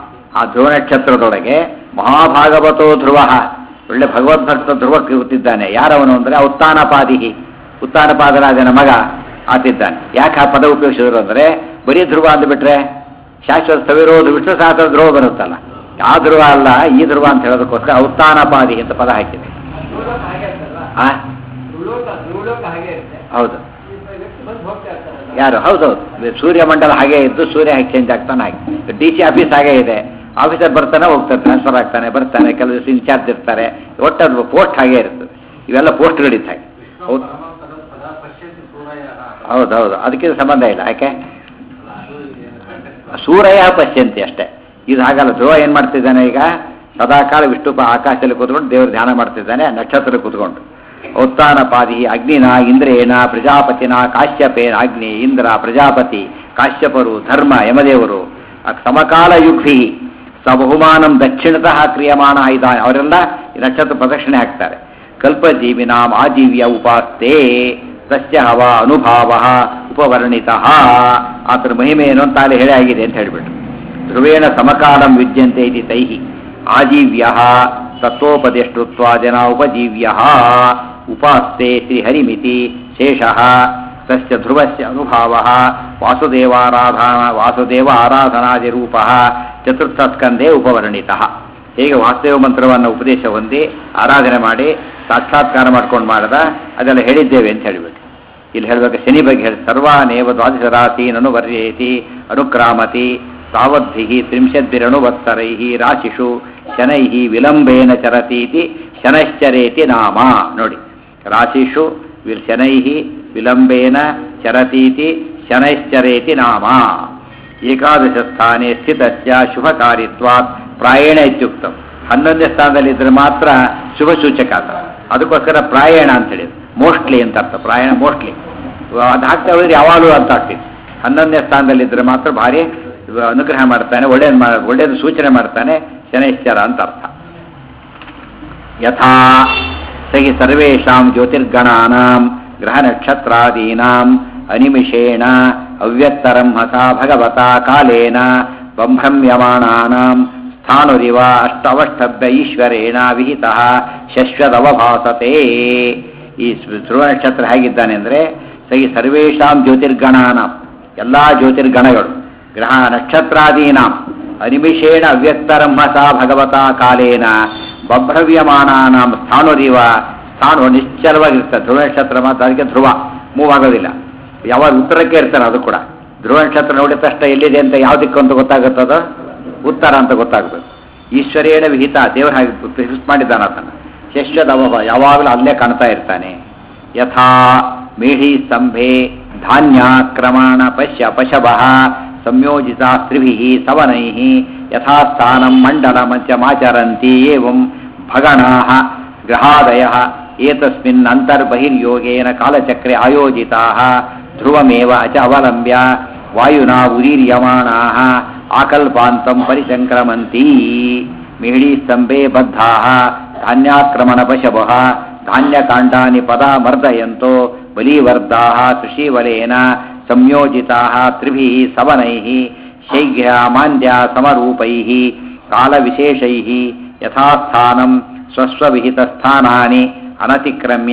ಆ ಧ್ರುವ ನಕ್ಷತ್ರದೊಳಗೆ ಮಹಾಭಾಗವತೋ ಧ್ರುವ ಒಳ್ಳೆ ಭಗವದ್ಭಕ್ತ ಧ್ರುವ ಕೂತಿದ್ದಾನೆ ಯಾರವನು ಅಂದ್ರೆ ಉತ್ತಾನಪಾದಿಹಿ ಉತ್ತಾನಪಾದರಾಜನ ಮಗ ಆತಿದ್ದಾನೆ ಯಾಕೆ ಆ ಪದ ಉಪಯೋಗಿಸಿದ್ರು ಅಂದ್ರೆ ಬರೀ ಧ್ರುವ ಅಂದ್ಬಿಟ್ರೆ ಶಾಶ್ವತ ಸವಿರೋಧ ವಿಷ್ಣು ಸಹಸ್ರ ಧ್ರುವ ಬರುತ್ತಲ್ಲ ಆ ಧ್ರುವ ಅಲ್ಲ ಈ ಧ್ರುವ ಅಂತ ಹೇಳೋದಕ್ಕೋಸ್ಕರ ಉತ್ತಾನಪಾದಿ ಅಂತ ಪದ ಹಾಕಿದೆ ಧ್ರುವಲೋಕ ಹಾಗೆ ಇರ್ತಲ್ಲ ಆ ಧ್ರುವಲೋಕ ಧ್ರುವಲೋಕ ಹಾಗೆ ಇರುತ್ತೆ ಹೌದು ಈ ವ್ಯಕ್ತಿ ಬಂದು ಹೋಗ್ತಾ ಇರ್ತಾರಲ್ಲ ಯಾರು ಹೌದೌದು ಸೂರ್ಯಮಂಡಲ ಹಾಗೆ ಇದ್ದು ಸೂರ್ಯ ಹಾಗೆ ಚೇಂಜ್ ಆಗ್ತಾನೆ ಹಾಗೆ ಡಿ ಸಿ ಆಫೀಸ್ ಹಾಗೆ ಇದೆ ಆಫೀಸರ್ ಬರ್ತಾನೆ ಹೋಗ್ತಾರೆ ಟ್ರಾನ್ಸ್ಫರ್ ಆಗ್ತಾನೆ ಬರ್ತಾನೆ ಕೆಲವು ದಿವಸ ಇನ್ಚಾರ್ಜ್ ಇರ್ತಾರೆ ಒಟ್ಟು ಪೋಸ್ಟ್ ಹಾಗೆ ಇರ್ತದೆ ಇವೆಲ್ಲ ಪೋಸ್ಟ್ಗಳಿದ್ದ ಹಾಗೆ ಹೌದು ಪರಮಂ ಪದಂ ಪದ ಪಶ್ಯಂತಿ ಸೂರಯಃ. ಹೌದು ಹೌದು ಅದಕ್ಕೆ ಸಂಬಂಧ ಇಲ್ಲ ಯಾಕೆ ಅಲ್ಲ, ಅದು ಏನು context. ಸೂರ್ಯ ಪಶ್ಯಂತಿ ಅಷ್ಟೇ ಇದು ಹಾಗಲ್ಲ ಧ್ರುವ ಏನ್ ಮಾಡ್ತಿದ್ದಾನೆ ಈಗ ಸದಾಕಾಲ ವಿಷ್ಣು ಪ- ಆಕಾಶದಲ್ಲಿ ಕೂತ್ಕೊಂಡು ದೇವರು ಧ್ಯಾನ ಮಾಡ್ತಿದ್ದಾನೆ ನಕ್ಷತ್ರ ಕೂತ್ಕೊಂಡು ಉತ್ಥಾನಪಾದಿ ಅಗ್ನಿನ ಇಂದ್ರೇಣ ಪ್ರಜಾಪತಿನ ಕಾಶ್ಯಪೇನ ಅಗ್ನಿ ಇಂದ್ರ ಪ್ರಜಾಪತಿ ಕಾಶ್ಯಪರು ಧರ್ಮ ಯಮದೇವರು ಅ- ಸಮಕಾಲ ಯುಗ್ಭಿ ಸ ಬಹುಮಾನಂ ದಕ್ಷಿಣತಃ ಕ್ರಿಯಮಾಣ ಇದ್ದಾನೆ ಅವರೆಲ್ಲ ಈ ನಕ್ಷತ್ರ ಪ್ರದಕ್ಷಿಣೆ ಆಗ್ತಾರೆ ಕಲ್ಪಜೀವಿನಾಂ ಆಜೀವ್ಯ ಉಪಾಸ್ತೆ ಸಸ್ಯ ಹವ ಅನುಭಾವ ಉಪವರ್ಣಿತ ಆತನ ಮಹಿಮೆ ಏನು ಅಂತ ಅಲ್ಲಿ ಹೇಳಿ ಆಗಿದೆ ಅಂತ ಹೇಳಿಬಿಟ್ಟು ಧ್ರುವೇಣ ಸಮಕಾಲಂ ವಿದ್ಯಂತೆ ಇತಿ ತೈಹಿ ಆಜೀವ್ಯ ತತ್ವೋಪದಿಷ್ಟೃತ್ವ ಜನ ಉಪಜೀವ್ಯ ಉಪಾಸ್ತೆ ಶ್ರೀಹರಿಮಿತಿ ಶೇಷ ತಸ್ಯ ಧ್ರುವಸ್ಯ ಅನುಭಾವ ವಾಸುದೇವಾರಾಧನ ವಾಸುದೇವ ಆರಾಧನಾದಿ ರೂಪ ಚತುರ್ಥ ಸ್ಕಂದೇ ಉಪವರ್ಣಿತ ಹೇಗೆ ವಾಸುದೇವ ಮಂತ್ರವನ್ನು ಉಪದೇಶ ಹೊಂದಿ ಆರಾಧನೆ ಮಾಡಿ ಸಾಕ್ಷಾತ್ಕಾರ ಮಾಡ್ಕೊಂಡು ಮಾಡದ ಅದೆಲ್ಲ ಹೇಳಿದ್ದೇವೆ ಅಂತ ಹೇಳಿಬಿಟ್ಟು ಇಲ್ಲಿ ಹೇಳಬೇಕು ಶನಿ ಬಗ್ಗೆ ಹೇಳಿ ಸರ್ವಾನೇವ ದ್ವಾದಶರಾಶೀನನು ವರ್ಯೇತಿ ಅನುಕ್ರಾಮತಿ ತಾವದ್ಭಿಃ ತ್ರಿಂಶದ್ಭಿರನುವತ್ಸರೈಃ ರಾಶಿಷು ಶನೈಃ ವಿಲಂಬೇನ ಚರತೀತಿ ಶನಶ್ಚರೇತಿ ನಾಮ ನೋಡಿ ರಾಶಿಷು ವಿಲ್ ಶನೈಃ ವಿಲಂಬೇನ ಚರತೀತಿ ಶನೈಶ್ಚರೇತಿ ನಾಮ ಏಕಾದಶ ಸ್ಥಾನೆ ಸ್ಥಿತಸ್ಯ ಶುಭಕಾರಿತ್ವಾತ್ ಪ್ರಾಯಣ ಇತ್ಯುಕ್ತಂ ಹನ್ನೊಂದನೇ ಸ್ಥಾನದಲ್ಲಿದ್ದರೆ ಮಾತ್ರ ಶುಭ ಸೂಚಕ ಅಂತ ಅದಕ್ಕೋಸ್ಕರ ಪ್ರಾಯಣ ಅಂತ ಹೇಳಿದ್ರು ಮೋಸ್ಟ್ಲಿ ಅಂತ ಅರ್ಥ ಪ್ರಾಯಣ ಮೋಸ್ಟ್ಲಿ ಅದು ಹಾಕ್ತಾ ಹೋದ್ರೆ ಯಾವಾಗಲೂ ಅಂತ ಆಗ್ತಿತ್ತು ಹನ್ನೊಂದನೇ ಸ್ಥಾನದಲ್ಲಿದ್ದರೆ ಮಾತ್ರ ಭಾರಿ ಅನುಗ್ರಹ ಮಾಡ್ತಾನೆ ಒಳ್ಳೇದು ಮಾ ಒಳ್ಳೇದು ಸೂಚನೆ ಮಾಡ್ತಾನೆ ಶನೈಶ್ಚರ ಅಂತ ಅರ್ಥ ಯಥಾ ಸಹಿ ಸರ್ವೇಷಾಂ ಜ್ಯೋತಿರ್ಗಣಾನಾಂ ಗ್ರಹ ನಕ್ಷತ್ರಾದೀನಾಂ ಅನಿಮಿಷೇಣ ಅವ್ಯಕ್ತರಂ ಹಸಾ ಭಗವತಾ ಕಾಲೇನ ಬಂಭ್ರಮ್ಯಮಾಣಾನಾಂ ಸ್ಥಾನುರಿವ ಅಷ್ಟವಷ್ಟಭ್ಯ ಈಶ್ವರೇಣ ವಿಹಿತ ಶಶ್ವದವಭಾಸತೆ ಈ ಸ್- ಧ್ರುವ ನಕ್ಷತ್ರ ಹೇಗಿದ್ದಾನೆ ಅಂದರೆ ಸಹಿ ಸರ್ವೇಷಾಂ ಜ್ಯೋತಿರ್ಗಣಾನಾಂ ಎಲ್ಲ ಜ್ಯೋತಿರ್ಗಣಗಳು ಗ್ರಹ ನಕ್ಷತ್ರಾದೀನಾಂ ಅನಿಮಿಷೇಣ ಅವ್ಯಕ್ತರಹಸ ಭಗವತಾ ಕಾಲೇನ ಬಭ್ರವ್ಯಮಾನಾನಾಂ ಸ್ಥಾನುರಿವ ಸ್ಥಾನು ನಿಶ್ಚಲವಾಗಿರ್ತದೆ ಧ್ರುವ ನಕ್ಷತ್ರ ಮಾತ್ರ ಅದಕ್ಕೆ ಧ್ರುವ ಮೂವ್ ಆಗೋದಿಲ್ಲ ಯಾವಾಗ ಉತ್ತರಕ್ಕೆ ಇರ್ತಾನೆ ಅದು ಕೂಡ ಧ್ರುವ ನಕ್ಷತ್ರ ನೋಡಿದ ತಕ್ಷಣ ಎಲ್ಲಿದೆ ಅಂತ ಯಾವ ದಿಕ್ಕು ಅಂತ ಗೊತ್ತಾಗುತ್ತದ ಉತ್ತರ ಅಂತ ಗೊತ್ತಾಗಬೇಕು ಈಶ್ವರೇಣ ವಿಹಿತ ದೇವರು ಹಾಗೆ ಫಿಕ್ಸ್ ಮಾಡಿದ್ದಾನೆ ಆತನ ಶಶ್ವದ ಅವಭ ಯಾವಾಗಲೂ ಅಲ್ಲೇ ಕಾಣ್ತಾ ಇರ್ತಾನೆ ಯಥಾ ಮೇಢಿ ಸ್ತಂಭೆ ಧಾನ್ಯಾಕ್ರಮಣ ಪಶ್ಯ ಪಶವಃ ಸಂಯೋಜಿತ ಸ್ತ್ರಿಭಿಃ ಸವನೈಃ ಯಥಾಸ್ಥಾನಂ ಮಂಡಲಮಂಚಮಾಚರಂತಿ ಏವಂ ಭಗಣಾಃ ಗ್ರಹಾದಯಃ ಏತಸ್ಮಿನ್ ಅಂತರ್ಬಹಿರ್ಯೋಗೇನ ಕಾಲಚಕ್ರೆ ಆಯೋಜಿತಾಃ ಧ್ರುವಮೇವ ಅಚ ಅವಲಂಬ್ಯ ವಾಯುನಾ ಉದೀರ್ಯಮಾಣಾಃ ಆಕಲ್ಪಾಂತಂ ಪರಿಸಂಕ್ರಮಂತಿ ಮೇಢಿ ಸ್ತಂಭೆ ಬದ್ಧಾಃ ಧಾನ್ಯಾಕ್ರಮಣ ಪಶವಃ ಧಾನ್ಯಕಾಂಡಾನಿ ಪದಾ ಮರ್ದಯಂತೋ ಬಲೀವರ್ಧಾಃ ಕೃಷಿವಲೇನ ಸಂಯೋಜಿತಾಃ ತ್ರಿಭಿಃ ಸವನೈಃ ಶೈಘ್ಯ ಮಾಂದ್ಯ ಸಮರೂಪೈಃ ಕಾಲವಿಶೇಷೈಃ ಯಥಾಸ್ಥಾನಂ ಸ್ವಸ್ವವಿಹಿತಸ್ಥಾನಾನಿ ಅನತಿಕ್ರಮ್ಯ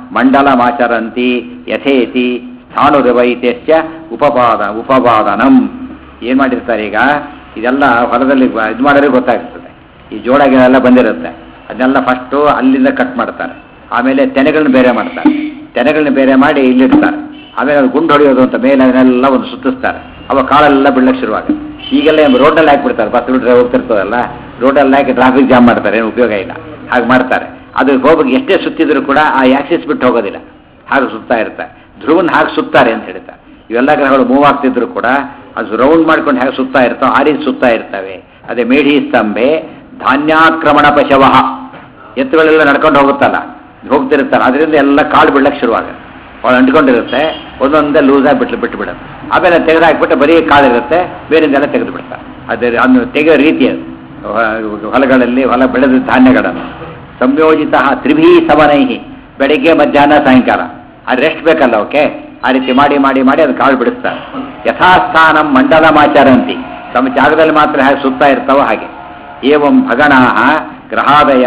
ಮಂಡಲಮಾಚರಂತಿ ಯಥೇತಿ ಸ್ಥಾಣುರವೈತ್ಯಸ್ಯ ಉಪಪಾದ ಉಪಪಾದನಂ ಏನು ಮಾಡಿರ್ತಾರೆ ಈಗ ಇದೆಲ್ಲ ಹೊಲದಲ್ಲಿ ಇದು ಮಾಡಿದ್ರೆ ಗೊತ್ತಾಗ್ತದೆ ಈ ಜೋಳಗಳೆಲ್ಲ ಬಂದಿರುತ್ತೆ ಅದನ್ನೆಲ್ಲ ಫಸ್ಟು ಅಲ್ಲಿಂದ ಕಟ್ ಮಾಡ್ತಾರೆ ಆಮೇಲೆ ತೆನೆಗಳನ್ನ ಬೇರೆ ಮಾಡ್ತಾರೆ ತೆನೆಗಳನ್ನ ಬೇರೆ ಮಾಡಿ ಇಲ್ಲಿಡ್ತಾರೆ ಆಮೇಲೆ ಅದು ಗುಂಡು ಹೊಡೆಯೋದು ಅಂತ ಮೇಲೆ ಅದನ್ನೆಲ್ಲ ಒಂದು ಸುತ್ತಿಸ್ತಾರೆ ಅವಾಗ ಕಾಳೆಲ್ಲ ಬೀಳಕ್ಕೆ ಶುರುವಾಗುತ್ತೆ ಈಗೆಲ್ಲ ರೋಡಲ್ಲಿ ಹಾಕ್ಬಿಡ್ತಾರೆ ಬಸ್ ಬಿಟ್ರೆ ಹೋಗ್ತಿರ್ತದಲ್ಲ ರೋಡಲ್ಲಿ ಹಾಕಿ ಟ್ರಾಫಿಕ್ ಜಾಮ್ ಮಾಡ್ತಾರೆ ಏನು ಉಪಯೋಗ ಇಲ್ಲ ಹಾಗೆ ಮಾಡ್ತಾರೆ ಅದು ಹೋಗಿ ಎಷ್ಟೇ ಸುತ್ತಿದ್ರು ಕೂಡ ಆ ಆಕ್ಸಿಸ್ ಬಿಟ್ಟು ಹೋಗೋದಿಲ್ಲ ಹಾಗೆ ಸುತ್ತಾ ಇರ್ತಾರೆ ಧ್ರುವನ್ ಹಾಗೆ ಸುತ್ತಾರೆ ಅಂತ ಹೇಳ್ತಾರೆ ಇವೆಲ್ಲ ಗ್ರಹಗಳು ಮೂವ್ ಆಗ್ತಿದ್ರು ಕೂಡ ಅದು ರೌಂಡ್ ಮಾಡ್ಕೊಂಡು ಹೇಗೆ ಸುತ್ತಾ ಇರ್ತಾವೆ ಆ ರೀತಿ ಸುತ್ತಾ ಇರ್ತವೆ ಅದೇ ಮೇಢಿ ಸ್ತಂಭೆ ಧಾನ್ಯಾಕ್ರಮಣ ಪಶವಃ ಎತ್ತುಗಳೆಲ್ಲ ನಡ್ಕೊಂಡು ಹೋಗುತ್ತಲ್ಲ ಹೋಗ್ತಿರ್ತಾರೆ ಅದರಿಂದ ಎಲ್ಲ ಕಾಳು ಬಿಡ್ಲಕ್ಕೆ ಶುರುವಾಗುತ್ತೆ ಅವಳು ಅಂಟ್ಕೊಂಡಿರುತ್ತೆ ಒಂದೊಂದೇ ಲೂಸ್ ಆಗಿ ಬಿಟ್ಟು ಬಿಟ್ಟು ಬಿಡುತ್ತೆ ಆಮೇಲೆ ತೆಗೆದು ಹಾಕ್ಬಿಟ್ಟು ಬರೀ ಕಾಳಿರುತ್ತೆ ಬೇರೆಯಿಂದೆಲ್ಲ ತೆಗೆದು ಬಿಡ್ತಾರೆ ಅದೇ ಅದನ್ನು ತೆಗೆಯೋ ರೀತಿ ಅದು ಹೊ- ಹೊಲಗಳಲ್ಲಿ ಹೊಲ ಬೆಳೆದ ಧಾನ್ಯಗಳನ್ನು ಸಂಯೋಜಿತ ತ್ರಿಭೀ ಸಮನೈಹಿ ಬೆಳಿಗ್ಗೆ ಮಧ್ಯಾಹ್ನ ಸಾಯಂಕಾಲ ಆ ರೆಸ್ಟ್ ಬೇಕಲ್ಲ ಓಕೆ ಆ ರೀತಿ ಮಾಡಿ ಮಾಡಿ ಮಾಡಿ ಅದು ಕಾಳು ಬಿಡಿಸ್ತಾರೆ ಯಥಾಸ್ಥಾನಂ ಮಂಡಲಮಾಚರಂತಿ ತಮ್ಮ ಜಾಗದಲ್ಲಿ ಮಾತ್ರ ಹೇಗೆ ಸುತ್ತಾ ಇರ್ತಾವೋ ಹಾಗೆ ಏವಂ ಭಗಣಾಹ ಗ್ರಹಾದಯ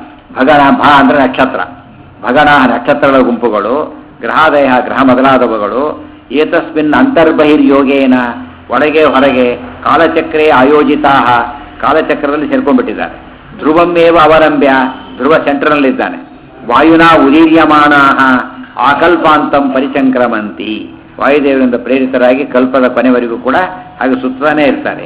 ಭಗಣ ಭ ಅಂದ್ರೆ ನಕ್ಷತ್ರ ಭಗಣಾಹ ನಕ್ಷತ್ರಗಳ ಗುಂಪುಗಳು ಗ್ರಹಾದಯ ಗ್ರಹ ಮೊದಲಾದವುಗಳು ಏತಸ್ಮಿನ್ ಅಂತರ್ಬಹಿರ್ಯೋಗೇನ ಒಳಗೆ ಹೊರಗೆ ಕಾಲಚಕ್ರೆ ಆಯೋಜಿತಾ ಕಾಲಚಕ್ರದಲ್ಲಿ ಸೇರ್ಕೊಂಡ್ಬಿಟ್ಟಿದ್ದಾರೆ ಧ್ರುವಮೇವ ಅವಲಂಬ್ಯ ಧ್ರುವ ಸೆಂಟರ್ನಲ್ಲಿದ್ದಾನೆ ವಾಯುನಾ ಉದೀರ್ಯಮಾಣ ಆಕಲ್ಪಾಂತಂ ಪರಿಸಂಕ್ರಮಂತಿ ವಾಯುದೇವರಿಂದ ಪ್ರೇರಿತರಾಗಿ ಕಲ್ಪದ ಕೊನೆವರೆಗೂ ಕೂಡ ಹಾಗೆ ಸುತ್ತಾನೇ ಇರ್ತಾರೆ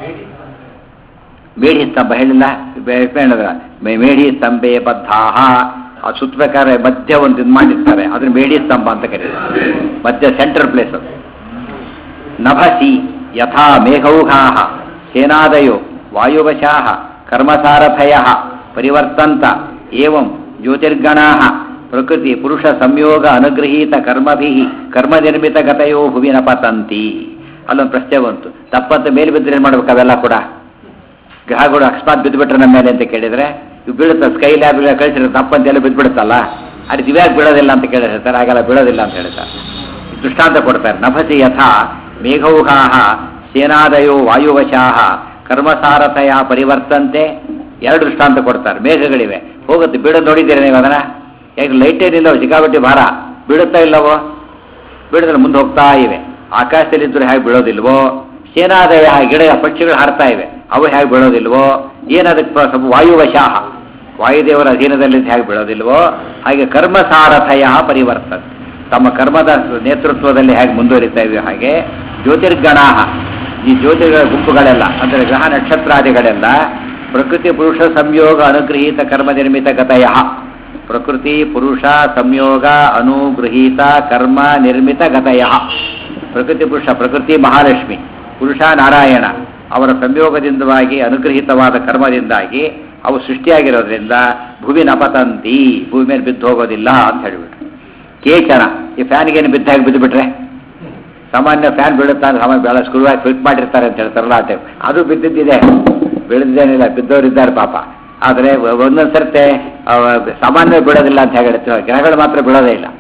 ಮೇಢಿ ಸ್ತಂಭ ಹೇಳಿಲ್ಲ ಹೇಳಿದ್ರ ಮೇಢಿ ಸ್ತಂಭೆ ಬದ್ಧಾಹ ಆ ಸುತ್ತಬೇಕಾದ್ರೆ ಮಧ್ಯ ಒಂದು ಇದು ಮಾಡಿರ್ತಾರೆ ಅದನ್ನ ಮೇಢಿ ಸ್ತಂಭ ಅಂತ ಕರೀತಾರೆ ಮಧ್ಯ ಸೆಂಟರ್ ಪ್ಲೇಸ್ ಅದು ನಭಸಿ ಯಥಾ ಮೇಘೌಘಾ ಸೇನಾದಯೋ ವಾಯುವಶಾ ಕರ್ಮಸಾರಥಯ ಪರಿವರ್ತಂತ ಏವಂ ಜ್ಯೋತಿರ್ಗಣಾ ಪ್ರಕೃತಿ ಪುರುಷ ಸಂಯೋಗ ಅನುಗ್ರಹೀತ ಕರ್ಮಭಿ ಕರ್ಮ ನಿರ್ಮಿತ ಗತಯೋ ಭುವಿನ ಪತಂತಿ ಅಲ್ಲೊಂದು ಪ್ರಶ್ನೆ ಬಂತು ತಪ್ಪಂತ ಮೇಲೆ ಬಿದ್ದರೆ ಏನು ಮಾಡ್ಬೇಕು ಅವೆಲ್ಲ ಕೂಡ ಗ್ರಹಗಳು ಅಕಸ್ಮಾತ್ ಬಿದ್ದುಬಿಟ್ರೆ ನಮ್ಮ ಮೇಲೆ ಅಂತ ಕೇಳಿದ್ರೆ ಇವು ಬೀಳುತ್ತೆ ಸ್ಕೈ ಲ್ಯಾಬ್ ಕಳಿಸಿದ್ರೆ ತಪ್ಪಂತ ಎಲ್ಲ ಬಿದ್ದುಬಿಡುತ್ತಲ್ಲ ಅದು ಇವ್ಯಾಗ ಬೀಳೋದಿಲ್ಲ ಅಂತ ಕೇಳಿರ್ತಾರೆ ಹಾಗೆಲ್ಲ ಬೀಳೋದಿಲ್ಲ ಅಂತ ಹೇಳ್ತಾರೆ ದೃಷ್ಟಾಂತ ಕೊಡ್ತಾರೆ ನಭಸಿ ಯಥಾ ಮೇಘೌಘಾಹ ಸೇನಾದಯೋ ವಾಯುವಶಾಹ ಕರ್ಮಸಾರಥಯ ಪರಿವರ್ತಂತೆ ಎರಡು ದೃಷ್ಟಾಂತ ಕೊಡ್ತಾರೆ ಮೇಘಗಳಿವೆ ಹೋಗುತ್ತೆ ಬೀಳೋದು ನೋಡಿದ್ದೀರಾ ನೀವು ಅದನ್ನ ಯಾಕೆ ಲೈಟ್ ಏನಿಲ್ಲವೋ ಸಿಕ್ಕಾಪಟ್ಟೆ ಭಾರ ಬೀಳುತ್ತಾ ಇಲ್ಲವೋ ಬೀಳದ್ರೆ ಮುಂದೆ ಹೋಗ್ತಾ ಇವೆ ಆಕಾಶದಲ್ಲಿದ್ದರೂ ಹೇಗೆ ಬೀಳೋದಿಲ್ವೋ ಸೇನಾದಯ ಗಿಡ ಪಕ್ಷಿಗಳು ಹಾರ್ತಾ ಇವೆ ಅವು ಹೇಗೆ ಬೀಳೋದಿಲ್ವೋ ಏನದಕ್ಕೆ ಪ್ರ- ಸ್ವಲ್ಪ ವಾಯುವಶಾಹ ವಾಯುದೇವರ ಅಧೀನದಲ್ಲಿ ಹೇಗೆ ಬೀಳೋದಿಲ್ವೋ ಹಾಗೆ ಕರ್ಮಸಾರಥಯ ಪರಿವರ್ತನೆ ತಮ್ಮ ಕರ್ಮದ ನೇತೃತ್ವದಲ್ಲಿ ಹೇಗೆ ಮುಂದುವರಿತಾ ಇವೆ ಹಾಗೆ ಜ್ಯೋತಿರ್ಗಣಾಹ ಈ ಜ್ಯೋತಿರ್ಗಳ ಗುಂಪುಗಳೆಲ್ಲ ಅಂದರೆ ಗ್ರಹ ನಕ್ಷತ್ರಾದಿಗಳೆಲ್ಲ ಪ್ರಕೃತಿ ಪುರುಷ ಸಂಯೋಗ ಅನುಗೃಹೀತ ಕರ್ಮ ನಿರ್ಮಿತ ಗತಯ ಪ್ರಕೃತಿ ಪುರುಷ ಸಂಯೋಗ ಅನುಗೃಹೀತ ಕರ್ಮ ನಿರ್ಮಿತ ಗತಯ ಪ್ರಕೃತಿ ಪುರುಷ ಪ್ರಕೃತಿ ಮಹಾಲಕ್ಷ್ಮಿ ಪುರುಷ ನಾರಾಯಣ ಅವರ ಸಂಯೋಗದಿಂದವಾಗಿ ಅನುಗ್ರಹಿತವಾದ ಕರ್ಮದಿಂದಾಗಿ ಅವು ಸೃಷ್ಟಿಯಾಗಿರೋದ್ರಿಂದ ಭೂಮಿ ನಪತಂತಿ ಭೂಮಿ ಮೇಲೆ ಬಿದ್ದು ಹೋಗೋದಿಲ್ಲ ಅಂತ ಹೇಳಿಬಿಟ್ರು ಕೇಚನ ಈ ಫ್ಯಾನ್ಗೇನು ಬಿದ್ದಾಗಿ ಬಿದ್ದು ಬಿಟ್ರೆ ಸಾಮಾನ್ಯ ಫ್ಯಾನ್ ಬೀಳುತ್ತಾ ಅಂದ್ರೆ ಸಾಮಾನ್ಯ ಬೇಡ ಸ್ಕ್ರೂವಾಗಿ ಫಿಟ್ ಮಾಡಿರ್ತಾರೆ ಅಂತ ಹೇಳ್ತಾರಲ್ಲ ಆ ಟೈಪ್ ಅದು ಬಿದ್ದಿದ್ದಿದೆ ಬೀಳದೇನಿಲ್ಲ ಬಿದ್ದವರಿದ್ದಾರೆ ಪಾಪ ಆದರೆ ಒಂದೊಂದು ಸರ್ತೆ ಅವ ಸಾಮಾನ್ಯ ಬೀಳೋದಿಲ್ಲ ಅಂತ ಹೇಗೆ ಹೇಳ್ತೀವಿ ಗ್ರಹಗಳು ಮಾತ್ರ ಬೀಳೋದೇ ಇಲ್ಲ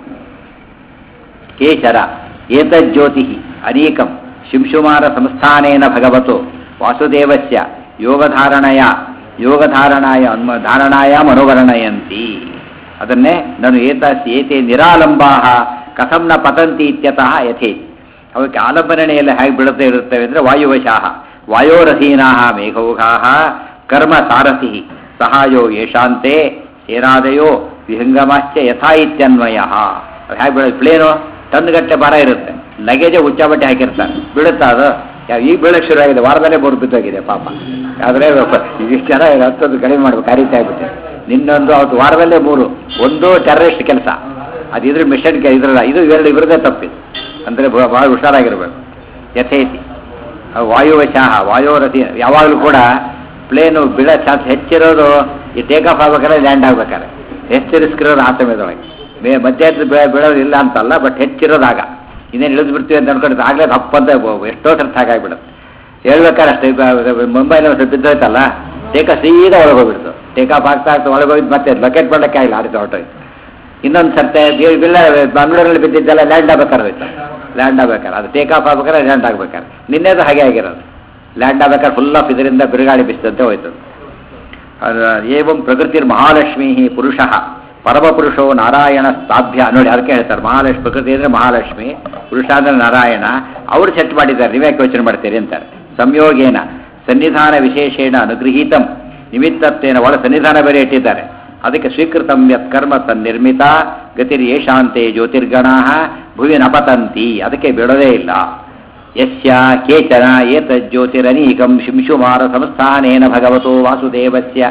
ಕೇಶರ ಏತಜ್ಯೋತಿ ಅನೇಕಂ ಶಿಂಶುಮಾರ ಸಂಸ್ಥಾನೇನ ಭಗವತು ವಾಸುದೇವಸ್ಯ ಯೋಗಧಾರಣಯ ಯೋಗಧಾರಣಾಯ ಅನ್ಮ ಧಾರಣಾಯ ಮನೋವರ್ಣಯಂತಿ ಅದನ್ನೇ ನಾನು ಏತ ಏತೆ ನಿರಾಲಂಬಾ ಕಥಂ ನ ಪತಂತಿ ಇತ್ಯತಃ ಯಥೇ ಅವಕ್ಕೆ ಆಲಂಬನೆಯಲ್ಲಿ ಹೇಗೆ ಬೀಳುತ್ತಾ ಇರುತ್ತವೆ ಅಂದರೆ ವಾಯುವಶಾಹ ವಾಯೋರಧೀನಾ ಮೇಘೌಘಾ ಕರ್ಮ ಸಾರಥಿ ಸಹಾಯೋ ಯಶಾಂತೆ ಸೇನಾದಯೋ ವಿಹಂಗಮಾಶ್ಚ ಯಥಾ ಇತ್ಯನ್ವಯ ಅದು ಹೇಗೆ ಬೀಳೋದು ಪ್ಲೇನು ಟನ್ಗಟ್ಟೆ ಭಾರ ಇರುತ್ತೆ ಲಗೇಜೆ ಹುಚ್ಚಾಬಟ್ಟೆ ಹಾಕಿರ್ತಾರೆ ಬೀಳುತ್ತಾ ಅದು ಯಾ- ಈಗ ಬೀಳಕ್ಕೆ ಶುರು ಆಗಿದೆ ವಾರದಲ್ಲೇ ಬೋರ್ ಬಿದ್ದೋಗಿದೆ ಪಾಪ ಆದರೆ ಇಷ್ಟು ಜನ ಹತ್ತೊಂದು ಕಡಿಮೆ ಮಾಡ್ಬೇಕು ಆ ರೀತಿ ಆಗ್ಬಿಟ್ಟೆ ನಿನ್ನೊಂದು ಅವತ್ತು ವಾರದಲ್ಲೇ ಮೂರು ಒಂದು ಟೆರರಿಸ್ಟ್ ಕೆಲಸ ಅದು ಇದ್ರ ಮಿಷನ್ ಇದ್ರಲ್ಲ ಇದು ಎರಡು ಇವ್ರದೇ ತಪ್ಪಿದು ಅಂದರೆ ಭಾಳ ಹುಷಾರಾಗಿರ್ಬೇಕು ಯಥೇತಿ ಆ ವಾಯುವಶಾಹ ವಾಯೋರಥಿ ಯಾವಾಗಲೂ ಕೂಡ ಪ್ಲೇನು ಬಿಡ ಚಾನ್ಸ್ ಹೆಚ್ಚಿರೋದು ಈ ಟೇಕ್ ಆಫ್ ಆಗ್ಬೇಕಾದ್ರೆ ಲ್ಯಾಂಡ್ ಆಗ್ಬೇಕಾದ್ರೆ ಹೆಚ್ಚು ರಿಸ್ಕ್ ಇರೋದು ಆ ಸಮಯದೊಳಗೆ ಮೇ ಮಧ್ಯಾಹ್ನದ ಬೀಳ ಬೀಳೋದು ಇಲ್ಲ ಅಂತಲ್ಲ ಬಟ್ ಹೆಚ್ಚಿರೋದಾಗ ಇನ್ನೇನು ಇಳಿದು ಬಿಡ್ತೀವಿ ಅಂತ ಅನ್ಕೊಂಡಿದ್ದು ಆಗಲೇ ತಪ್ಪು ಅಂತ ಬ- ಎಷ್ಟೋ ಸರ್ತಿ ಹಾಗಾಗ್ಬಿಡುತ್ತೆ ಹೇಳ್ಬೇಕಾದ್ರೆ ಅಷ್ಟೇ ಮುಂಬೈನ ಸ್ವಲ್ಪ ಬಿದ್ದೋಯ್ತಲ್ಲ ಟೇಕ್ ಆಫ್ ಸೀದಾ ಒಳಗೆ ಹೋಗ್ಬಿಡ್ತು ಟೇಕ್ ಆಫ್ ಆಗ್ತಾ ಆಗ್ತಾ ಒಳಗೆ ಹೋಗಿದ್ದು ಮತ್ತೆ ಲೊಕೇಟ್ ಮಾಡಕ್ಕೆ ಆಗಿಲ್ಲ ಆಡಿತು ಹೊರಟೋಯ್ತು ಇನ್ನೊಂದು ಸರ್ತೆ ಬಿಲ್ಲ ಬೆಂಗಳೂರಲ್ಲಿ ಬಿದ್ದಿದ್ದೆಲ್ಲ ಲ್ಯಾಂಡ್ ಆಗ್ಬೇಕಾದ್ರೆ ಲ್ಯಾಂಡ್ ಆಗ್ಬೇಕಾದ್ರೆ ಅದು ಟೇಕ್ ಆಫ್ ಆಗ್ಬೇಕಾದ್ರೆ ಲ್ಯಾಂಡ್ ಆಗ್ಬೇಕಾದ್ರೆ ನಿನ್ನೆದು ಹಾಗೆ ಆಗಿರೋದು ಲ್ಯಾಂಡ್ ಆಗ್ಬೇಕಾದ್ರೆ ಫುಲ್ ಆಫ್ ಇದರಿಂದ ಬಿರುಗಾಳಿ ಬಿಸಿದಂತೆ ಹೋಯ್ತು ಅದು ಏವಂ ಪ್ರಕೃತಿರ್ ಮಹಾಲಕ್ಷ್ಮೀ ಪುರುಷ ಪರಮಪುರುಷೋ ನಾರಾಯಣ ಸ್ಥಾಭ್ಯ ನೋಡಿ ಅದಕ್ಕೆ ಹೇಳ್ತಾರೆ ಮಹಾಲಕ್ಷ್ಮಿ ಪ್ರಕೃತಿ ಅಂದರೆ ಮಹಾಲಕ್ಷ್ಮಿ ಪುರುಷ ಅಂದರೆ ನಾರಾಯಣ ಅವರು ಸೆಟ್ ಮಾಡಿದ್ದಾರೆ ನೀವ್ಯಾಕೆ ಯೋಚನೆ ಮಾಡ್ತೀರಿ ಅಂತಾರೆ ಸಂಯೋಗೇನ ಸನ್ನಿಧಾನ ವಿಶೇಷೇಣ ಅನುಗೃಹೀತಂ ನಿಮಿತ್ತತ್ವೇನ ಒಳ ಸನ್ನಿಧಾನ ಬೇರೆ ಇಟ್ಟಿದ್ದಾರೆ ಅದಕ್ಕೆ ಸ್ವೀಕೃತಂ ಯತ್ಕರ್ಮ ತನ್ನಿರ್ಮಿತ ಗತಿರ್ ಯೇಷಾಂತೆ ಜ್ಯೋತಿರ್ಗಣಾ ಭುವಿ ನಪತಂತಿ ಅದಕ್ಕೆ ಬಿಡೋದೇ ಇಲ್ಲ ಯಸ್ಯ ಕೇಚನ ಏತಜ್ಯೋತಿರನೀಕಂ ಶಿಂಶುಮಾರ ಸಂಸ್ಥಾನೇನ ಭಗವತೋ ವಾಸುದೇವಸ್ಯ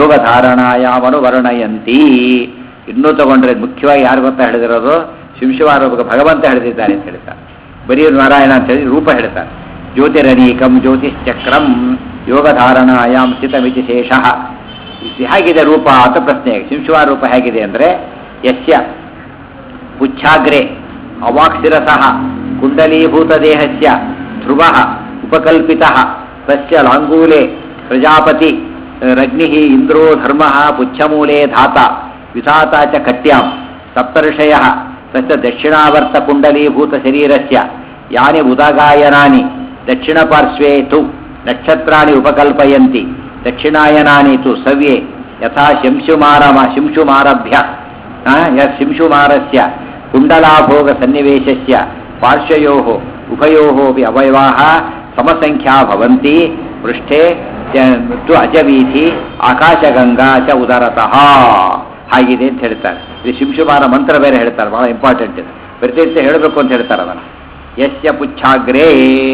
ಯೋಗಧಾರಣಾಯಾಮನುವರ್ಣಯಂತಿ ಇನ್ನೂ ತಗೊಂಡ್ರೆ ಮುಖ್ಯವಾಗಿ ಯಾರು ಗೊತ್ತಾ ಹೇಳಿದಿರೋದು ಶಿಂಶುಮಾರ ಒಬ್ಬ ಭಗವಂತ ಹೇಳಿದ್ದಾರೆ ಅಂತ ಹೇಳ್ತಾರೆ ಬರೀ ನಾರಾಯಣ ಅಂತ ಹೇಳಿ ರೂಪ ಹೇಳ್ತಾರೆ ಜ್ಯೋತಿರನೀಕಂ ಜ್ಯೋತಿಶ್ಚಕ್ರಂ ಯೋಗಧಾರಣಾಯಾಮ್ ಸ್ಥಿತಮಿತಿ ಶೇಷಃ ಇದು ಹೇಗಿದೆ ರೂಪ ಅಂತ ಪ್ರಶ್ನೆ ಶಿಂಶುಮಾರ ರೂಪ ಹೇಗಿದೆ ಅಂದರೆ ಯಸ್ಯ ಪುಚ್ಛಾಗ್ರೆ ಅವಾಕ್ಸಿರಸಃ ಕುಂಡಲೀಭೂತ ದೇಹಸ್ಯ ಧ್ರುವ ಉಪಕಲ್ಪಿತ ತಸ್ಯ ಲಾಂಗೂಲೆ ಪ್ರಜಾಪತಿ ರಗ್ನಿ ಇಂದ್ರೋ ಧರ್ಮ ಪುಚ್ಛಮೂಲೆ ಧಾತ ವಿಧಾತ ಚ ಕಟ್ಯಾಂ ಸಪ್ತರ್ಷಯ ತಸ್ಯ ದಕ್ಷಿಣಾವರ್ತ ಕುಂಡಲೀಭೂತ ಶರೀರಸ್ಯ ಯಾನಿ ಉದಗಾಯನಾನಿ ದಕ್ಷಿಣಪಾರ್ಶ್ವೇ ತು ನಕ್ಷತ್ರಾಣಿ ಉಪಕಲ್ಪಯಂತಿ ದಕ್ಷಿಣಾಯನಾನಿ ತು ಸವ್ಯೆ ಯಥಾ ಶಂಶುಮಾರಮ ಶಿಂಶುಮಾರಭ್ಯ ಆ, ಯ- ಶಿಂಶುಮಾರಸ್ಯ ಕುಂಡಲಾಭೋಗ ಸನ್ನಿವೇಶಸ್ಯ ಪಾರ್ಶ್ವಯೋಃ ಉಭಯೋಃ ಅಪಿ ಅವಯವಾः ಸಮಸಂಖ್ಯಾ ಭವಂತಿ ಪೃಷ್ಠೆ ಚ- ತು ಅಜವೀಥಿ ಆಕಾಶಗಂಗಾ ಚ ಉದರತಃ ಹಾಗಿದೆ ಅಂತ ಹೇಳ್ತಾರೆ ಇದು ಶಿಂಶುಮಾರ ಮಂತ್ರ ಬೇರೆ ಹೇಳ್ತಾರೆ ಬಹಳ ಇಂಪಾರ್ಟೆಂಟ್ ಇದೆ ಪ್ರತಿನಿತ್ಯ ಹೇಳಬೇಕು ಅಂತ ಹೇಳ್ತಾರೆ ಅದನ್ನು ಯಸ್ಯ ಪುಚ್ಛಾಗ್ರೇ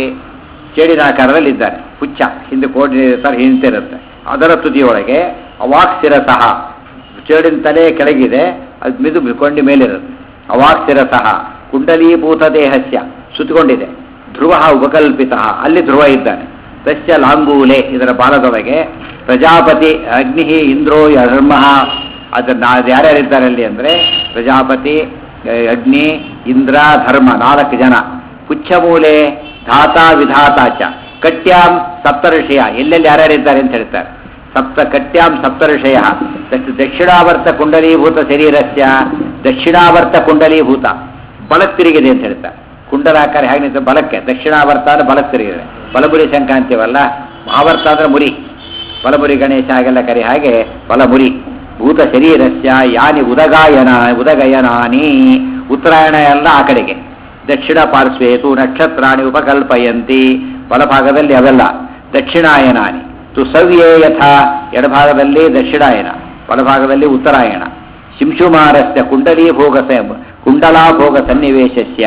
ಚೇಡಿನ ಆಕಾರದಲ್ಲಿ ಇದ್ದಾರೆ ಪುಚ್ಛ ಹಿಂದೆ ಕೋಡಿ ಇರ್ತಾರೆ ಹಿಂತಿರುತ್ತೆ ಅದರ ತುದಿಯೊಳಗೆ ಅವಾಕ್ಸಿರಸಃ ಚೇಡಿನ ತಲೆ ಕೆಳಗಿದೆ ಅದು ಮಿದು ಕೊಂಡಿ ಮೇಲಿರುತ್ತೆ ಅವಾಕ್ಸಿರಸಃ ಕುಂಡಲೀಭೂತ ದೇಹಸ್ಯ ಸುತ್ತಕೊಂಡಿದೆ ಧ್ರುವ ಉಪಕಲ್ಪಿತ ಅಲ್ಲಿ ಧ್ರುವ ಇದ್ದಾನೆ ತಸ್ಯ ಲಾಂಗೂಲೆ ಇದರ ಬಾಲದೊಳಗೆ ಪ್ರಜಾಪತಿ ಅಗ್ನಿ ಇಂದ್ರೋ ಧರ್ಮ ಅದನ್ನ ಅದು ಯಾರ್ಯಾರಿದ್ದಾರೆ ಅಲ್ಲಿ ಅಂದರೆ ಪ್ರಜಾಪತಿ ಆ, ಅಗ್ನಿ ಇಂದ್ರ ಧರ್ಮ ನಾಲ್ಕು ಜನ ಪುಚ್ಛಮೂಲೆ ಧಾತಾ ವಿಧಾತಾಚ ಕಟ್ಯಾಂ ಸಪ್ತಋಷಿಯ ಎಲ್ಲೆಲ್ಲಿ ಯಾರ್ಯಾರಿದ್ದಾರೆ ಅಂತ ಹೇಳ್ತಾರೆ ಸಪ್ತ ಕಟ್ಯಾಂ ಸಪ್ತಋಷಯ ದಕ್ಷ- ದಕ್ಷಿಣಾವರ್ತ ಕುಂಡಲೀಭೂತ ಶರೀರಸ್ಯ ದಕ್ಷಿಣಾವರ್ತ ಕುಂಡಲೀಭೂತ ಬಲಕ್ಕೆ ತಿರುಗಿದೆ ಅಂತ ಹೇಳ್ತಾರೆ ಕುಂಡಲಾಕಾರ ಹೇಗೆ ನಿಂತ ಬಲಕ್ಕೆ ದಕ್ಷಿಣಾವರ್ತ ಅಂದ್ರೆ ಬಲಕ್ಕೆ ತಿರುಗಿದೆ ಬಲಮುರಿ ಶಂಕ ಅಂತೀವಲ್ಲ ಆವರ್ತ ಅಂದ್ರೆ ಮುರಿ ಬಲಮುರಿ ಗಣೇಶ ಹಾಗೆಲ್ಲ ಕರಿ ಹಾಗೆ ಬಲಮುರಿ ಭೂತ ಶರೀರಸ್ಯ ಯಾನಿ ಉದಗಾಯನ ಉದಗಯನಾನಿ ಉತ್ತರಾಯಣ ಎಲ್ಲ ಆ ಕಡೆಗೆ ದಕ್ಷಿಣ ಪಾರ್ಶ್ವೇತು ನಕ್ಷತ್ರಾಣಿ ಉಪಕಲ್ಪಯಂತಿ ಬಲಭಾಗದಲ್ಲಿ ಅವೆಲ್ಲ ದಕ್ಷಿಣಾಯನಾನಿ ತು ಸವ್ಯೇ ಯಥಾ ಎಡಭಾಗದಲ್ಲಿ ದಕ್ಷಿಣಾಯನ ಬಲಭಾಗದಲ್ಲಿ ಉತ್ತರಾಯಣ ಶಿಂಶುಮಾರಸ್ಯ ಕುಂಡಲೀಭೋಗ ಸ ಕುಂಡಲಾಭೋಗ ಸನ್ನಿವೇಶಸ್ಯ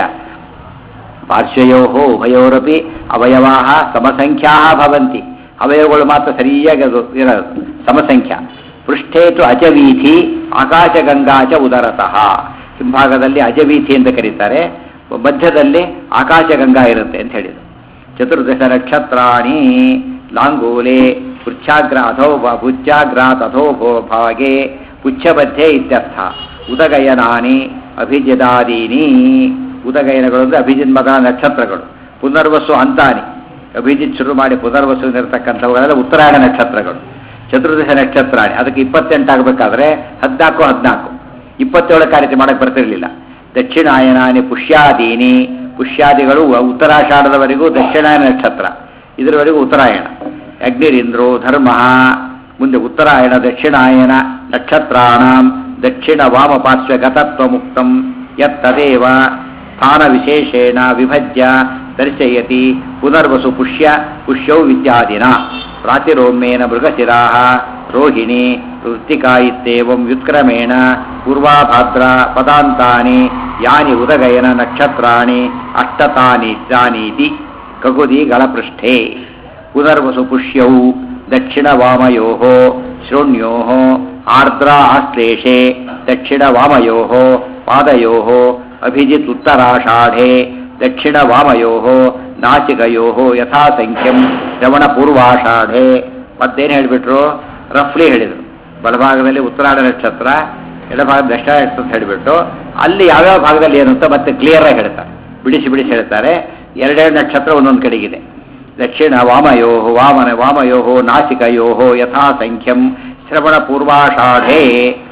ಪಾರ್ಶ್ವಯೋ ಉಭಯೋರಪಿ ಅವಯವಾ ಸಮಸಂಖ್ಯಾ ಭವಂತಿ ಅವಯವಗಳು ಮಾತ್ರ ಸರಿಯಾಗಿ ಅದು ಇರೋದು ಸಮಸಂಖ್ಯಾ ಪೃಷ್ಠೇತು ಅಜವೀಥಿ ಆಕಾಶಗಂಗಾ ಚ ಉದರತಃ ಹಿಂಭಾಗದಲ್ಲಿ ಅಜವೀಥಿ ಅಂತ ಕರೀತಾರೆ ಮಧ್ಯದಲ್ಲಿ ಆಕಾಶಗಂಗಾ ಇರುತ್ತೆ ಅಂತ ಹೇಳಿದರು ಚತುರ್ದಶ ನಕ್ಷತ್ರಾಣಿ ಲಾಂಗೂಲೆ ಪೃಚ್ಛಾಗ್ರ ಅಥೋ ಪುಚ್ಛಾಗ್ರಾತ್ ಅಥೋ ಭೋ- ಭಾಗೆ ಪುಚ್ಛಮಧ್ಯೆ ಇತ್ಯರ್ಥ ಉದಗಯನಾನಿ ಅಭಿಜಿದಾದೀನಿ ಉದಗಯನಗಳು ಅಂದರೆ ಅಭಿಜಿತ್ ಮಗನ ನಕ್ಷತ್ರಗಳು ಪುನರ್ವಸು ಅಂತಾನಿ ಅಭಿಜಿತ್ ಶುರು ಮಾಡಿ ಪುನರ್ವಸು ಇರತಕ್ಕಂಥವುಗಳೆಲ್ಲ ಉತ್ತರಾಯಣ ನಕ್ಷತ್ರಗಳು ಚತುರ್ದಶ ನಕ್ಷತ್ರಾಣಿ ಅದಕ್ಕೆ ಇಪ್ಪತ್ತೆಂಟು ಆಗಬೇಕಾದ್ರೆ ಹದಿನಾಲ್ಕು ಹದಿನಾಲ್ಕು ಇಪ್ಪತ್ತೇಳು ಕಾರ್ಯ ಮಾಡಕ್ಕೆ ಬರ್ತಿರ್ಲಿಲ್ಲ ದಕ್ಷಿಣಾಯನಾನಿ ಪುಷ್ಯಾದೀನಿ ಪುಷ್ಯಾದಿಗಳು ಉತ್ತರಾಷಾಢದವರೆಗೂ ದಕ್ಷಿಣಾಯನ ನಕ್ಷತ್ರ ಇದರವರೆಗೂ ಉತ್ತರಾಯಣ ಅಗ್ನಿರಿಂದ್ರೋ ಧರ್ಮ ಮುಂದೆ ಉತ್ತರಾಯಣ ದಕ್ಷಿಣಾಯನ ನಕ್ಷತ್ರಾಣಂ ದಕ್ಷಿಣ ವಾಮ ಪಾರ್ಶ್ವ ಗತತ್ವ ಮುಕ್ತಂ ಯತ್ತದೇವ ಸ್ಥಾನ ವಿಶೇಷೇಣ ವಿಭಜ್ಯ ದರ್ಶಯತಿ ಪುನರ್ವಸು ಪುಷ್ಯ ಪುಷ್ಯೌ ವಿದ್ಯಾದಿನ ಪ್ರಾತಿರೋಮ್ಯೇನ ಮೃಗಶಿರಾ ರೋಹಿಣಿ ವೃತ್ತಿಕಾ ಇತ್ಯೇವಂ ವ್ಯುತ್ಕ್ರಮೇಣ ಪೂರ್ವಾಭಾದ್ರ ಪದಾಂತಾನಿ ಯಾನಿ ಉದಗಯನ ನಕ್ಷತ್ರಾಣಿ ಅಷ್ಟತಾನಿ ಜಾನೀತಿ ಕಗುದಿ ಗಳಪೃಷ್ಠೆ ಪುನರ್ವಸು ಪುಷ್ಯೌ ದಕ್ಷಿಣ ವಾಮಯೋ ಶೃಣ್ಯೋ ಆರ್ದ್ರ ಆಶ್ಲೇಷೆ ದಕ್ಷಿಣ ವಾಮಯೋ ಪಾದಯೋ ಅಭಿಜಿತ್ ಉತ್ತರಾಷಾಢೆ ದಕ್ಷಿಣ ವಾಮಯೋ ನಾಸಿಕಯೋ ಯಥಾಸಂಖ್ಯಂ ಶ್ರವಣ ಪೂರ್ವಾಷಾಢೆ ಮತ್ತೇನು ಹೇಳಿಬಿಟ್ರು ರಫ್ಲಿ ಹೇಳಿದರು ಬಲಭಾಗದಲ್ಲಿ ಉತ್ತರಾಯಣ ನಕ್ಷತ್ರ ಎಡಭಾಗ ದಕ್ಷಿಣ ನಕ್ಷತ್ರ ಅಂತ ಹೇಳಿಬಿಟ್ಟು ಅಲ್ಲಿ ಯಾವ್ಯಾವ ಭಾಗದಲ್ಲಿ ಏನು ಅಂತ ಮತ್ತೆ ಕ್ಲಿಯರ್ ಆಗಿ ಹೇಳ್ತಾರೆ ಬಿಡಿಸಿ ಬಿಡಿಸಿ ಹೇಳ್ತಾರೆ ಎರಡೆರಡು ನಕ್ಷತ್ರ ಒಂದೊಂದು ಕಡೆಗಿದೆ ದಕ್ಷಿಣ ವಾಮಯೋ ವಾಮನ ವಾಮಯೋ ನಾಸಿಕಯೋ ಯಥಾಸಂಖ್ಯಂ ಶ್ರವಣ ಪೂರ್ವಾಷಾಢೆ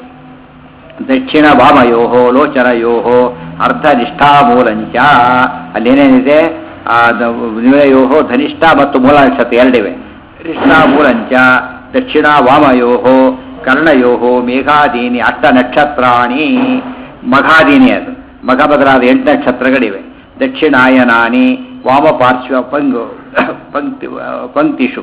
ದಕ್ಷಿಣ ವಾಮಯೋ ಲೋಚನಯೋ ಅರ್ಧನಿಷ್ಠಾಮೂಲಂಚ ಅಲ್ಲೇನೇನಿದೆ ನಿಲಯೋ ಧನಿಷ್ಠ ಮತ್ತು ಮೂಲ ನಕ್ಷತ್ರ ಎರಡಿವೆ ನಿಷ್ಠಾ ಮೂಲಂಚ ದಕ್ಷಿಣ ವಾಮಯೋ ಕರ್ಣಯೋ ಮೇಘಾದೀನಿ ಅಷ್ಟ ನಕ್ಷತ್ರಾಣಿ ಮಘಾದೀನಿ ಅದು ಮಘ ಬದಲಾದ ಎಂಟು ನಕ್ಷತ್ರಗಳಿವೆ ದಕ್ಷಿಣಾಯನಾನಿ ವಾಮ ಪಾರ್ಶ್ವ ಪಂಗು ಪಂಕ್ತಿ ಪಂಕ್ತಿಷು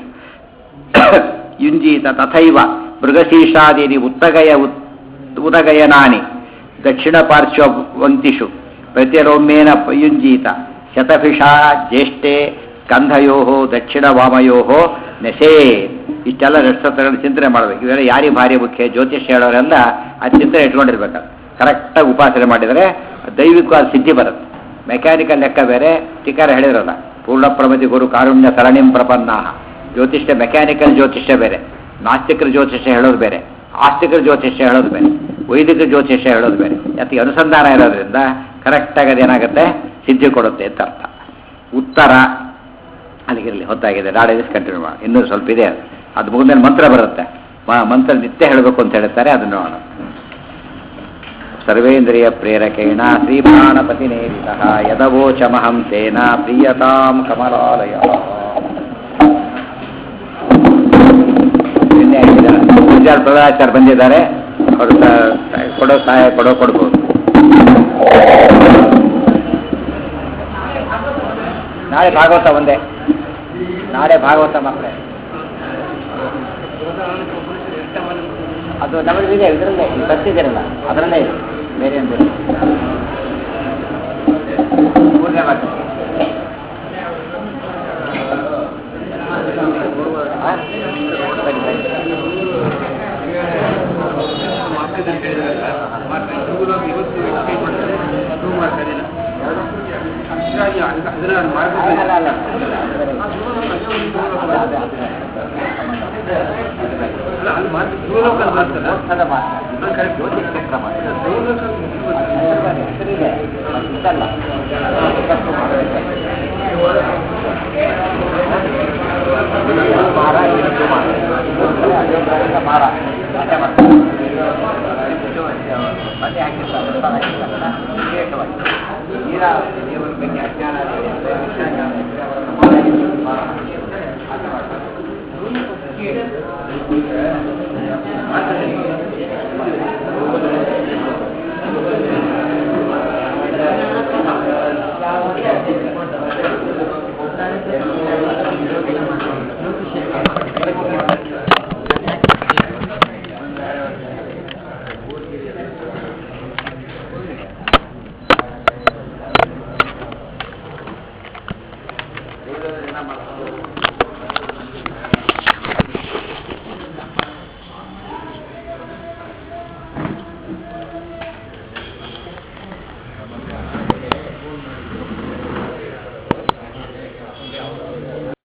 ಯುಂಜೀತ ತಥೈವ ಮೃಗಶೀರ್ಷಾದೀನಿ ಉತ್ತಗಯ ಉತ್ ಉದಗಯನಾನಿ ದಕ್ಷಿಣ ಪಾರ್ಶ್ವ ಪಂಕ್ತಿಷು ಪ್ರತಿರೋಮ್ಯೇನ ಯುಂಜೀತ ಶತಭಿಷಾ ಜ್ಯೇಷ್ಠೆ ಸ್ಕಂಧಯೋ ದಕ್ಷಿಣ ವಾಮಯೋ ನೆಸೇ ಇಷ್ಟೆಲ್ಲ ನಕ್ಷತ್ರಗಳನ್ನು ಚಿಂತನೆ ಮಾಡಬೇಕು ಇವೆಲ್ಲ ಯಾರಿಗೆ ಭಾರಿ ಮುಖ್ಯ ಜ್ಯೋತಿಷ್ಯ ಹೇಳೋರೆಲ್ಲ ಆ ಚಿಂತನೆ ಇಟ್ಕೊಂಡಿರ್ಬೇಕು ಕರೆಕ್ಟಾಗಿ ಉಪಾಸನೆ ಮಾಡಿದರೆ ದೈವಿಕವಾದ ಸಿದ್ಧಿ ಬರುತ್ತೆ ಮೆಕ್ಯಾನಿಕಲ್ ಲೆಕ್ಕ ಬೇರೆ ಟೀಕಾರ ಹೇಳಿರಲ್ಲ ಪೂರ್ಣ ಪ್ರಮತಿ ಗುರು ಕಾರುಣ್ಯ ಸರಣಿಂ ಪ್ರಪನ್ನ ಜ್ಯೋತಿಷ್ಯ ಮೆಕ್ಯಾನಿಕಲ್ ಜ್ಯೋತಿಷ್ಯ ಬೇರೆ ನಾಸ್ತಿಕರ ಜ್ಯೋತಿಷ್ಯ ಹೇಳೋದು ಬೇರೆ ಆಸ್ತಿಕರ ಜ್ಯೋತಿಷ್ಯ ಹೇಳೋದು ಬೇರೆ ವೈದಿಕ ಜ್ಯೋತಿಷ್ಯ ಹೇಳೋದು ಬೇರೆ ಅದಕ್ಕೆ ಅನುಸಂಧಾನ ಇರೋದ್ರಿಂದ ಕರೆಕ್ಟಾಗಿ ಅದೇನಾಗುತ್ತೆ ಸಿದ್ಧಿ ಕೊಡುತ್ತೆ ಅಂತ ಅರ್ಥ ಉತ್ತರ ಅಲ್ಲಿಗಿರಲಿ ಹೊತ್ತಾಗಿದೆ ನಾಳೆ ದಿವಸ ಕಂಟಿನ್ಯೂ ಮಾಡಿ ಇನ್ನೂ ಸ್ವಲ್ಪ ಇದೆ ಅದು. ಅದು ಮುಗಿದ್ಮೇಲೆ ಮಂತ್ರ ಬರುತ್ತೆ ಮ- ಮಂತ್ರ ನಿತ್ಯ ಹೇಳಬೇಕು ಅಂತ ಹೇಳ್ತಾರೆ ಅದನ್ನು ನೋಡೋಣ ಸರ್ವೇಂದ್ರಿಯ ಪ್ರೇರಕೇಣ ಶ್ರೀಪ್ರಾಣಪತಿ ನೇರಿತ ಯದವೋಚಮಹಂ ತೇನ ಪ್ರಿಯತಾಂ ಕಮಲಾಲಯ ನಿನ್ನೆ ಆಗಿದ್ದಾರೆ ಗುಂಜಾಲ್ ಪ್ರಧಾಚಾರ್ಯ ಬಂದಿದ್ದಾರೆ ಅವರು ಸ- ಕೊಡೋ ಸಹಾಯ ಕೊಡೋ ಕೊಡ್ಬೋದು ನಾಳೆ ಭಾಗವತ ಒಂದೇ ನಾಳೆ ಭಾಗವತ ಮಕ್ಕಳೇ ಅದು ನಮಗಿದೆ ಇದರಲ್ಲೇ ಬರ್ತಿದ್ದೀರಲ್ಲ ಅದರಲ್ಲೇ ಇದೆ ಬೇರೆ ಏನು ಬೇರೆ ಮೂರನೇ ವಾಕ್ಯ. ಆ? ಸರಿ, ಸರಿ. ಅಲ್ಲ, ಅಲ್ಲ. ಮೋಕ್ಷದ ಮಾರ್ಗ. ಜ್ಯೋತಿಷ್ಯ ಕ್ರಮ. ಇದೆ ಮತ್ತೆ ಇದಲ್ಲ ಇದಕ್ಕೂ ಮಾಡಬೇಕು. ಇದು ಮಾರ ಇದು ಮಾರ ಅದೇ ಥರದ ಮಾರ ಅದೇ ಮಾಡ್ತಾರೆ. ಇದು ಮತ್ತೆ ಹಾಕಿರ್ತಾರೆ ಪ್ರಸಾದ ಹಾಕಿರ್ತಾರಲ್ಲ, ವಿಶೇಷವಾಗಿ ತೀರ ದೇವರ ಬಗ್ಗೆ ಅಜ್ಞಾನ ಇದೆ, ವಿಜ್ಞಾನ ಇದೆ, ಅವರನ್ನು ಮಾರ ಮಾರ ಹಾಕಿ ಹಾಗೆ ಮಾಡ್ತಾರೆ.